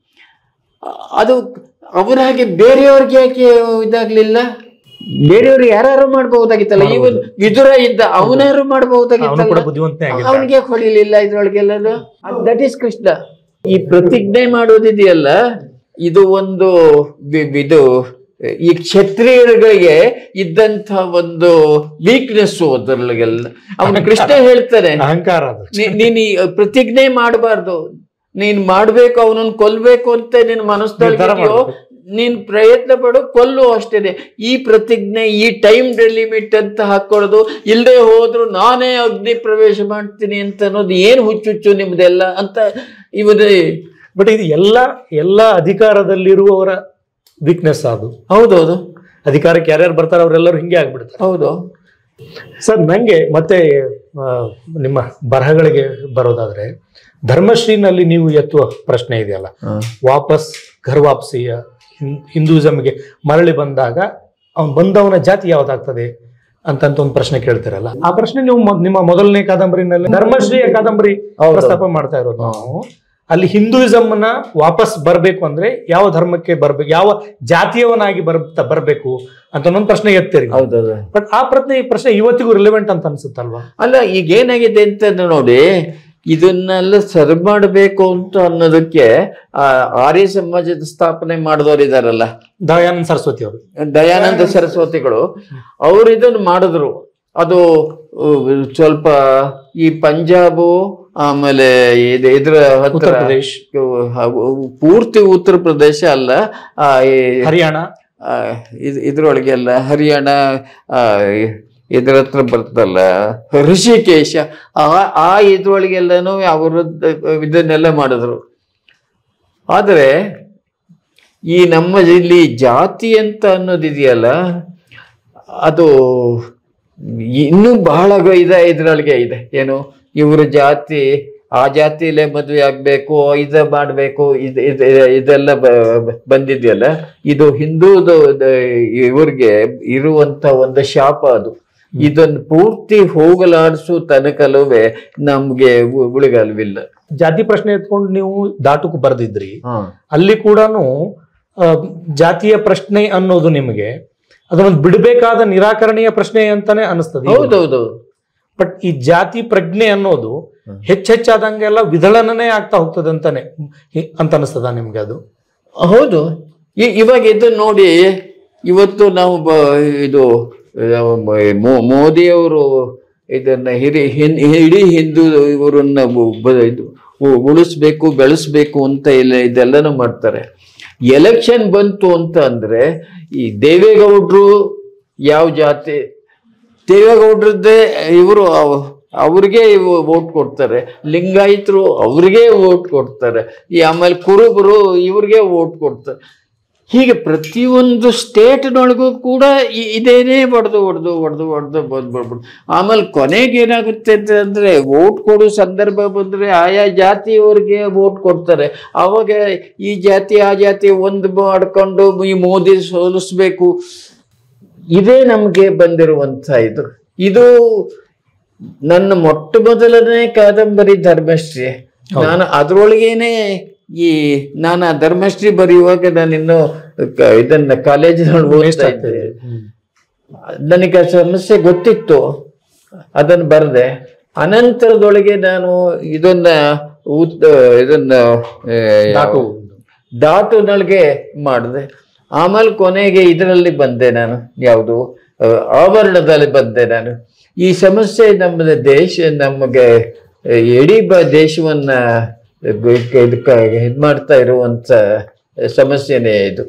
ಅದು ಅವರ ಹಾಗೆ ಬೇರೆಯವ್ರಿಗೆ ಯಾಕೆ ಇದಾಗ್ಲಿಲ್ಲ ಬೇರೆಯವ್ರು ಯಾರು ಮಾಡ್ಬಹುದಾಗಿತ್ತಲ್ಲ ಇವನ್ ವಿದುರ ಇದ್ದ ಅವನಾರು ಅವನು ಕೂಡ ಮಾಡ್ಬಹುದಾಗಿತ್ತಲ್ಲ ಬುದ್ಧಿವಂತನೇ ಆಗಿದ್ದ ಅವನಿಗೆ ಹೊಳಿಲಿಲ್ಲ ಇದ್ರೊಳಗೆಲ್ಲ ದಟ್ ಈಸ್ ಕೃಷ್ಣ ಈ ಪ್ರತಿಜ್ಞೆ ಮಾಡೋದಿದೆಯಲ್ಲ ಇದು ಒಂದು ವಿ- ಇದು ಈ ಕ್ಷತ್ರಿಯರುಗಳಿಗೆ ಇದ್ದಂತ ಒಂದು ವೀಕ್ನೆಸ್ ಅದರೊಳಗೆಲ್ಲ ಅವನು ಕೃಷ್ಣ ಹೇಳ್ತಾನೆ ಅಹಂಕಾರ ಅದು ನೀ- ನೀನ್ ಈ ಪ್ರತಿಜ್ಞೆ ಮಾಡಬಾರ್ದು ನೀನ್ ಮಾಡ್ಬೇಕು ಅವನನ್ನ ಕೊಲ್ಬೇಕು ಅಂತ ನಿನ್ ನಿರ್ಧಾರ ಮನಸ್ಸಲ್ಲಿ ಮಾಡ್ಬೇಕು. ನೀನ್ ಪ್ರಯತ್ನ ಪಡು ಕೊಲ್ಲು ಅಷ್ಟೇನೆ ಈ ಪ್ರತಿಜ್ಞೆ ಈ ಟೈಮ್ ಲಿಮಿಟ್ ಅಂತ ಹಾಕೊಳ್ಳೋದು ಇಲ್ಲದೆ ಹೋದ್ರು ನಾನೇ ಅಗ್ನಿ ಪ್ರವೇಶ ಮಾಡ್ತೀನಿ ಅಂತ ಅನ್ನೋದು ಏನ್ ಹುಚ್ಚುಚ್ಚು ನಿಮ್ದೆಲ್ಲ ಅಂತ ಇವನು ಬಟ್ ಇದು ಎಲ್ಲ ಎಲ್ಲ ಅಧಿಕಾರದಲ್ಲಿರುವವರ ವೀಕ್ನೆಸ್ ಅದು ಹೌದೌದು ಅಧಿಕಾರಕ್ಕೆ ಯಾರ್ಯಾರು ಬರ್ತಾರೆ ಅವರೆಲ್ಲರೂ ಹಿಂಗೆ ಆಗ್ಬಿಡ್ತಾರೆ ಹೌದು ಸರ್ ನಂಗೆ ಮತ್ತೆ ಆ, ನಿಮ್ಮ ಬರಹಗಳಿಗೆ ಬರೋದಾದ್ರೆ ಧರ್ಮಶ್ರೀನಲ್ಲಿ ನೀವು ಎತ್ತುವ ಪ್ರಶ್ನೆ ಇದೆಯಲ್ಲ ವಾಪಸ್ ಘರ್ ವಾಪಸಿಯ ಹಿಂ- ಹಿಂದೂಯಿಸಮ್ಗೆ ಮರಳಿ ಬಂದಾಗ ಅವನ್ ಬಂದವನ ಜಾತಿ ಯಾವ್ದಾಗ್ತದೆ ಅಂತಂತ ಒಂದು ಪ್ರಶ್ನೆ ಕೇಳ್ತಿರಲ್ಲ ಆ ಪ್ರಶ್ನೆ ನೀವು ಮೊ- ನಿಮ್ಮ ಮೊದಲನೇ ಕಾದಂಬರಿನಲ್ಲಿ ಧರ್ಮಶ್ರೀಯ ಕಾದಂಬರಿ ಹೌದು. ಪ್ರಸ್ತಾಪ ಮಾಡ್ತಾ ಇರೋದು ನಾವು ಅಲ್ಲಿ ಹಿಂದೂಯಿಸಮ್ನ ವಾಪಸ್ ಬರ್ಬೇಕು ಅಂದ್ರೆ ಯಾವ ಧರ್ಮಕ್ಕೆ ಬರ್ಬೇಕು ಯಾವ ಜಾತಿಯವನಾಗಿ ಬರ್ ಬರ್ಬೇಕು ಅಂತ ಒಂದು ಪ್ರಶ್ನೆ ಎತ್ತೀರಿ ಹೌದೌದು ಬಟ್ ಆ ಪ್ರಶ್ನೆ ಪ್ರಶ್ನೆ ಇವತ್ತಿಗೂ ರಿಲೆವೆಂಟ್ ಅಂತ ಅನ್ಸುತ್ತಲ್ವಾ ಅಲ್ಲ ಈಗ ಏನಾಗಿದೆ ಅಂತ ನೋಡಿ ಇದನ್ನೆಲ್ಲ ಸರಿ ಮಾಡಬೇಕು ಅಂತ ಅನ್ನೋದಕ್ಕೆ ಆ ಆರ್ಯ ಸಮಾಜದ ಸ್ಥಾಪನೆ ಮಾಡಿದವರು ಇದಾರಲ್ಲ ದಯಾನಂದ ಸರಸ್ವತಿ ಅವರು ದಯಾನಂದ ಸರಸ್ವತಿಗಳು ಅವ್ರು ಇದನ್ನು ಮಾಡಿದ್ರು ಅದು ಉ, ಸ್ವಲ್ಪ ಈ ಪಂಜಾಬು ಆಮೇಲೆ ಇದು ಇದ್ರ ಹತ್ರ ಉತ್ತರ ಪ್ರದೇಶ್ ಉ, ಪೂರ್ತಿ ಉತ್ತರ ಪ್ರದೇಶ ಅಲ್ಲ ಆ, ಈ, ಹರಿಯಾಣ ಆ, ಇದ್- ಇದ್ರೊಳಗೆಲ್ಲ ಹರಿಯಾಣ ಆ, ಇದ್ರ ಹತ್ರ ಬರ್ತಲ್ಲ ಋಷಿಕೇಶ ಆ ಆ ಇದ್ರೊಳಗೆಲ್ಲನೂ ಅವರದ್ದು ಇದನ್ನೆಲ್ಲ ಮಾಡಿದ್ರು ಆದರೆ ಈ ನಮ್ಮ ಇಲ್ಲಿ ಜಾತಿ ಅಂತ ಅನ್ನೋದಿದೆಯಲ್ಲ ಅದು ಇನ್ನೂ ಬಹಳ ಗ- ಇದೆ ಇದ್ರೊಳಗೆ ಇದೆ ಏನು ಇವ್ರ ಜಾತಿ ಆ ಜಾತಿಲೇ ಮದುವೆ ಆಗ್ಬೇಕು ಇದ ಮಾಡ್ಬೇಕು ಇದ್ ಇದ್- ಇದೆಲ್ಲ ಬ- ಬ- ಬಂದಿದೆಯಲ್ಲ ಇದು ಹಿಂದೂದು ದ- ಇವ್ರಿಗೆ ಇರುವಂತ ಒಂದು ಶಾಪ ಅದು ಇದನ್ನ ಪೂರ್ತಿ ಹೋಗಲಾಡಿಸೋ ತನಕಲುವೆ ನಮ್ಗೆ ಉ- ಉಳಿಗಾಲವಿಲ್ಲ ಜಾತಿ ಪ್ರಶ್ನೆ ಎತ್ಕೊಂಡು ನೀವು ದಾಟುಕು ಬರೆದಿದ್ರಿ ಹಾ ಅಲ್ಲಿ ಕೂಡ ಜಾತಿಯ ಪ್ರಶ್ನೆ ಅನ್ನೋದು ನಿಮಗೆ ಅದನ್ನೊಂದು ಬಿಡಬೇಕಾದ ನಿರಾಕರಣೆಯ ಪ್ರಶ್ನೆ ಅಂತಾನೆ ಅನಿಸ್ತದೆ ಹೌದೌದು ಬಟ್ ಈ ಜಾತಿ ಪ್ರಜ್ಞೆ ಅನ್ನೋದು ಹ್ಮ್. ಹೆಚ್ಚೆಚ್ಚಾದಂಗೆಲ್ಲ ವಿದಳನನೇ ಆಗ್ತಾ ಹೋಗ್ತದೆ ಅಂತಾನೆ ಹಿ- ಅಂತ ಅನಿಸ್ತದ ನಿಮ್ಗೆ ಅದು ಹೌದು ಇ- ಇವಾಗ ಇದು ನೋಡಿ ಇವತ್ತು ನಾವು ಬ- ಇದು ಯಾವ ಮ- ಮೋ- ಮೋದಿಯವರು ಇದನ್ನ ಹಿರಿ ಹಿನ್- ಇಡೀ ಹಿಂದೂ ಇವರನ್ನ ಬ- ಬ- ಇದು ಉ- ಉಳಿಸ್ಬೇಕು ಬೆಳೆಸ್ಬೇಕು ಅಂತ ಇಲ್ಲ ಇದೆಲ್ಲನೂ ಮಾಡ್ತಾರೆ ಎಲೆಕ್ಷನ್ ಬಂತು ಅಂತ ಅಂದ್ರೆ ಈ ದೇವೇಗೌಡರು ಯಾವ ಜಾತಿ ದೇವೇಗೌಡ್ರದ್ದೇ ಇವರು ಅವ್ರಿಗೆ ವೋಟ್ ಕೊಡ್ತಾರೆ ಲಿಂಗಾಯತರು ಅವ್ರಿಗೆ ವೋಟ್ ಕೊಡ್ತಾರೆ ಈ ಆಮೇಲೆ ಕುರುಬರು ಇವ್ರಿಗೆ ವೋಟ್ ಕೊಡ್ತಾರೆ ಹೀಗೆ ಪ್ರತಿಯೊಂದು ಸ್ಟೇಟ್ನೊಳಗೂ ಕೂಡ ಇ- ಇದೇನೇ ಹೊಡೆದು ಹೊಡೆದು ಹೊಡೆದು ಹೊಡೆದು ಬಂದು ಬಂದ್ಬಿಡು ಆಮೇಲೆ ಕೊನೆಗೆ ಏನಾಗುತ್ತೆ ಅಂತಂದ್ರೆ ವೋಟ್ ಕೊಡೋ ಸಂದರ್ಭ ಬಂದ್ರೆ ಆಯಾ ಜಾತಿಯವ್ರಿಗೆ ವೋಟ್ ಕೊಡ್ತಾರೆ ಅವಾಗ ಈ ಜಾತಿ ಆ ಜಾತಿ ಒಂದು ಮಾಡ್ಕೊಂಡು ಈ ಮೋದಿ ಸೋಲಿಸ್ಬೇಕು ಇದೇ ನಮಗೆ ಬಂದಿರುವಂತ ಇದು ಇದು ನನ್ನ ಮೊಟ್ಟ ಮೊದಲನೇ ಕಾದಂಬರಿ ಧರ್ಮಶ್ರೀ ನಾನು ಅದ್ರೊಳಗೇನೆ ಈ ನಾನು ಆ ಧರ್ಮಶ್ರೀ ಬರೆಯುವಾಗ ನಾನು ಇನ್ನು ಕ- ಇದನ್ನ ಕಾಲೇಜಿನಲ್ಲಿ ಓದ್ತಾ ಇದ್ದೆ ನನಗೆ ಆ ಸಮಸ್ಯೆ ಗೊತ್ತಿತ್ತು ಅದನ್ನು ಬರೆದೆ ಅನಂತರದೊಳಗೆ ನಾನು ಇದನ್ನ ಉತ್ ಇದನ್ನ ಆ, ದಾಟು. ದಾಟುನೊಳಗೆ ಮಾಡಿದೆ ಆಮೇಲೆ ಕೊನೆಗೆ ಇದರಲ್ಲಿ ಬಂದೆ ನಾನು ಯಾವುದು ಆ, ಆವರಣದಲ್ಲಿ ಬಂದೆ ನಾನು ಈ ಸಮಸ್ಯೆ ನಮ್ಮ ದೇಶ ನಮಗೆ ಆ, ಇಡೀ ಬ ದೇಶವನ್ನ ಇದಕ್ಕೆ ಇದು ಮಾಡ್ತಾ ಇರುವಂತ ಸಮಸ್ಯೆನೇ ಇದು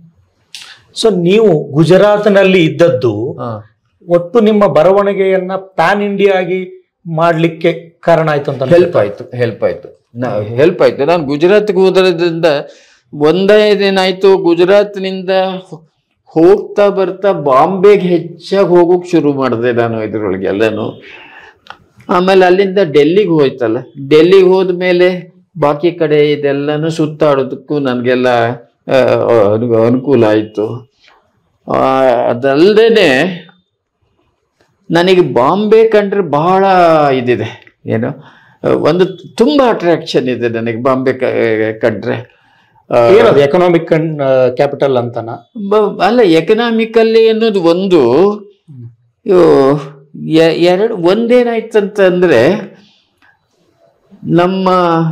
ಸೊ ನೀವು ಗುಜರಾತ್ನಲ್ಲಿ ಇದ್ದದ್ದು ಹಾ ಒಟ್ಟು ನಿಮ್ಮ ಬರವಣಿಗೆಯನ್ನ ಪ್ಯಾನ್ ಇಂಡಿಯಾ ಆಗಿ ಮಾಡ್ಲಿಕ್ಕೆ ಕಾರಣ ಆಯ್ತು ಅಂತ ಹೆಲ್ಪ್ ಆಯ್ತು ಹೆಲ್ಪ್ ಆಯ್ತು ಹೆಲ್ಪ್ ಆಯ್ತು ನಾನು ಗುಜರಾತ್ಗೆ ಹೋದ್ರಿಂದ ಒಂದೇ ದಿನಾಯ್ತು ಗುಜರಾತ್ನಿಂದ ಹೊ- ಹೋಗ್ತಾ ಬರ್ತಾ ಬಾಂಬೆಗೆ ಹೆಚ್ಚಾಗಿ ಹೋಗೋಕ್ ಶುರು ಮಾಡಿದೆ ನಾನು ಇದ್ರೊಳಗೆ ಎಲ್ಲಾನು ಆಮೇಲೆ ಅಲ್ಲಿಂದ ಡೆಲ್ಲಿಗೆ ಹೋಯ್ತಲ್ಲ ಡೆಲ್ಲಿಗೆ ಹೋದ್ಮೇಲೆ ಬಾಕಿ ಕಡೆ ಇದೆಲ್ಲನೂ ಸುತ್ತಾಡೋದಕ್ಕೂ ನನಗೆಲ್ಲ ಅನುಕೂಲ ಆಯಿತು ಅದಲ್ಲದೆ ನನಗೆ ಬಾಂಬೆ ಕಂಡ್ರೆ ಬಹಳ ಇದಿದೆ ಏನು ಆ, ಒಂದು ತುಂಬ ಅಟ್ರಾಕ್ಷನ್ ಇದೆ ನನಗೆ ಬಾಂಬೆ ಕ- ಕಂಡ್ರೆ ಆ, ಏನದು ಎಕನಾಮಿಕ್ ಕ್ಯಾಪಿಟಲ್ ಅಂತನ ಬ- ಅಲ್ಲ ಎಕನಾಮಿಕಲ್ಲಿ ಅನ್ನೋದು ಒಂದು ಇವು ಎ- ಎರಡು ಒಂದೇನಾಯ್ತಂತಂದ್ರೆ ನಮ್ಮ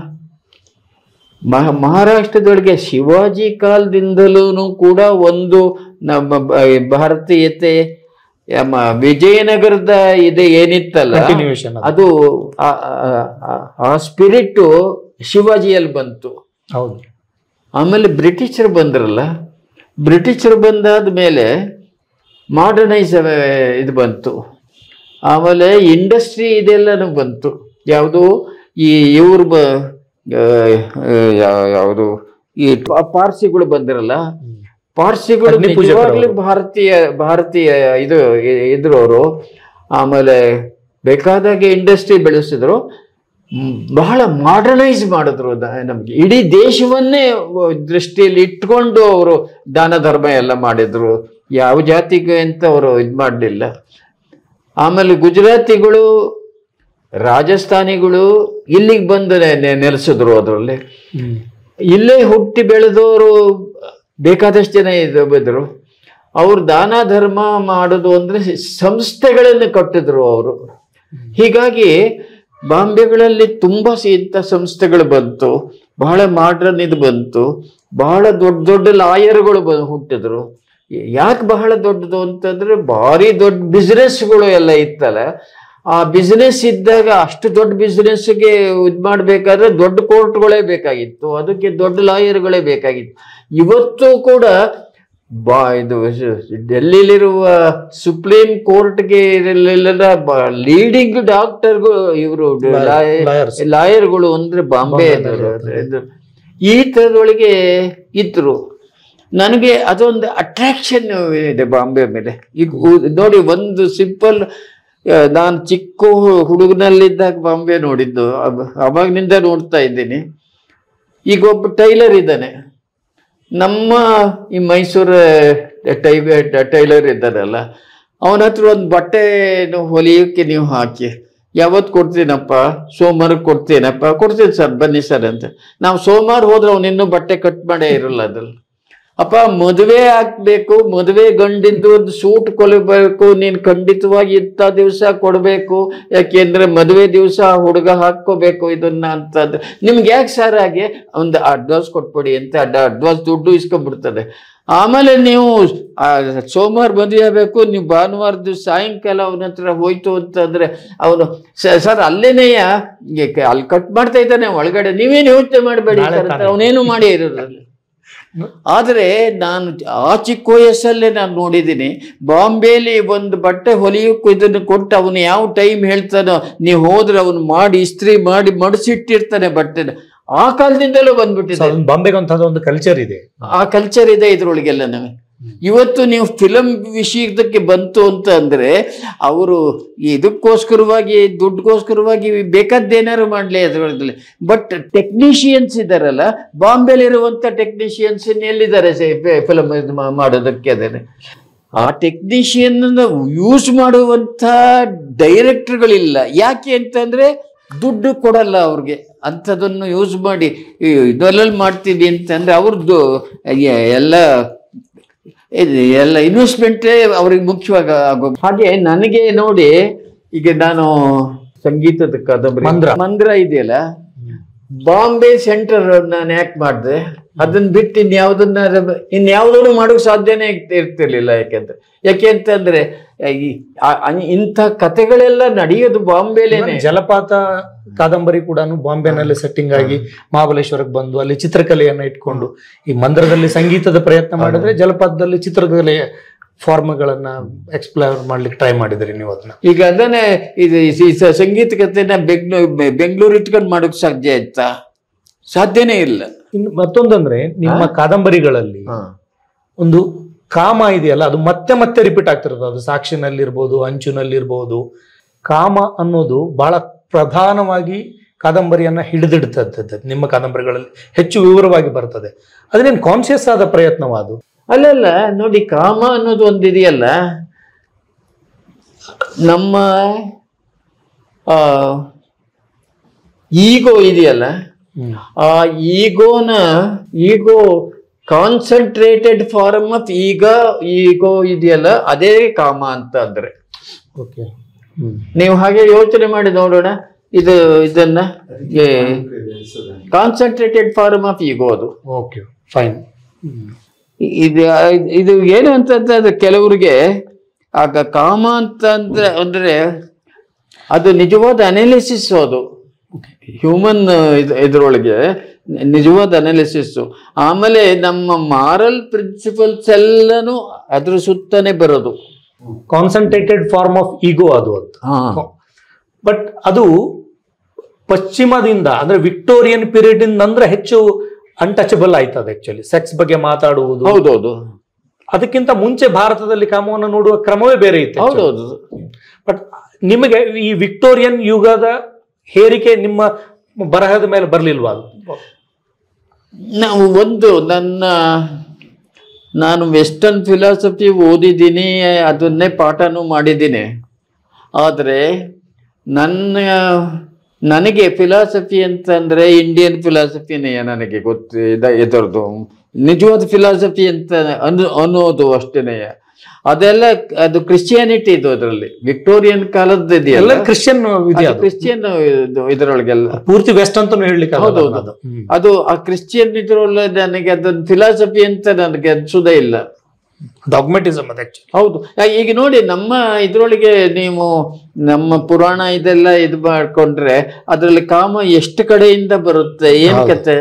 ಮಹ ಮಹಾರಾಷ್ಟ್ರದೊಳಗೆ ಶಿವಾಜಿ ಕಾಲದಿಂದಲೂ ಕೂಡ ಒಂದು ನಮ್ಮ ಬ- ಭಾರತೀಯತೆ ನಮ್ಮ ವಿಜಯನಗರದ ಇದೆ ಏನಿತ್ತಲ್ಲ ಕಂಟಿನ್ಯೂಷನ್ ಅದು ಆ- ಆ- ಆ- ಆ ಸ್ಪಿರಿಟ್ಟು ಶಿವಾಜಿಯಲ್ಲಿ ಬಂತು ಹೌದು ಆಮೇಲೆ ಬ್ರಿಟಿಷರು ಬಂದ್ರಲ್ಲ ಬ್ರಿಟಿಷರು ಬಂದಾದ ಮೇಲೆ ಮಾಡರ್ನೈಸ್ ಇದು ಬಂತು ಆಮೇಲೆ ಇಂಡಸ್ಟ್ರಿ ಇದೆಲ್ಲನೂ ಬಂತು ಯಾವುದು ಈ ಇವ್ರು ಬ ಯಾವುದು ಈ ಪಾ- ಪಾರ್ಸಿಗಳು ಬಂದಿರಲ್ಲ ಪಾರ್ಸಿಗಳು ಅಗ್ನಿ ಪೂಜಕರು ನಿಜವಾಗ್ಲೂ ಭಾರತೀಯ ಭಾರತೀಯ ಇದು ಇ- ಇದ್ರು ಅವರು ಆಮೇಲೆ ಬೇಕಾದಾಗೆ ಇಂಡಸ್ಟ್ರಿ ಬೆಳೆಸಿದ್ರು ಮ್, ಬಹಳ ಮಾಡರ್ನೈಸ್ ಮಾಡಿದ್ರು ದ- ನಮ್ಗೆ ಇಡೀ ದೇಶವನ್ನೇ ವ- ದೃಷ್ಟಿಯಲ್ಲಿ ಇಟ್ಕೊಂಡು ಅವರು ದಾನ ಧರ್ಮ ಎಲ್ಲ ಮಾಡಿದ್ರು ಯಾವ ಜಾತಿಗೆ ಅಂತ ಅವರು ಇದು ಮಾಡಲಿಲ್ಲ ಆಮೇಲೆ ಗುಜರಾತಿಗಳು ರಾಜಸ್ಥಾನಿಗಳು ಇಲ್ಲಿಗೆ ಬಂದು ನೆ- ನೆ- ನೆಲೆಸಿದ್ರು ಅದರಲ್ಲಿ ಇಲ್ಲೇ ಹುಟ್ಟಿ ಬೆಳೆದವರು ಬೇಕಾದಷ್ಟು ಜನ ಇದು ಬಂದರು ಅವ್ರು ದಾನ ಧರ್ಮ ಮಾಡೋದು ಅಂದ್ರೆ ಸಂಸ್ಥೆಗಳನ್ನು ಕಟ್ಟಿದ್ರು ಅವರು ಹೀಗಾಗಿ ಬಾಂಬೆಗಳಲ್ಲಿ ತುಂಬಾ ಸಿ- ಇಂಥ ಸಂಸ್ಥೆಗಳು ಬಂತು ಬಹಳ ಮಾಡ್ರನ್ ಇದು ಬಂತು ಬಹಳ ದೊಡ್ಡ ದೊಡ್ಡ ಲಾಯರ್ಗಳು ಬ ಹುಟ್ಟಿದ್ರು ಯಾಕೆ ಬಹಳ ದೊಡ್ಡದು ಅಂತಂದ್ರೆ ಭಾರಿ ದೊಡ್ಡ ಬಿಸ್ನೆಸ್ಗಳು ಎಲ್ಲ ಇತ್ತಲ್ಲ ಆ ಬಿಸ್ನೆಸ್ ಇದ್ದಾಗ ಅಷ್ಟು ದೊಡ್ಡ ಬಿಸ್ನೆಸ್ಗೆ ಇದು ಮಾಡಬೇಕಾದ್ರೆ ದೊಡ್ಡ ಕೋರ್ಟ್ಗಳೇ ಬೇಕಾಗಿತ್ತು ಅದಕ್ಕೆ ದೊಡ್ಡ ಲಾಯರ್ಗಳೇ ಬೇಕಾಗಿತ್ತು ಇವತ್ತು ಕೂಡ ಬಾ ಇದು ಡೆಲ್ಲಿಲಿರುವ ಸುಪ್ರೀಂ ಕೋರ್ಟ್ಗೆ ಲೀಡಿಂಗ್ ಡಾಕ್ಟರ್ಗಳು ಇವರು Lawyers. ಲಾಯರ್ಗಳು ಅಂದ್ರೆ ಬಾಂಬೆ ಬಾಂಬೆನಲ್ಲಿ ಇದು ಈ ಥರದೊಳಗೆ ಇದ್ರು ನನಗೆ ಅದೊಂದು ಅಟ್ರಾಕ್ಷನ್ ಇದೆ ಬಾಂಬೆ ಮೇಲೆ ಈಗ ಉ- ನೋಡಿ ಒಂದು ಸಿಂಪಲ್ ಆ, ನಾನು ಚಿಕ್ಕ ಹು- ಹುಡುಗನಲ್ಲಿದ್ದಾಗ ಬಾಂಬೆ ನೋಡಿದ್ದು ಅವ- ಅವಾಗ್ನಿಂದ ನೋಡ್ತಾ ಇದ್ದೀನಿ ಈಗ ಒಬ್ಬ ಟೈಲರ್ ಇದ್ದಾನೆ ನಮ್ಮ ಈ ಮೈಸೂರು ಟೈ ಟೈಲರ್ ಇದ್ದಾರಲ್ಲ ಅವನ ಹತ್ರ ಒಂದು ಬಟ್ಟೆ ಹೊಲಿಯೋಕ್ಕೆ ನೀವು ಹಾಕಿ ಯಾವತ್ತು ಕೊಡ್ತೀನಪ್ಪ ಸೋಮವಾರ ಕೊಡ್ತೀನಪ್ಪ ಕೊಡ್ತೀನಿ ಸರ್ ಬನ್ನಿ ಸರ್ ಅಂತ ನಾವು ಸೋಮವಾರ ಹೋದ್ರೆ ಅವನು ಇನ್ನೂ ಬಟ್ಟೆ ಕಟ್ ಮಾಡೇ ಇರಲ್ಲ ಅದ್ರಲ್ಲಿ ಅಪ್ಪ ಮದುವೆ ಆಗ್ಬೇಕು ಮದುವೆ ಗಂಡಿದ್ದು ಒಂದು ಸೂಟ್ ಕೊಡಬೇಕು ನೀನ್ ಖಂಡಿತವಾಗಿ ಇಂಥ ದಿವಸ ಕೊಡ್ಬೇಕು ಯಾಕೆಂದ್ರೆ ಮದುವೆ ದಿವಸ ಹುಡುಗ ಹಾಕೋಬೇಕು ಇದನ್ನ ಅಂತಂದ್ರೆ ನಿಮ್ಗೆ ಯಾಕೆ ಸರ್ ಹಾಗೆ ಒಂದು ಅಡ್ವಾನ್ಸ್ ಕೊಟ್ಬಿಡಿ ಅಂತ ಅಡ್ವಾನ್ಸ್ ದುಡ್ಡು ಇಸ್ಕೊಂಡ್ಬಿಡ್ತದೆ ಆಮೇಲೆ ನೀವು ಆ, ಸೋಮವಾರ ಮದುವೆ ಆಗಬೇಕು ನೀವು ಭಾನುವಾರ ದಿವಸ ಸಾಯಂಕಾಲ ಅವನ ಹತ್ರ ಹೋಯ್ತು ಅಂತಂದ್ರೆ ಅವನು ಸರ್ ಅಲ್ಲೇನೆಯ ಅಲ್ಲಿ ಕಟ್ ಮಾಡ್ತಾ ಇದ್ದಾನೆ ಒಳಗಡೆ ನೀವೇನು ಯೋಚನೆ ಮಾಡಬೇಡಿ ನಾಳೆ ತಾನೇ. ಅವನೇನು ಮಾಡಿ ಇರೋದ್ರಲ್ಲಿ ಆದರೆ ನಾನು ಆ ಚಿಕ್ಕ ವಯಸ್ಸಲ್ಲೇ ನಾನು ನೋಡಿದ್ದೀನಿ ಬಾಂಬೆಲಿ ಒಂದು ಬಟ್ಟೆ ಹೊಲಿಯೋಕ್ಕೂ ಇದನ್ನು ಕೊಟ್ಟು ಅವನು ಯಾವ ಟೈಮ್ ಹೇಳ್ತಾನೋ ನೀವು ಹೋದ್ರೆ ಅವನು ಮಾಡಿ ಇಸ್ತ್ರಿ ಮಾಡಿ ಮಡಿಸಿಟ್ಟಿರ್ತಾನೆ ಬಟ್ಟೆನ ಆ ಕಾಲದಿಂದಲೂ ಬಂದ್ಬಿಟ್ಟಿದೆ ಬಾಂಬೆಗೆ ಅಂತ ಒಂದು ಕಲ್ಚರ್ ಇದೆ ಆ ಕಲ್ಚರ್ ಇದೆ ಇದ್ರೊಳಗೆಲ್ಲ ನಾವು ಇವತ್ತು ನೀವು ಫಿಲಂ ವಿಷಯದಕ್ಕೆ ಬಂತು ಅಂತ ಅಂದ್ರೆ ಅವರು ಇದಕ್ಕೋಸ್ಕರವಾಗಿ ದುಡ್ಡುಗೋಸ್ಕರವಾಗಿ ಬೇಕಾದ್ದೇನಾದ್ರು ಮಾಡ್ಲಿ ಅದ್ರೊಳಗಲ್ಲಿ ಬಟ್ ಟೆಕ್ನಿಷಿಯನ್ಸ್ ಇದಾರಲ್ಲ ಬಾಂಬೆಲಿರುವಂತ ಟೆಕ್ನಿಷಿಯನ್ಸ್ ಎಲ್ಲಿದ್ದಾರೆ ಫಿಲಂ ಮಾಡೋದಕ್ಕೆ ಅದೇನೆ ಆ ಟೆಕ್ನಿಷಿಯನ್ ಯೂಸ್ ಮಾಡುವಂತ ಡೈರೆಕ್ಟರ್ಗಳಿಲ್ಲ ಯಾಕೆ ಅಂತಂದ್ರೆ ದುಡ್ಡು ಕೊಡಲ್ಲ ಅವ್ರಿಗೆ ಅಂಥದನ್ನು ಯೂಸ್ ಮಾಡಿ ಈ ಇದರಲ್ಲಿ ಮಾಡ್ತೀವಿ ಅಂತಂದ್ರೆ ಅವ್ರದ್ದು ಎ- ಎಲ್ಲ ಇದು ಎಲ್ಲ ಇನ್ವೆಸ್ಟ್ಮೆಂಟೇ ಅವ್ರಿಗೆ ಮುಖ್ಯವಾಗಿ ಆಗೋ ಹಾಗೆ ನನಗೆ ನೋಡಿ ಈಗ ನಾನು ಸಂಗೀತದ ಕಾದಂಬರಿ ಮಂದ್ರ. ಮಂದ್ರ ಇದೆಯಲ್ಲ ಬಾಂಬೆ ಸೆಂಟರ್ ನಾನು ಯಾಕೆ ಮಾಡಿದೆ ಅದನ್ನ ಬಿಟ್ಟು ಇನ್ಯಾವುದನ್ನ ಇನ್ಯಾವುದನ್ನು ಮಾಡೋಕೆ ಸಾಧ್ಯನೇ ಇರ್ತ- ಇರ್ತಿರ್ಲಿಲ್ಲ ಯಾಕೆಂದ್ರೆ ಯಾಕೆ ಅಂತಂದ್ರೆ ಈ ಆ- ಆ- ಇಂಥ ಕಥೆಗಳೆಲ್ಲ ನಡೆಯೋದು ಬಾಂಬೆಲೇನೆ ಜಲಪಾತ ಕಾದಂಬರಿ ಕೂಡ ಬಾಂಬೆನಲ್ಲಿ ಸೆಟ್ಟಿಂಗ್ ಆಗಿ ಮಹಾಬಲೇಶ್ವರಕ್ಕೆ ಬಂದು ಅಲ್ಲಿ ಚಿತ್ರಕಲೆಯನ್ನ ಇಟ್ಕೊಂಡು ಈ ಮಂದಿರದಲ್ಲಿ ಸಂಗೀತದ ಪ್ರಯತ್ನ ಮಾಡಿದ್ರೆ ಜಲಪಾತದಲ್ಲಿ ಚಿತ್ರಕಲೆಯ ಫಾರ್ಮ್ಗಳನ್ನ ಎಕ್ಸ್ಪ್ಲೋರ್ ಮಾಡ್ಲಿಕ್ಕೆ ಟ್ರೈ ಮಾಡಿದ್ರಿ ನೀವು ಅದನ್ನ ಈಗ ಅದನ್ನೇ ಇದು ಈ ಸ- ಸಂಗೀತ ಕಥೆನ ಬೆಂಗ್ಳೂರ್ ಬೆಂಗಳೂರು ಇಟ್ಕೊಂಡು ಮಾಡೋಕ್ ಸಾಧ್ಯ ಆಯ್ತಾ ಸಾಧ್ಯನೇ ಇಲ್ಲ ಇನ್ನು ಮತ್ತೊಂದಂದ್ರೆ ನಿಮ್ಮ ಕಾದಂಬರಿಗಳಲ್ಲಿ ಒಂದು ಕಾಮ ಇದೆಯಲ್ಲ ಅದು ಮತ್ತೆ ಮತ್ತೆ ರಿಪೀಟ್ ಆಗ್ತಿರೋದು ಅದು ಸಾಕ್ಷಿನಲ್ಲಿರ್ಬೋದು ಅಂಚುನಲ್ಲಿರ್ಬೋದು ಕಾಮ ಅನ್ನೋದು ಬಹಳ ಪ್ರಧಾನವಾಗಿ ಕಾದಂಬರಿಯನ್ನ ಹಿಡಿದಿಡ್ತದ್ದು ನಿಮ್ಮ ಕಾದಂಬರಿಗಳಲ್ಲಿ ಹೆಚ್ಚು ವಿವರವಾಗಿ ಬರ್ತದೆ ಅದನ್ನೇನು ಕಾನ್ಶಿಯಸ್ ಆದ ಪ್ರಯತ್ನವಾದು ಅಲ್ಲಲ್ಲ ನೋಡಿ ಕಾಮ ಅನ್ನೋದು ಒಂದು ಇದೆಯಲ್ಲ ನಮ್ಮ ಆ ಈಗೋ ಇದೆಯಲ್ಲ ಆ ಈಗೋನ ಈಗೋ ಕಾನ್ಸಂಟ್ರೇಟೆಡ್ ಫಾರ್ಮ್ ಆಫ್ ಈಗ ಈಗೋ ಇದೆಯಲ್ಲ ಅದೇ ಕಾಮ ಅಂತ ಅಂದ್ರೆ ಓಕೆ ನೀವು ಹಾಗೆ ಯೋಚನೆ ಮಾಡಿ ನೋಡೋಣ ಇದು ಇದನ್ನ ಕಾನ್ಸಂಟ್ರೇಟೆಡ್ ಫಾರ್ಮ್ ಆಫ್ ಈಗೋ ಅದು ಓಕೆ ಫೈನ್ ಇದು ಇದು ಏನು ಅಂತಂದ್ರೆ ಕೆಲವರಿಗೆ ಆಗ ಕಾಮ ಅಂತ ಅಂದ್ರೆ ಅಂದ್ರೆ ಅದು ನಿಜವಾದ ಅನಾಲಿಸಿಸ್ ಅದು ಹ್ಯೂಮನ್ ಇದ್ರೊಳಗೆ ನಿಜವಾದ ಅನಾಲಿಸಿಸ್ ಆಮೇಲೆ ನಮ್ಮ ಮಾರಲ್ ಪ್ರಿನ್ಸಿಪಲ್ಸ್ ಎಲ್ಲನೂ ಅದ್ರ ಸುತ್ತನೇ ಬರೋದು ಕಾನ್ಸಂಟ್ರೇಟೆಡ್ ಫಾರ್ಮ್ ಆಫ್ ಈಗೋ ಅದು ಅಂತ ಹಾ ಬಟ್ ಅದು ಪಶ್ಚಿಮದಿಂದ ಅಂದ್ರೆ ವಿಕ್ಟೋರಿಯನ್ ಪೀರಿಯಡ್ ಇಂದ ಅಂದ್ರೆ ಹೆಚ್ಚು ಅನ್ಟಚಬಲ್ ಆಯ್ತದೆ ಆಕ್ಚುಲಿ ಸೆಕ್ಸ್ ಬಗ್ಗೆ ಮಾತಾಡುವುದು ಹೌದೌದು ಅದಕ್ಕಿಂತ ಮುಂಚೆ ಭಾರತದಲ್ಲಿ ಕಾಮವನ್ನು ನೋಡುವ ಕ್ರಮವೇ ಬೇರೆ ಇತ್ತು ಹೌದೌದು ಬಟ್ ನಿಮಗೆ ಈ ವಿಕ್ಟೋರಿಯನ್ ಯುಗದ ಹೇರಿಕೆ ನಿಮ್ಮ ಬರಹದ ಮೇಲೆ ಬರ್ಲಿಲ್ವಾ ಅದು ನಾವು ಒಂದು ನನ್ನ ನಾನು ವೆಸ್ಟರ್ನ್ ಫಿಲಾಸಫಿ ಓದಿದ್ದೀನಿ ಅದನ್ನೇ ಪಾಠನೂ ಮಾಡಿದ್ದೀನಿ ಆದರೆ ನನ್ನ ನನಗೆ ಫಿಲಾಸಫಿ ಅಂತಂದ್ರೆ ಇಂಡಿಯನ್ ಫಿಲಾಸಫಿನೇ ನನಗೆ ಗೊತ್ತು ಇದ- ಇದರದ್ದು ನಿಜವಾದ ಫಿಲಾಸಫಿ ಅಂತ ಅನ್ನು ಅನ್ನೋದು ಅಷ್ಟೇನೆ ಅದೆಲ್ಲ ಅದು ಕ್ರಿಶ್ಚಿಯಾನಿಟಿ ಇದು ಅದರಲ್ಲಿ ವಿಕ್ಟೋರಿಯನ್ ಕಾಲದ್ದು ಎಲ್ಲ ಇದೆಯಲ್ಲ ಕ್ರಿಶ್ಚಿಯನ್ ಇದೆ ಅದು ಕ್ರಿಶ್ಚಿಯನ್ ಇದರೊಳಗೆಲ್ಲ ಪೂರ್ತಿ ವೆಸ್ಟ್ ಅಂತ ಹೇಳಲಿಕ್ಕೆ ಆಗಲ್ಲ ಹೌದೌದು. ಅದು. ಹ್ಮ್. ಅದು ಆ ಕ್ರಿಶ್ಚಿಯನ್ ಇದ್ರೊಳಗೆ ನನಗೆ ಅದೊಂದು ಫಿಲಾಸಫಿ ಅಂತ ನನಗೆ ಅನ್ಸುದೇ ಇಲ್ಲ ಡಾಗ್ಮೆಟಿಸಮ್ ಅದು ಆಕ್ಚುಲಿ ಹೌದು ಆ, ಈಗ ನೋಡಿ ನಮ್ಮ ಇದ್ರೊಳಗೆ ನೀವು ನಮ್ಮ ಪುರಾಣ ಇದೆಲ್ಲ ಇದು ಮಾಡ್ಕೊಂಡ್ರೆ ಅದ್ರಲ್ಲಿ ಕಾಮ ಎಷ್ಟು ಕಡೆಯಿಂದ ಬರುತ್ತೆ ಏನ್ ಹೌದು. ಕತೆ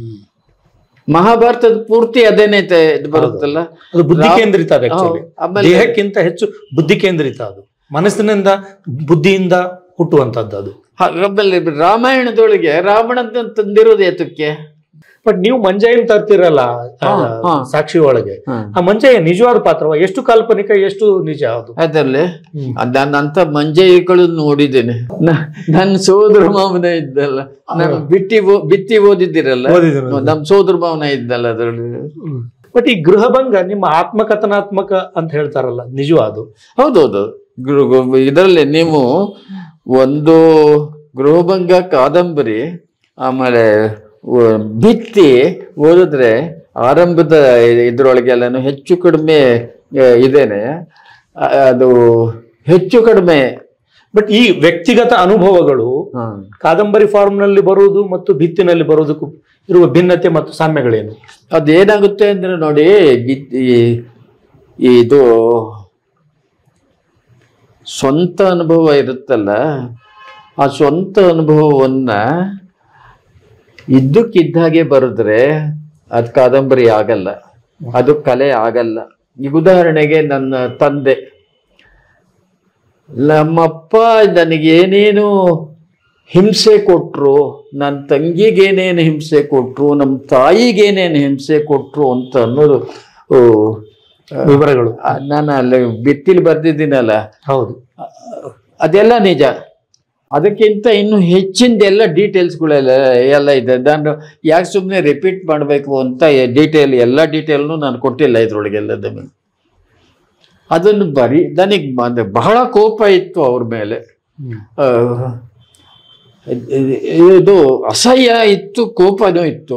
ಮಹಾಭಾರತದ ಪೂರ್ತಿ ಅದೇನೆ ತೆ- ಇದು ಬರುತ್ತಲ್ಲ ಅದು ಬುದ್ಧಿ ರಾಮ್- ಕೇಂದ್ರಿತ ಅದು ಆಕ್ಚುಲಿ ಹೌದು. ಆಮೇಲೆ ದೇಹಕ್ಕಿಂತ ಹೆಚ್ಚು ಬುದ್ಧಿ ಕೇಂದ್ರಿತ ಅದು ಮನಸ್ಸಿನಿಂದ ಬುದ್ಧಿಯಿಂದ ಹುಟ್ಟುವಂತದ್ದು ಅದು ಹ- ಆಮೇಲೆ ರಾಮಾಯಣದೊಳಗೆ ರಾವಣ ತಂದಿರೋದು ಏತಕ್ಕೆ ಬಟ್ ನೀವು ಮಂಜಯ್ಯನ್ ತರ್ತಿರಲ್ಲ ಆ, ಹಾ, ಹಾ. ಸಾಕ್ಷಿ ಒಳಗೆ ಹ. ಆ ಮಂಜಯ್ಯ ನಿಜವಾದ ಪಾತ್ರವ ಎಷ್ಟು ಕಾಲ್ಪನಿಕ ಎಷ್ಟು ನಿಜ ಅದು ಅದರಲ್ಲಿ ಹ್ಮ್. ನಾನು ಅಂತ ಮಂಜಯ್ಯಗಳು ನೋಡಿದ್ದೇನೆ ನ- ನನ್ನ ಸೋದರ ಮಾವನ ಇದ್ದಲ್ಲ ನಾನು ಬಿಟ್ಟಿ ಓ- ಬಿತ್ತಿ ಓದಿದ್ದೀರಲ್ಲ ಓದಿದ್ದೀನಿ. ನಮ್ ಸೋದರ ಮಾವನ ಇದ್ದಲ್ಲ ಅದರಲ್ಲಿ ಬಟ್ ಈ ಗೃಹಭಂಗ ನಿಮ್ಮ ಆತ್ಮಕಥನಾತ್ಮಕ ಅಂತ ಹೇಳ್ತಾರಲ್ಲ ನಿಜವ ಅದು ಹೌದೌದು ಗೃ- ಗೃ- ಇದರಲ್ಲಿ ನೀವು ಒಂದು ಗೃಹಭಂಗ ಕಾದಂಬರಿ ಆಮೇಲೆ ವ- ಭಿತ್ತಿ ಓದಿದ್ರೆ ಆರಂಭದ ಇದ್ರೊಳಗೆಲ್ಲನು ಹೆಚ್ಚು ಕಡಿಮೆ ಆ, ಇದೇನೆ ಆ, ಅದು ಹೆಚ್ಚು ಕಡಿಮೆ ಬಟ್ ಈ ವ್ಯಕ್ತಿಗತ ಅನುಭವಗಳು ಹ. ಕಾದಂಬರಿ ಫಾರ್ಮ್ ನಲ್ಲಿ ಬರುವುದು ಮತ್ತು ಭಿತ್ತಿನಲ್ಲಿ ಬರುವುದಕ್ಕೂ ಇರುವ ಭಿನ್ನತೆ ಮತ್ತು ಸಾಮ್ಯಗಳೇನು ಅದೇನಾಗುತ್ತೆ ಅಂದ್ರೆ ನೋಡಿ ಗಿ- ಈ- ಇದು ಸ್ವಂತ ಅನುಭವ ಇರುತ್ತಲ್ಲ ಆ ಸ್ವಂತ ಅನುಭವವನ್ನ ಇದ್ದಕ್ಕಿದ್ದಾಗೆ ಬರೆದ್ರೆ ಅದು ಕಾದಂಬರಿ ಆಗಲ್ಲ ಅದು ಕಲೆ ಆಗಲ್ಲ ಈಗ ಉದಾಹರಣೆಗೆ ನನ್ನ ತಂದೆ ನಮ್ಮಪ್ಪ ನನಗೇನೇನು ಹಿಂಸೆ ಕೊಟ್ರು ನನ್ನ ತಂಗಿಗೇನೇನು ಹಿಂಸೆ ಕೊಟ್ರು ನಮ್ಮ ತಾಯಿಗೇನೇನು ಹಿಂಸೆ ಕೊಟ್ರು ಅಂತ ಅನ್ನೋದು ಓ, ವಿವರಗಳು ಆ, ನಾನು ಅಲ್ಲಿ ಬಿತ್ತಿಲಿ ಬರ್ದಿದ್ದೀನಲ್ಲ ಹೌದು ಅದೆಲ್ಲ ನಿಜ ಅದಕ್ಕಿಂತ ಇನ್ನು ಹೆಚ್ಚಿಂದೆಲ್ಲ ಡೀಟೇಲ್ಸ್ಗಳೆಲ್ಲ ಎಲ್ಲ ಇದೆ ನಾನು ಯಾಕೆ ಸುಮ್ಮನೆ ರಿಪೀಟ್ ಮಾಡಬೇಕು ಅಂತ ಡೀಟೇಲ್ ಎಲ್ಲ ಡೀಟೇಲ್ನು ನಾನು ಕೊಟ್ಟಿಲ್ಲ ಇದ್ರೊಳಗೆಲ್ಲದನ್ನು ಅದನ್ನು ಬರೀ ನನಗೆ ಮ- ಬಹಳ ಕೋಪ ಇತ್ತು ಅವ್ರ ಮೇಲೆ ಆ, ಇದು ಅಸಹ್ಯ ಇತ್ತು ಕೋಪನೂ ಇತ್ತು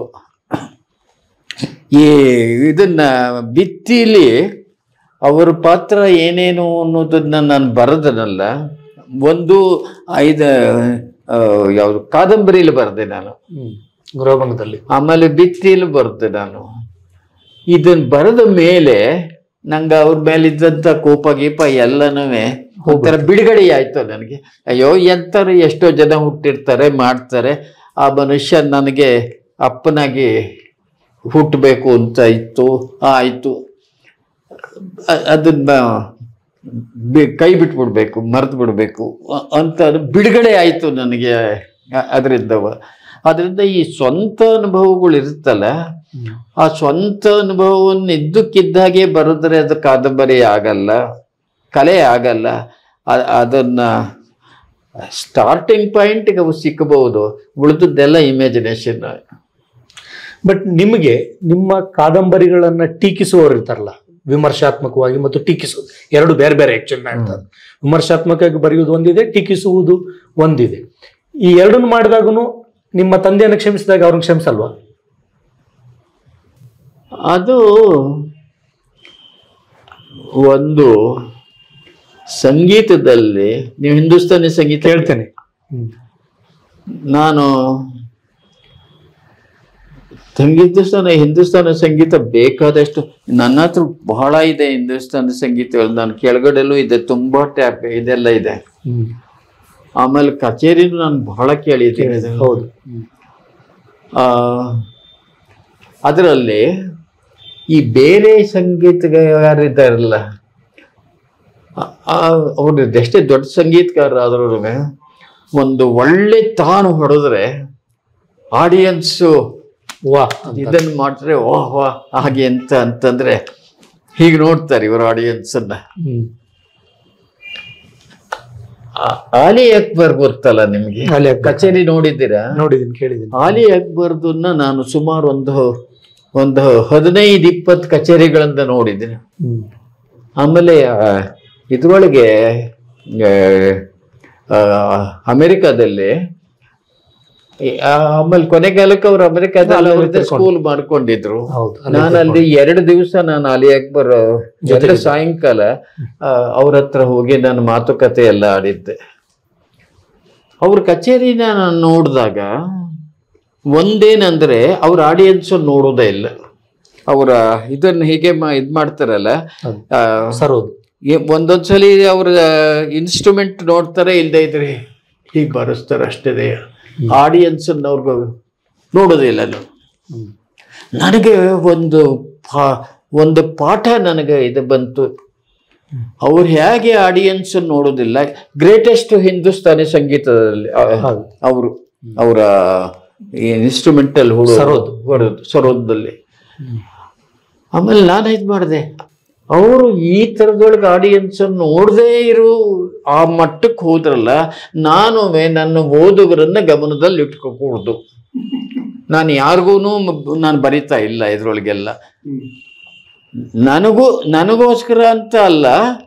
ಈ ಇದನ್ನ ಬಿತ್ತಿಲಿ ಅವರ ಪಾತ್ರ ಏನೇನು ಅನ್ನೋದನ್ನ ನಾನು ಬರೆದನಲ್ಲ ಒಂದು ಐದು ಆ, ಯಾವುದು ಕಾದಂಬರಿಲಿ ಬರೆದೆ ನಾನು ಹ್ಮ್. ಗೃಹಭಂಗದಲ್ಲಿ ಆಮೇಲೆ ಬಿತ್ತಿಲಿ ಬರೆದೆ ನಾನು ಇದನ್ನ ಬರೆದ ಮೇಲೆ ನಂಗೆ ಅವ್ರ ಮೇಲೆ ಇದ್ದಂಥ ಕೋಪ ಗೀಪ ಎಲ್ಲನೂ ಒಂಥರ ಬಿಡುಗಡೆ ಆಯ್ತು ನನಗೆ ಅಯ್ಯೋ ಎಂಥರು ಎಷ್ಟೋ ಜನ ಹುಟ್ಟಿರ್ತಾರೆ ಮಾಡ್ತಾರೆ ಆ ಮನುಷ್ಯ ನನಗೆ ಅಪ್ಪನಾಗಿ ಹುಟ್ಟಬೇಕು ಅಂತ ಇತ್ತು ಆಯಿತು ಅದನ್ನ ಬಿ- ಕೈ ಬಿಟ್ಬಿಡ್ಬೇಕು ಮರೆತು ಬಿಡಬೇಕು ಅಂತ ಅದು ಬಿಡುಗಡೆ ಆಯಿತು ನನಗೆ ಅ- ಅದರಿಂದವ ಅದರಿಂದ ಈ ಸ್ವಂತ ಅನುಭವಗಳು ಇರುತ್ತಲ್ಲ ಆ ಸ್ವಂತ ಅನುಭವವನ್ನು ಇದ್ದಕ್ಕಿದ್ದಾಗೆ ಬರೆದ್ರೆ ಅದು ಕಾದಂಬರಿ ಆಗಲ್ಲ ಕಲೆ ಆಗಲ್ಲ ಅ- ಅದನ್ನ ಸ್ಟಾರ್ಟಿಂಗ್ ಪಾಯಿಂಟ್ಗೆ ಅವು ಸಿಕ್ಕಬಹುದು ಉಳಿದದ್ದೆಲ್ಲ ಇಮ್ಯಾಜಿನೇಷನ್ ಬಟ್ ನಿಮಗೆ ನಿಮ್ಮ ಕಾದಂಬರಿಗಳನ್ನ ಟೀಕಿಸುವವರು ಇರ್ತಾರಲ್ಲ ವಿಮರ್ಶಾತ್ಮಕವಾಗಿ ಮತ್ತು ಟೀಕಿಸುವುದು ಎರಡು ಬೇರೆ ಬೇರೆ ಆಕ್ಚುಲಿ ಮಾಡ್ತಾರೆ ವಿಮರ್ಶಾತ್ಮಕವಾಗಿ ಬರೆಯುವುದು ಒಂದಿದೆ ಟೀಕಿಸುವುದು ಒಂದಿದೆ ಈ ಎರಡನ್ನು ಮಾಡಿದಾಗೂ ನಿಮ್ಮ ತಂದೆಯನ್ನು ಕ್ಷಮಿಸಿದಾಗ ಅವ್ರನ್ನ ಕ್ಷಮಿಸಲ್ವಾ ಅದು ಒಂದು ಸಂಗೀತದಲ್ಲಿ ನೀವು ಹಿಂದೂಸ್ತಾನಿ ಸಂಗೀತ ಹೇಳ್ತೇನೆ ನಾನು ಸಂಗೀತ ಹಿಂದೂಸ್ತಾನ ಸಂಗೀತ ಬೇಕಾದಷ್ಟು ನನ್ನ ಹತ್ರ ಬಹಳ ಇದೆ ಹಿಂದೂಸ್ತಾನಿ ಸಂಗೀತಗಳು ನಾನು ಕೆಳಗಡೆಲ್ಲೂ ಇದೆ ತುಂಬಾ ಟ್ಯಾಪ್ ಇದೆಲ್ಲ ಇದೆ ಆಮೇಲೆ ಕಚೇರಿನೂ ನಾನು ಬಹಳ ಕೇಳಿದ್ದೀನಿ ಹೌದು ಆ, ಅದರಲ್ಲಿ ಈ ಬೇರೆ ಸಂಗೀತಗಾರರಿದ್ದಾರಲ್ಲ ಅವ್ರು ಎಷ್ಟೇ ದೊಡ್ಡ ಸಂಗೀತಗಾರ ಆದ್ರೂ ಒಂದು ಒಳ್ಳೆ ತಾನು ಹೊಡೆದ್ರೆ ಆಡಿಯನ್ಸು ವಾ ಇದನ್ನ ಮಾಡಿದ್ರೆ ವಾಹ್ ವಾಹ್ ಹಾಗೆ ಅಂತ ಅಂತಂದ್ರೆ ಹೀಗೆ ನೋಡ್ತಾರೆ ಇವರು ಆಡಿಯನ್ಸ್ ಅನ್ನ ಹ್ಮ್. ಆ- ಆಲಿ ಅಕ್ಬರ್ ಗೊತ್ತಲ್ಲ ನಿಮ್ಗೆ ಆಲಿ ಅಕ್ಬರ್. ಕಚೇರಿ ನೋಡಿದ್ದೀರಾ ನೋಡಿದ್ದೀನಿ ಕೇಳಿದ್ದೀನಿ ಆಲಿ ಅಕ್ಬರ್ದನ್ನ ನಾನು ಸುಮಾರು ಒಂದು ಒಂದು ಹದಿನೈದು ಇಪ್ಪತ್ತು ಕಚೇರಿಗಳಿಂದ ನೋಡಿದ್ದೀನಿ ಹ್ಮ್. ಆಮೇಲೆ ಆ, ಇದ್ರೊಳಗೆ ಆ, ಆ, ಅಮೆರಿಕಾದಲ್ಲಿ ಈ- ಆ, ಆಮೇಲೆ ಕೊನೆಗಾಲಕ್ಕೆ ಅವ್ರು ಅಮೆರಿಕಾದಲ್ಲಿ ಅಲ್ಲೇ ಅವ್ರದ್ದೇ ತಿರ್ಕೊಂಡು. ಸ್ಕೂಲ್ ಮಾಡ್ಕೊಂಡಿದ್ರು ಹೌದು ಅಲ್ಲೇ ನಾನು ಅಲ್ಲಿ ಎರಡು ದಿವಸ ನಾನು ಅಲಿ ಅಕ್ಬರ್ ಎರಡು ಸಾಯಂಕಾಲ ಅವ್ರ ಹತ್ರ ಹೋಗಿ ನಾನು ಮಾತುಕತೆ ಎಲ್ಲ ಆಡಿದ್ದೆ ಅವ್ರ ಕಚೇರಿನ ನಾನು ನೋಡಿದಾಗ ಒಂದೇನಂದ್ರೆ ಅವ್ರ ಆಡಿಯನ್ಸ್ ನೋಡೋದೇ ಇಲ್ಲ ಅವರ ಇದನ್ನ ಹೀಗೆ ಮಾ- ಇದ್ ಮಾಡ್ತಾರಲ್ಲ ಹೌದು. ಆ, ಸರೋದು ಏ- ಒಂದೊಂದ್ಸಲಿ ಅವ್ರ ಇನ್ಸ್ಟ್ರೂಮೆಂಟ್ ನೋಡ್ತಾರೆ ಇಲ್ಲದೆ ಇದ್ರೆ ಹೀಗೆ ಬರೆಸ್ತಾರೆ ಅಷ್ಟೇ ಆಡಿಯನ್ಸ್ ಅವ್ರಿಗೆ ನೋಡೋದಿಲ್ಲ ನಾವು ಹ್ಮ್. ನನಗೆ ಒಂದು ಪಾ- ಒಂದು ಪಾಠ ನನಗೆ ಇದು ಬಂತು ಅವ್ರು ಹೇಗೆ ಆಡಿಯನ್ಸ್ ನೋಡೋದಿಲ್ಲ ಗ್ರೇಟೆಸ್ಟ್ ಹಿಂದೂಸ್ತಾನಿ ಸಂಗೀತದಲ್ಲಿ ಹೌದು. ಅವರು ಅವರ ಇನ್ಸ್ಟ್ರೂಮೆಂಟಲ್ ಸರೋದ್. ಹೊಡೆದು ಸರೋದದಲ್ಲಿ ಹ್ಮ್. ಆಮೇಲೆ ನಾನು ಇದು ಮಾಡಿದೆ ಅವರು ಈ ಥರದೊಳಗೆ ಆಡಿಯನ್ಸ್ ನೋಡದೇ ಇರೋ ಆ ಮಟ್ಟಕ್ಕೆ ಹೋದ್ರಲ್ಲ ನಾನು ನನ್ನ ಓದುಗರನ್ನ ಗಮನದಲ್ಲಿ ಇಟ್ಕೋಕೂಡ್ದು ನಾನು ಯಾರಿಗೂ ನಾನು ಬರಿತಾ ಇಲ್ಲ ಇದ್ರೊಳಗೆಲ್ಲ ನನಗೂ ನನಗೋಸ್ಕರ ಅಂತ ಅಲ್ಲ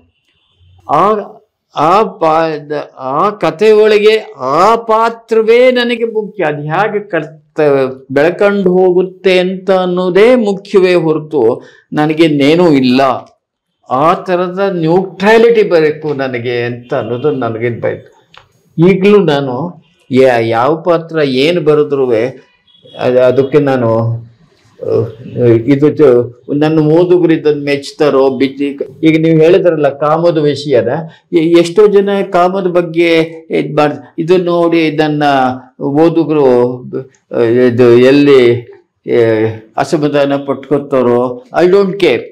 ಆ ಆ ಪಾ ದ- ಆ ಕತೆ ಒಳಗೆ ಆ ಪಾತ್ರವೇ ನನಗೆ ಮುಖ್ಯ ಅದು ಹೇಗೆ ಕರ್ತ ಬೆಳ್ಕೊಂಡು ಹೋಗುತ್ತೆ ಅಂತ ಅನ್ನೋದೇ ಮುಖ್ಯವೇ ಹೊರತು ನನಗೇನೇನೂ ಇಲ್ಲ ಆ ಥರದ ನ್ಯೂಟ್ರಾಲಿಟಿ ಬರಬೇಕು ನನಗೆ ಅಂತ ಅನ್ನೋದು ನನಗೆ ಬೈತು ಈಗಲೂ ನಾನು ಯಾ- ಯಾವ ಪಾತ್ರ ಏನು ಬರೆದ್ರೂ ಅದಕ್ಕೆ ನಾನು ಅಹ್, ಇದು ಜ- ನನ್ನ ಓದುಗರು ಇದನ್ನು ಮೆಚ್ತಾರೋ ಬಿಚ್ಚಿ ಈಗ ನೀವು ಹೇಳಿದ್ರಲ್ಲ ಕಾಮದ ವಿಷಯನ ಎ- ಎಷ್ಟೋ ಜನ ಕಾಮದ ಬಗ್ಗೆ ಇದು ಮಾಡ್ ಇದು ನೋಡಿ ನನ್ನ ಓದುಗರು ಅಹ್, ಇದು ಎಲ್ಲಿ ಅಹ್, ಅಸಮಾಧಾನ ಪಟ್ಕೊತಾರೋ ಐ ಡೋಂಟ್ ಕೇರ್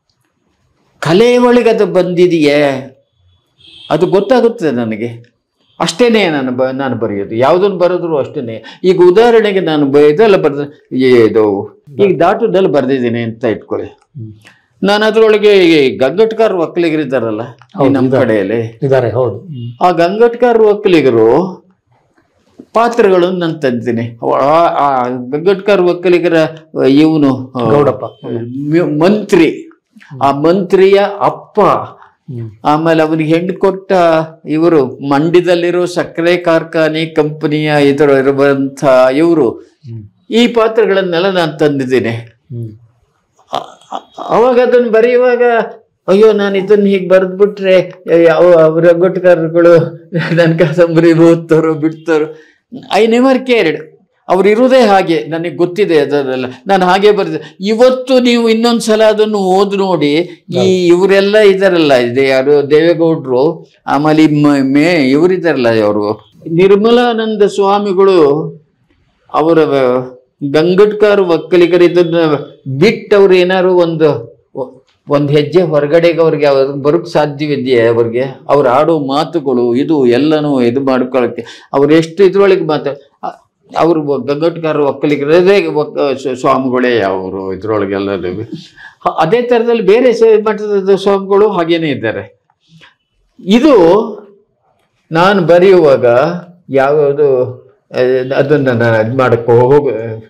ಕಲೆ ಒಳಗೆ ಅದು ಬಂದಿದೆಯೇ ಅದು ಗೊತ್ತಾಗುತ್ತೆ ನನಗೆ ಅಷ್ಟೇನೆ ನಾನು ಬ ನಾನು ಬರೆಯೋದು ಯಾವುದನ್ನು ಬರೆದ್ರು ಅಷ್ಟೇನೆ ಈಗ ಉದಾಹರಣೆಗೆ ನಾನು ಬ ಇದೆಲ್ಲ ಬರೆದ ಇದು ಈಗ ದಾಟುದಲ್ಲಿ ಬರೆದಿದ್ದೀನಿ ಅಂತ ಇಟ್ಕೊಳ್ಳಿ ಹ್ಮ್. ನಾನು ಅದರೊಳಗೆ ಈ ಗಂಗಟ್ಕಾರ್ ಒಕ್ಕಲಿಗರಿದ್ದಾರಲ್ಲ ಈ ಹೌದು, ನಮ್ಮ ಇದ್ದಾರೆ. ಕಡೆಯಲ್ಲಿ ಇದಾರೆ ಹೌದು ಹ್ಮ್. ಆ ಗಂಗಟ್ಕಾರ್ ಒಕ್ಕಲಿಗರು ಪಾತ್ರಗಳನ್ನು ನಾನು ತಂದಿದ್ದೀನಿ ಆ- ಆ ಗಂಗಟ್ಕಾರ್ ಒಕ್ಕಲಿಗರ ಇವನು ಗೌಡಪ್ಪ ಮಂತ್ರಿ ಆ ಮಂತ್ರಿಯ ಅಪ್ಪ ಹ್ಮ್. ಆಮೇಲೆ ಅವನಿಗೆ ಹೆಣ್ಣು ಕೊಟ್ಟ ಇವರು ಮಂಡ್ಯದಲ್ಲಿರೋ ಸಕ್ಕರೆ ಕಾರ್ಖಾನೆ ಕಂಪನಿಯ ಇದರ ಇರುವಂಥ ಇವರು ಹ್ಮ್. ಈ ಪಾತ್ರಗಳನ್ನೆಲ್ಲ ನಾನು ತಂದಿದ್ದೀನಿ ಹ್ಮ್. ಅ- ಅ- ಅವಾಗ ಅದನ್ನು ಬರೆಯುವಾಗ ಅಯ್ಯೋ ನಾನು ಇದನ್ನ ಹೀಗೆ ಬರೆದ್ಬಿಟ್ರೆ ಯಾವ ಅವರ ಗೊಟ್ಟಗಾರರುಗಳು ನನ್ನ ಕಾದಂಬರಿ ಓದ್ತಾರೋ ಬಿಡ್ತಾರೋ ಐ ನೆವರ್ ಕೇರ್ಡ್ ಅವ್ರು ಇರುವುದೇ ಹಾಗೆ ನನಗೆ ಗೊತ್ತಿದೆ ಅದನ್ನೆಲ್ಲ ನಾನು ಹಾಗೆ ಬರೆದೆ ಇವತ್ತು ನೀವು ಇನ್ನೊಂದು ಸಲ ಅದನ್ನು ಓದಿ ನೋಡಿ ಈ ಇವರೆಲ್ಲ ಇದಾರಲ್ಲ ಇದೆ ಯಾರು ದೇವೇಗೌಡರು ಆಮೇಲೆ ಈ ಮ- ಮೇ ಇವರಿದ್ದಾರಲ್ಲ ಅವರು ನಿರ್ಮಲಾನಂದ ಸ್ವಾಮಿಗಳು ಅವರ ಗಂಗಟ್ಕರ್ ಒಕ್ಕಲಿಗರು ಇದನ್ನ ಬಿಟ್ಟು ಅವ್ರು ಏನಾದ್ರು ಒಂದು ಒಂದು ಹೆಜ್ಜೆ ಹೊರಗಡೆಗೆ ಅವ್ರಿಗೆ ಅವ್ರ ಬರೋಕ್ ಸಾಧ್ಯವಿದೆಯೇ ಅವ್ರಿಗೆ ಅವ್ರು ಆಡೋ ಮಾತುಗಳು ಇದು ಎಲ್ಲನೂ ಇದು ಮಾಡ್ಕೊಳಕ್ಕೆ ಅವ್ರು ಎಷ್ಟು ಇದ್ರೊಳಗೆ ಮಾತು ಅ- ಅವರು ಗಂಗಟ್ಕರ್ ಒಕ್ಕಲಿಗರದೇ ಒಕ್ಕ ಸ್ವ- ಸ್ವಾಮಿಗಳೇ ಅವರು ಇದ್ರೊಳಗೆಲ್ಲ ಅದೇ ಥರದಲ್ಲಿ ಬೇರೆ ಸ- ಮಠದ ಸ್ವಾಮಿಗಳು ಹಾಗೇನೇ ಇದ್ದಾರೆ ಇದು ನಾನು ಬರೆಯುವಾಗ ಯಾವುದು ಅದನ್ನು ನಾನು ಇದು ಮಾಡಕ್ಕೆ ಹೋಗ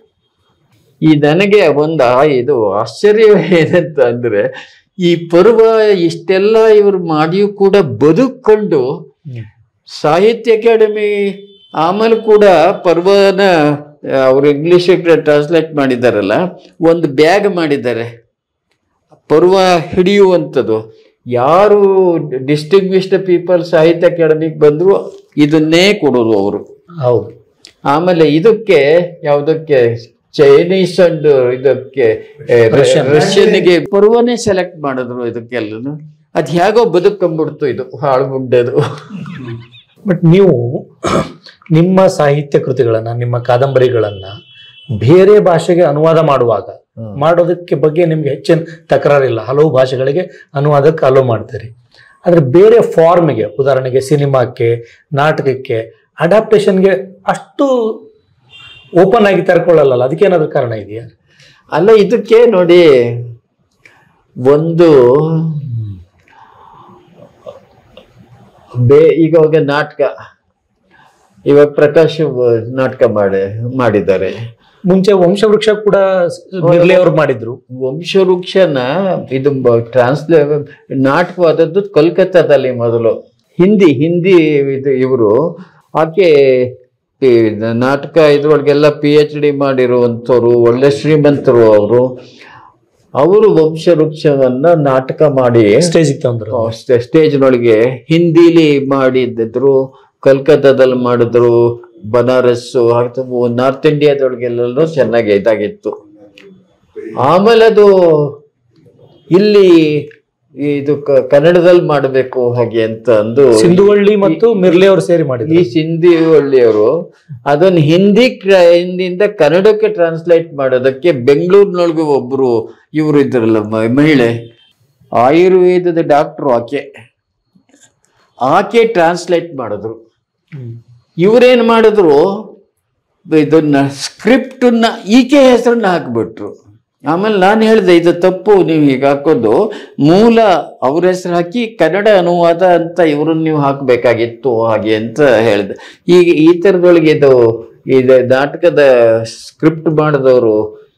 ಈ ನನಗೆ ಒಂದು ಆ- ಇದು ಆಶ್ಚರ್ಯ ಏನಂತ ಅಂದ್ರೆ ಈ ಪರ್ವ ಇಷ್ಟೆಲ್ಲ ಇವರು ಮಾಡಿಯೂ ಕೂಡ ಬದುಕೊಂಡು ಹ್ಮ್. ಸಾಹಿತ್ಯ ಅಕಾಡೆಮಿ ಆಮೇಲೆ ಕೂಡ ಪರ್ವನ ಅವರು ಇಂಗ್ಲಿಷಿಗೆ ಟ್ರಾನ್ಸ್ಲೇಟ್ ಮಾಡಿದಾರಲ್ಲ ಒಂದು ಬ್ಯಾಗ್ ಮಾಡಿದ್ದಾರೆ ಪರ್ವ ಹಿಡಿಯುವಂಥದ್ದು ಯಾರು ಡಿಸ್ಟಿಂಗ್ವಿಶ್ಡ್ ಪೀಪಲ್ ಸಾಹಿತ್ಯ ಅಕಾಡೆಮಿಗೆ ಬಂದ್ರು ಇದನ್ನೇ ಕೊಡೋದು ಅವರು ಹೌದು ಆಮೇಲೆ ಇದಕ್ಕೆ ಯಾವುದಕ್ಕೆ ಚೈನೀಸ್ ಅಂಡ್ ಇದಕ್ಕೆ ಏ, Russian. ರಷ್ಯನ್ಗೆ ಪರ್ವನೇ ಸೆಲೆಕ್ಟ್ ಮಾಡಿದ್ರು ಇದಕ್ಕೆಲ್ಲನು ಅದ್ ಹೇಗೋ ಬದುಕೊಂಡ್ಬಿಡ್ತು ಇದು ಹಾಳ್ಗುಡ್ಡದು ಬಟ್ ನೀವು ನಿಮ್ಮ ಸಾಹಿತ್ಯ ಕೃತಿಗಳನ್ನ ನಿಮ್ಮ ಕಾದಂಬರಿಗಳನ್ನ ಬೇರೆ ಭಾಷೆಗೆ ಅನುವಾದ ಮಾಡುವಾಗ ಮಾಡೋದಕ್ಕೆ ಬಗ್ಗೆ ನಿಮ್ಗೆ ಹೆಚ್ಚಿನ ತಕರಾರಿಲ್ಲ ಹಲವು ಭಾಷೆಗಳಿಗೆ ಅನುವಾದಕ್ಕೆ ಅಲೋ ಮಾಡ್ತೀರಿ ಆದ್ರೆ ಬೇರೆ ಫಾರ್ಮ್ಗೆ ಉದಾಹರಣೆಗೆ ಸಿನಿಮಾಕ್ಕೆ ನಾಟಕಕ್ಕೆ ಅಡಾಪ್ಟೇಷನ್ಗೆ ಅಷ್ಟು ಓಪನ್ ಆಗಿ ತರ್ಕೊಳ್ಳಲ್ಲ ಅದಕ್ಕೇನಾದ್ರೂ ಕಾರಣ ಇದೆಯಾ ಅಲ್ಲ ಇದಕ್ಕೆ ನೋಡಿ ಒಂದು ಬೇ ಈಗ ಇವಾಗ ನಾಟಕ ಇವಾಗ ಪ್ರಕಾಶ್ ನಾಟಕ ಮಾಡಿ ಮಾಡಿದ್ದಾರೆ ಮುಂಚೆ ವಂಶವೃಕ್ಷ ಕೂಡ ನಿರ್ಲೆ ಅವ್ರು ಮಾಡಿದ್ರು ವಂಶವೃಕ್ಷನ ಇದು ಟ್ರಾನ್ಸ್ಲೇ ನಾಟಕವಾದದ್ದು ಕೋಲ್ಕತ್ತಾದಲ್ಲಿ ಮೊದಲು ಹಿಂದಿ ಹಿಂದಿ ಇದು ಇವರು ಆಕೆ ಈ ನಾಟಕ ಇದ್ರೊಳಗೆಲ್ಲ ಪಿ ಎಚ್ ಡಿ ಮಾಡಿರುವಂಥವ್ರು ಒಳ್ಳೆ ಶ್ರೀಮಂತರು ಅವರು ಅವರು ವಂಶವೃಕ್ಷವನ್ನ ನಾಟಕ ಮಾಡಿ ಸ್ಟೇಜಿಗೆ ತಂದ್ರು ಸ್ಟೇಜ್ನೊಳಗೆ ಹಿಂದಿಲಿ ಮಾಡಿದ್ರು ಕಲ್ಕತ್ತಾದಲ್ಲಿ ಮಾಡಿದ್ರು ಬನಾರಸ್ ನಾರ್ತ್ ಇಂಡಿಯಾದೊಳಗೆಲ್ಲೂ ಚೆನ್ನಾಗಿ ಇದಾಗಿತ್ತು ಆಮೇಲೆ ಅದು ಇಲ್ಲಿ ಇದು ಕ- ಕನ್ನಡದಲ್ಲಿ ಮಾಡಬೇಕು ಹಾಗೆ ಅಂತ ಅಂದು ಸಿಂಧುವಳ್ಳಿ ಮತ್ತು ಮಿರ್ಲೆ ಅವರು ಸೇರಿ ಮಾಡಿದ್ರು ಈ ಸಿಂಧಿ ಒಳ್ಳೆಯವರು ಅದನ್ನ ಹಿಂದಿ ಕ್ರ- ಹಿಂದಿಯಿಂದ ಕನ್ನಡಕ್ಕೆ ಟ್ರಾನ್ಸ್ಲೇಟ್ ಮಾಡೋದಕ್ಕೆ ಬೆಂಗಳೂರಿನೊಳಗೆ ಒಬ್ರು ಇವರು ಇದ್ರಲ್ಲ ಮ- ಮಹಿಳೆ ಆಯುರ್ವೇದದ ಡಾಕ್ಟ್ರು ಆಕೆ ಆಕೆ ಟ್ರಾನ್ಸ್ಲೇಟ್ ಮಾಡಿದ್ರು ಹ್ಮ್. ಇವರೇನು ಮಾಡಿದ್ರು ಇದನ್ನ ಸ್ಕ್ರಿಪ್ಟನ್ನ ಈಕೆ ಹೆಸರನ್ನ ಹಾಕ್ಬಿಟ್ರು ಆಮೇಲೆ ನಾನು ಹೇಳಿದೆ ಇದು ತಪ್ಪು ನೀವು ಹೀಗೆ ಹಾಕೋದು ಮೂಲ ಅವ್ರ ಹೆಸರು ಹಾಕಿ ಕನ್ನಡ ಅನುವಾದ ಅಂತ ಇವ್ರನ್ನ ನೀವು ಹಾಕಬೇಕಾಗಿತ್ತು ಹಾಗೆ ಅಂತ ಹೇಳಿದೆ ಈಗ ಈ ಥರದೊಳಗೆ ಇದು ಇದು ನಾಟಕದ ಸ್ಕ್ರಿಪ್ಟ್ ಮಾಡಿದವರು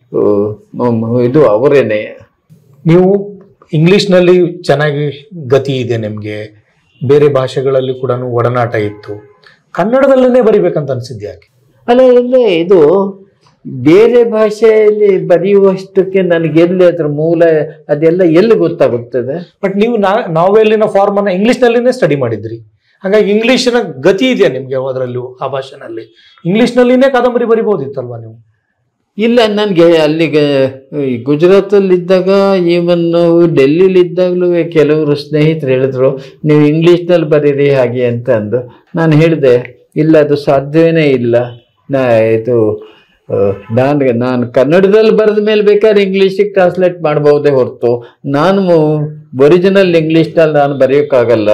ಇದು ಅವರೇನೆ ನೀವು ಇಂಗ್ಲಿಷ್ನಲ್ಲಿ ಚೆನ್ನಾಗಿ ಗತಿ ಇದೆ ನಿಮಗೆ ಬೇರೆ ಭಾಷೆಗಳಲ್ಲಿ ಕೂಡ ಒಡನಾಟ ಇತ್ತು ಕನ್ನಡದಲ್ಲೇ ಬರಿಬೇಕಂತ ಅನ್ಸಿದ್ದೆ ಯಾಕೆ ಅಲ್ಲ ಅಂದ್ರೆ ಇದು ಬೇರೆ ಭಾಷೆಯಲ್ಲಿ ಬರೆಯುವಷ್ಟಕ್ಕೆ ನನಗೆಲ್ಲಿ ಅದ್ರ ಮೂಲ ಅದೆಲ್ಲ ಎಲ್ಲಿ ಗೊತ್ತಾಗುತ್ತದೆ ಬಟ್ ನೀವು ನಾವೆಲ್ಲಿನ ಫಾರ್ಮ್ ಅನ್ನ ಇಂಗ್ಲಿಷ್ನಲ್ಲಿನೇ ಸ್ಟಡಿ ಮಾಡಿದ್ರಿ ಹಾಗಾಗಿ ಇಂಗ್ಲಿಷ್ನ ಗತಿ ಇದೆಯಾ ನಿಮ್ಗೆ ಅದರಲ್ಲೂ ಆ ಭಾಷೆನಲ್ಲಿ ಇಂಗ್ಲಿಷ್ನಲ್ಲಿನೇ ಕಾದಂಬರಿ ಬರಿಬಹುದಿತ್ತಲ್ವಾ ನೀವು ಇಲ್ಲ ನನಗೆ ಅಲ್ಲಿಗೆ ಈ ಗುಜರಾತಲ್ಲಿದ್ದಾಗ ಈವನ್ ಡೆಲ್ಲಿಲಿದ್ದಾಗಲೂ ಕೆಲವರು ಸ್ನೇಹಿತರು ಹೇಳಿದ್ರು ನೀವು ಇಂಗ್ಲೀಷ್ನಲ್ಲಿ ಬರೀರಿ ಹಾಗೆ ಅಂತ ಅಂದು ನಾನು ಹೇಳಿದೆ ಇಲ್ಲ ಅದು ಸಾಧ್ಯವೇ ಇಲ್ಲ ನಾ ಇದು ನಾನು ನಾನು ಕನ್ನಡದಲ್ಲಿ ಬರೆದ ಮೇಲೆ ಬೇಕಾದ್ರೆ ಇಂಗ್ಲೀಷಿಗೆ ಟ್ರಾನ್ಸ್ಲೇಟ್ ಮಾಡ್ಬೋದೇ ಹೊರತು ನಾನು ಒರಿಜಿನಲ್ ಇಂಗ್ಲೀಷ್ನಲ್ಲಿ ನಾನು ಬರೆಯೋಕ್ಕಾಗಲ್ಲ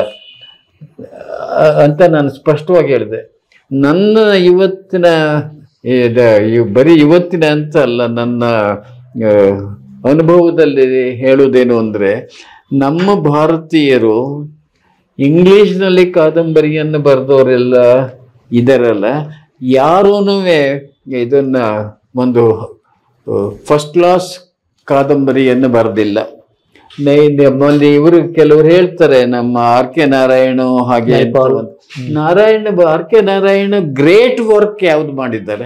ಆ, ಅಂತ ನಾನು ಸ್ಪಷ್ಟವಾಗಿ ಹೇಳಿದೆ ನನ್ನ ಇವತ್ತಿನ ಇದ- ಇವ್ ಬರೀ ಇವತ್ತಿನ ಅಂತ ಅಲ್ಲ ನನ್ನ ಆ, ಅನುಭವದಲ್ಲಿ ಹೇಳುವುದೇನು ಅಂದರೆ ನಮ್ಮ ಭಾರತೀಯರು ಇಂಗ್ಲೀಷ್ನಲ್ಲಿ ಕಾದಂಬರಿಯನ್ನು ಬರೆದವರೆಲ್ಲ ಇದರಲ್ಲ ಯಾರೂ ಇದನ್ನ ಒಂದು ಫಸ್ಟ್ ಕ್ಲಾಸ್ ಕಾದಂಬರಿಯನ್ನು ಬರೆದಿಲ್ಲ ನಮ್ಮಲ್ಲಿ ಇವರು ಕೆಲವರು ಹೇಳ್ತಾರೆ ನಮ್ಮ ಆರ್ ಕೆ ನಾರಾಯಣ ಹಾಗೆ ಅಂತ ನೈಪಾಲ್. ಒಂದು. Narayan R K Narayan great work ಯಾವ್ದು ಮಾಡಿದ್ದಾರೆ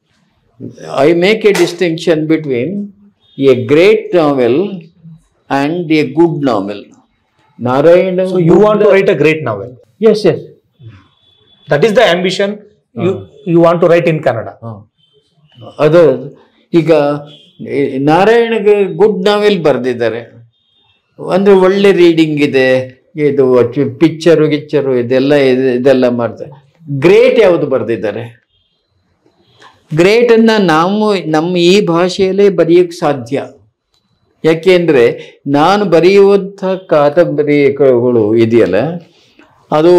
I make a distinction between a great novel and a good novel Narayan so you want to write a great novel yes yes that is the ambition you you want to write in Kannada ಅದು ಈಗ ಈ ನಾರಾಯಣಗೆ good ನಾವೆಲ್ ಬರೆದಿದ್ದಾರೆ ಅಂದ್ರೆ ಒಳ್ಳೆ reading ಇದೆ ಇದು picture ಗಿಚ್ಚರು ಇದೆಲ್ಲ ಇದೆ- ಇದೆಲ್ಲ ಮಾಡ್ತಾರೆ ಗ್ರೇಟ್ ಯಾವುದು ಬರೆದಿದ್ದಾರೆ ಗ್ರೇಟ್ ಅನ್ನ ನಾವು ನಮ್ಮ ಈ ಭಾಷೆಯಲ್ಲೇ ಬರೆಯೋಕ್ಕೆ ಸಾಧ್ಯ ಯಾಕೆಂದ್ರೆ ನಾನು ಬರೆಯುವಂಥ ಕಾದಂಬರಿಗಳು ಇದೆಯಲ್ಲ ಅದು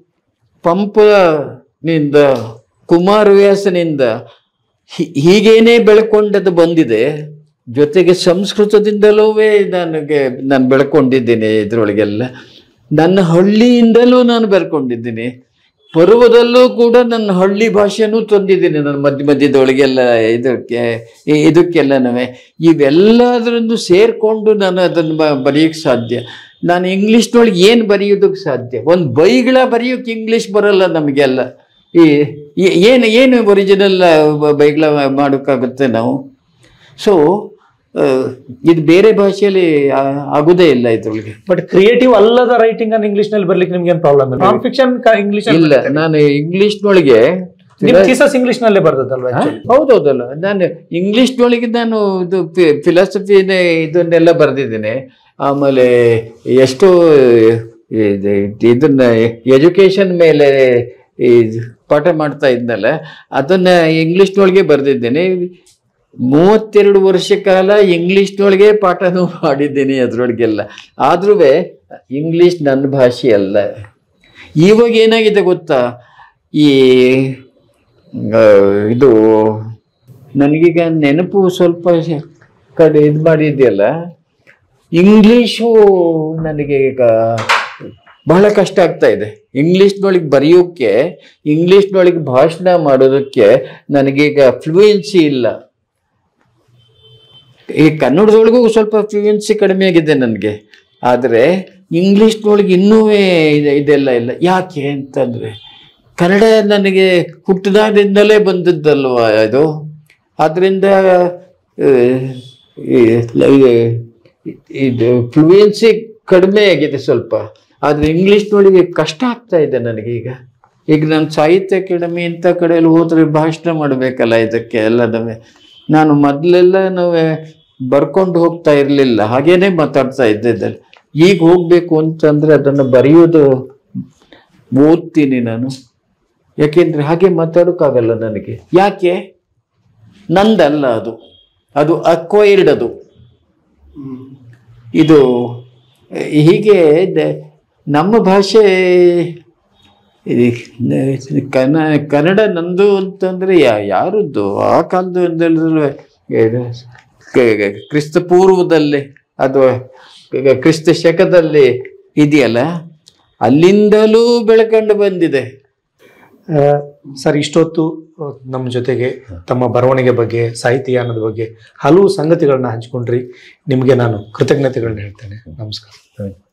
ಪಂಪನಿಂದ ಕುಮಾರವ್ಯಾಸನಿಂದ ಹಿ- ಹೀಗೇನೆ ಬೆಳ್ಕೊಂಡದ್ದು ಬಂದಿದೆ ಜೊತೆಗೆ ಸಂಸ್ಕೃತದಿಂದಲೂ ನನಗೆ ನಾನು ಬೆಳ್ಕೊಂಡಿದ್ದೀನಿ ಇದರೊಳಗೆಲ್ಲ ನನ್ನ ಹಳ್ಳಿಯಿಂದಲೂ ನಾನು ಬೆಳ್ಕೊಂಡಿದ್ದೀನಿ ಪರ್ವದಲ್ಲೂ ಕೂಡ ನನ್ನ ಹಳ್ಳಿ ಭಾಷೆನೂ ತಂದಿದ್ದೀನಿ ನನ್ನ ಮಧ್ಯ ಮಧ್ಯದೊಳಗೆಲ್ಲ ಇದಕ್ಕೆ ಇ- ಇದಕ್ಕೆಲ್ಲನೂ ಇವೆಲ್ಲದರನ್ನು ಸೇರಿಕೊಂಡು ನಾನು ಅದನ್ನು ಬ ಬರೆಯೋಕ್ಕೆ ಸಾಧ್ಯ ನಾನು ಇಂಗ್ಲೀಷ್ನೊಳಗೆ ಏನು ಬರೆಯೋದಕ್ಕೆ ಸಾಧ್ಯ ಒಂದು ಬೈಗಳ ಬರೆಯೋಕ್ಕೆ ಇಂಗ್ಲೀಷ್ ಬರಲ್ಲ ನಮಗೆಲ್ಲ ಈ ಈ- ಏನು ಏನು ಒರಿಜಿನಲ್ ಬೈಗಳ ಮಾಡೋಕ್ಕಾಗುತ್ತೆ ನಾವು ಸೊ ಇದು ಬೇರೆ ಭಾಷೆಯಲ್ಲಿ ಆ- ಆಗುದೇ ಇಲ್ಲ ಇದ್ರೊಳಗೆ ಬಟ್ ಕ್ರಿಯೇಟಿವ್ ಅಲ್ಲದ ರೈಟಿಂಗ್ ಅನ್ನು ಇಂಗ್ಲಿಷ್ ನಲ್ಲಿ ಬರ್ಲಿಕ್ಕೆ ನಿಮ್ಗೆ ಏನು ಪ್ರಾಬ್ಲಮ್ ಇಲ್ಲ ನಾನ್ ಫಿಕ್ಷನ್ ಇಂಗ್ಲಿಷ್ ಇಲ್ಲ ನಾನು ಇಂಗ್ಲೀಷ್ನೊಳಗೆ ನಿಮ್ ಥೀಸಸ್ ಇಂಗ್ಲಿಷ್ ನಲ್ಲೇ ಬರ್ದದಲ್ವಾ ಹಾ? actually? ಹೌದೌದಲ್ಲ ನಾನು ಇಂಗ್ಲಿಷ್ನೊಳಗೆ ನಾನು ಇದು ಫಿಲಾಸಫಿನೇ ಇದನ್ನೆಲ್ಲ ಬರೆದಿದ್ದೀನಿ ಆಮೇಲೆ ಎಷ್ಟೋ ಇದು- ಇದನ್ನ ಎಜುಕೇಶನ್ ಮೇಲೆ ಈ ಪಾಠ ಮಾಡ್ತಾ ಇದ್ನಲ್ಲ ಅದನ್ನ ಇಂಗ್ಲಿಷ್ನೊಳಗೆ ಬರೆದಿದ್ದೀನಿ ಮೂವತ್ತೆರಡು ವರ್ಷ ಕಾಲ ಇಂಗ್ಲಿಷ್ನೊಳಗೆ ಪಾಠನೂ ಮಾಡಿದ್ದೀನಿ ಅದರೊಳಗೆಲ್ಲ ಆದ್ರೂ ಇಂಗ್ಲಿಷ್ ನನ್ನ ಭಾಷೆ ಅಲ್ಲ ಇವಾಗ ಏನಾಗಿದೆ ಗೊತ್ತಾ ಈ ಆ, ಇದು ನನಗೀಗ ನೆನಪು ಸ್ವಲ್ಪ ಶ- ಕಡೆ ಇದು ಮಾಡಿದೆಯಲ್ಲ ಇಂಗ್ಲೀಷು ನನಗೆ ಈಗ ಬಹಳ ಕಷ್ಟ ಆಗ್ತಾ ಇದೆ ಇಂಗ್ಲೀಷ್ನೊಳಗೆ ಬರೆಯೋಕ್ಕೆ ಇಂಗ್ಲೀಷ್ನೊಳಗೆ ಭಾಷಣ ಮಾಡೋದಕ್ಕೆ ನನಗೀಗ ಫ್ಲೂಯೆನ್ಸಿ ಇಲ್ಲ ಈ ಕನ್ನಡದೊಳಗೂ ಸ್ವಲ್ಪ ಫ್ಲೂಯೆನ್ಸಿ ಕಡಿಮೆ ಆಗಿದೆ ನನಗೆ ಆದರೆ ಇಂಗ್ಲೀಷ್ನೊಳಗೆ ಇನ್ನೂ ಇದೆ- ಇದೆಲ್ಲ ಇಲ್ಲ ಯಾಕೆ ಅಂತಂದರೆ ಕನ್ನಡ ನನಗೆ ಹುಟ್ಟಿದಾಗಿಂದಲೇ ಬಂದದ್ದಲ್ವಾ ಇದು ಆದ್ದರಿಂದ ಇದು ಫ್ಲೂಯೆನ್ಸಿ ಕಡಿಮೆ ಆಗಿದೆ ಸ್ವಲ್ಪ ಆದರೆ ಇಂಗ್ಲೀಷ್ನೊಳಗೆ ಕಷ್ಟ ಆಗ್ತಾ ಇದೆ ನನಗೆ ಈಗ ಈಗ ನಾನು ಸಾಹಿತ್ಯ ಅಕಾಡೆಮಿ ಇಂಥ ಕಡೆಯಲ್ಲಿ ಹೋದ್ರೆ ಭಾಷಣ ಮಾಡಬೇಕಲ್ಲ ಇದಕ್ಕೆ ಎಲ್ಲದವೇ ನಾನು ಮೊದಲೆಲ್ಲ ನಾವು ಬರ್ಕೊಂಡು ಹೋಗ್ತಾ ಇರಲಿಲ್ಲ ಹಾಗೇನೆ ಮಾತಾಡ್ತಾ ಇದ್ದಿದ್ದೆ ಈಗ ಹೋಗ್ಬೇಕು ಅಂತಂದ್ರೆ ಅದನ್ನು ಬರೆಯೋದು ಓದ್ತೀನಿ ನಾನು ಯಾಕೆಂದ್ರೆ ಹಾಗೆ ಮಾತಾಡೋಕ್ಕಾಗಲ್ಲ ನನಗೆ ಯಾಕೆ ನಂದಲ್ಲ ಅದು ಅದು ಅಕ್ವೈರ್ಡ್ ಅದು ಇದು ಹೀಗೆ ದ- ನಮ್ಮ ಭಾಷೆ ಈ ಕನ್ನ ಕನ್ನಡ ನಂದು ಅಂತಂದ್ರೆ ಯಾ- ಯಾರದ್ದು ಆ ಕಾಲದ್ದು ಅಂತಂದ್ರೆ ಏನು ಕ- ಕ- ಕ್ರಿಸ್ತ ಪೂರ್ವದಲ್ಲಿ ಅಥವಾ ಕ- ಕ್ರಿಸ್ತ ಶಕದಲ್ಲಿ ಇದೆಯಲ್ಲ ಅಲ್ಲಿಂದಲೂ ಬೆಳ್ಕೊಂಡು ಬಂದಿದೆ ಆ, ಸರ್ ಇಷ್ಟೊತ್ತು ಆ, ನಮ್ಮ ಜೊತೆಗೆ ತಮ್ಮ ಬರವಣಿಗೆ ಬಗ್ಗೆ ಸಾಹಿತ್ಯಯಾನದ ಬಗ್ಗೆ ಹಲವು ಸಂಗತಿಗಳನ್ನ ಹಂಚ್ಕೊಂಡ್ರಿ ನಿಮಗೆ ನಾನು ಕೃತಜ್ಞತೆಗಳನ್ನ ಹೇಳ್ತೇನೆ ನಮಸ್ಕಾರ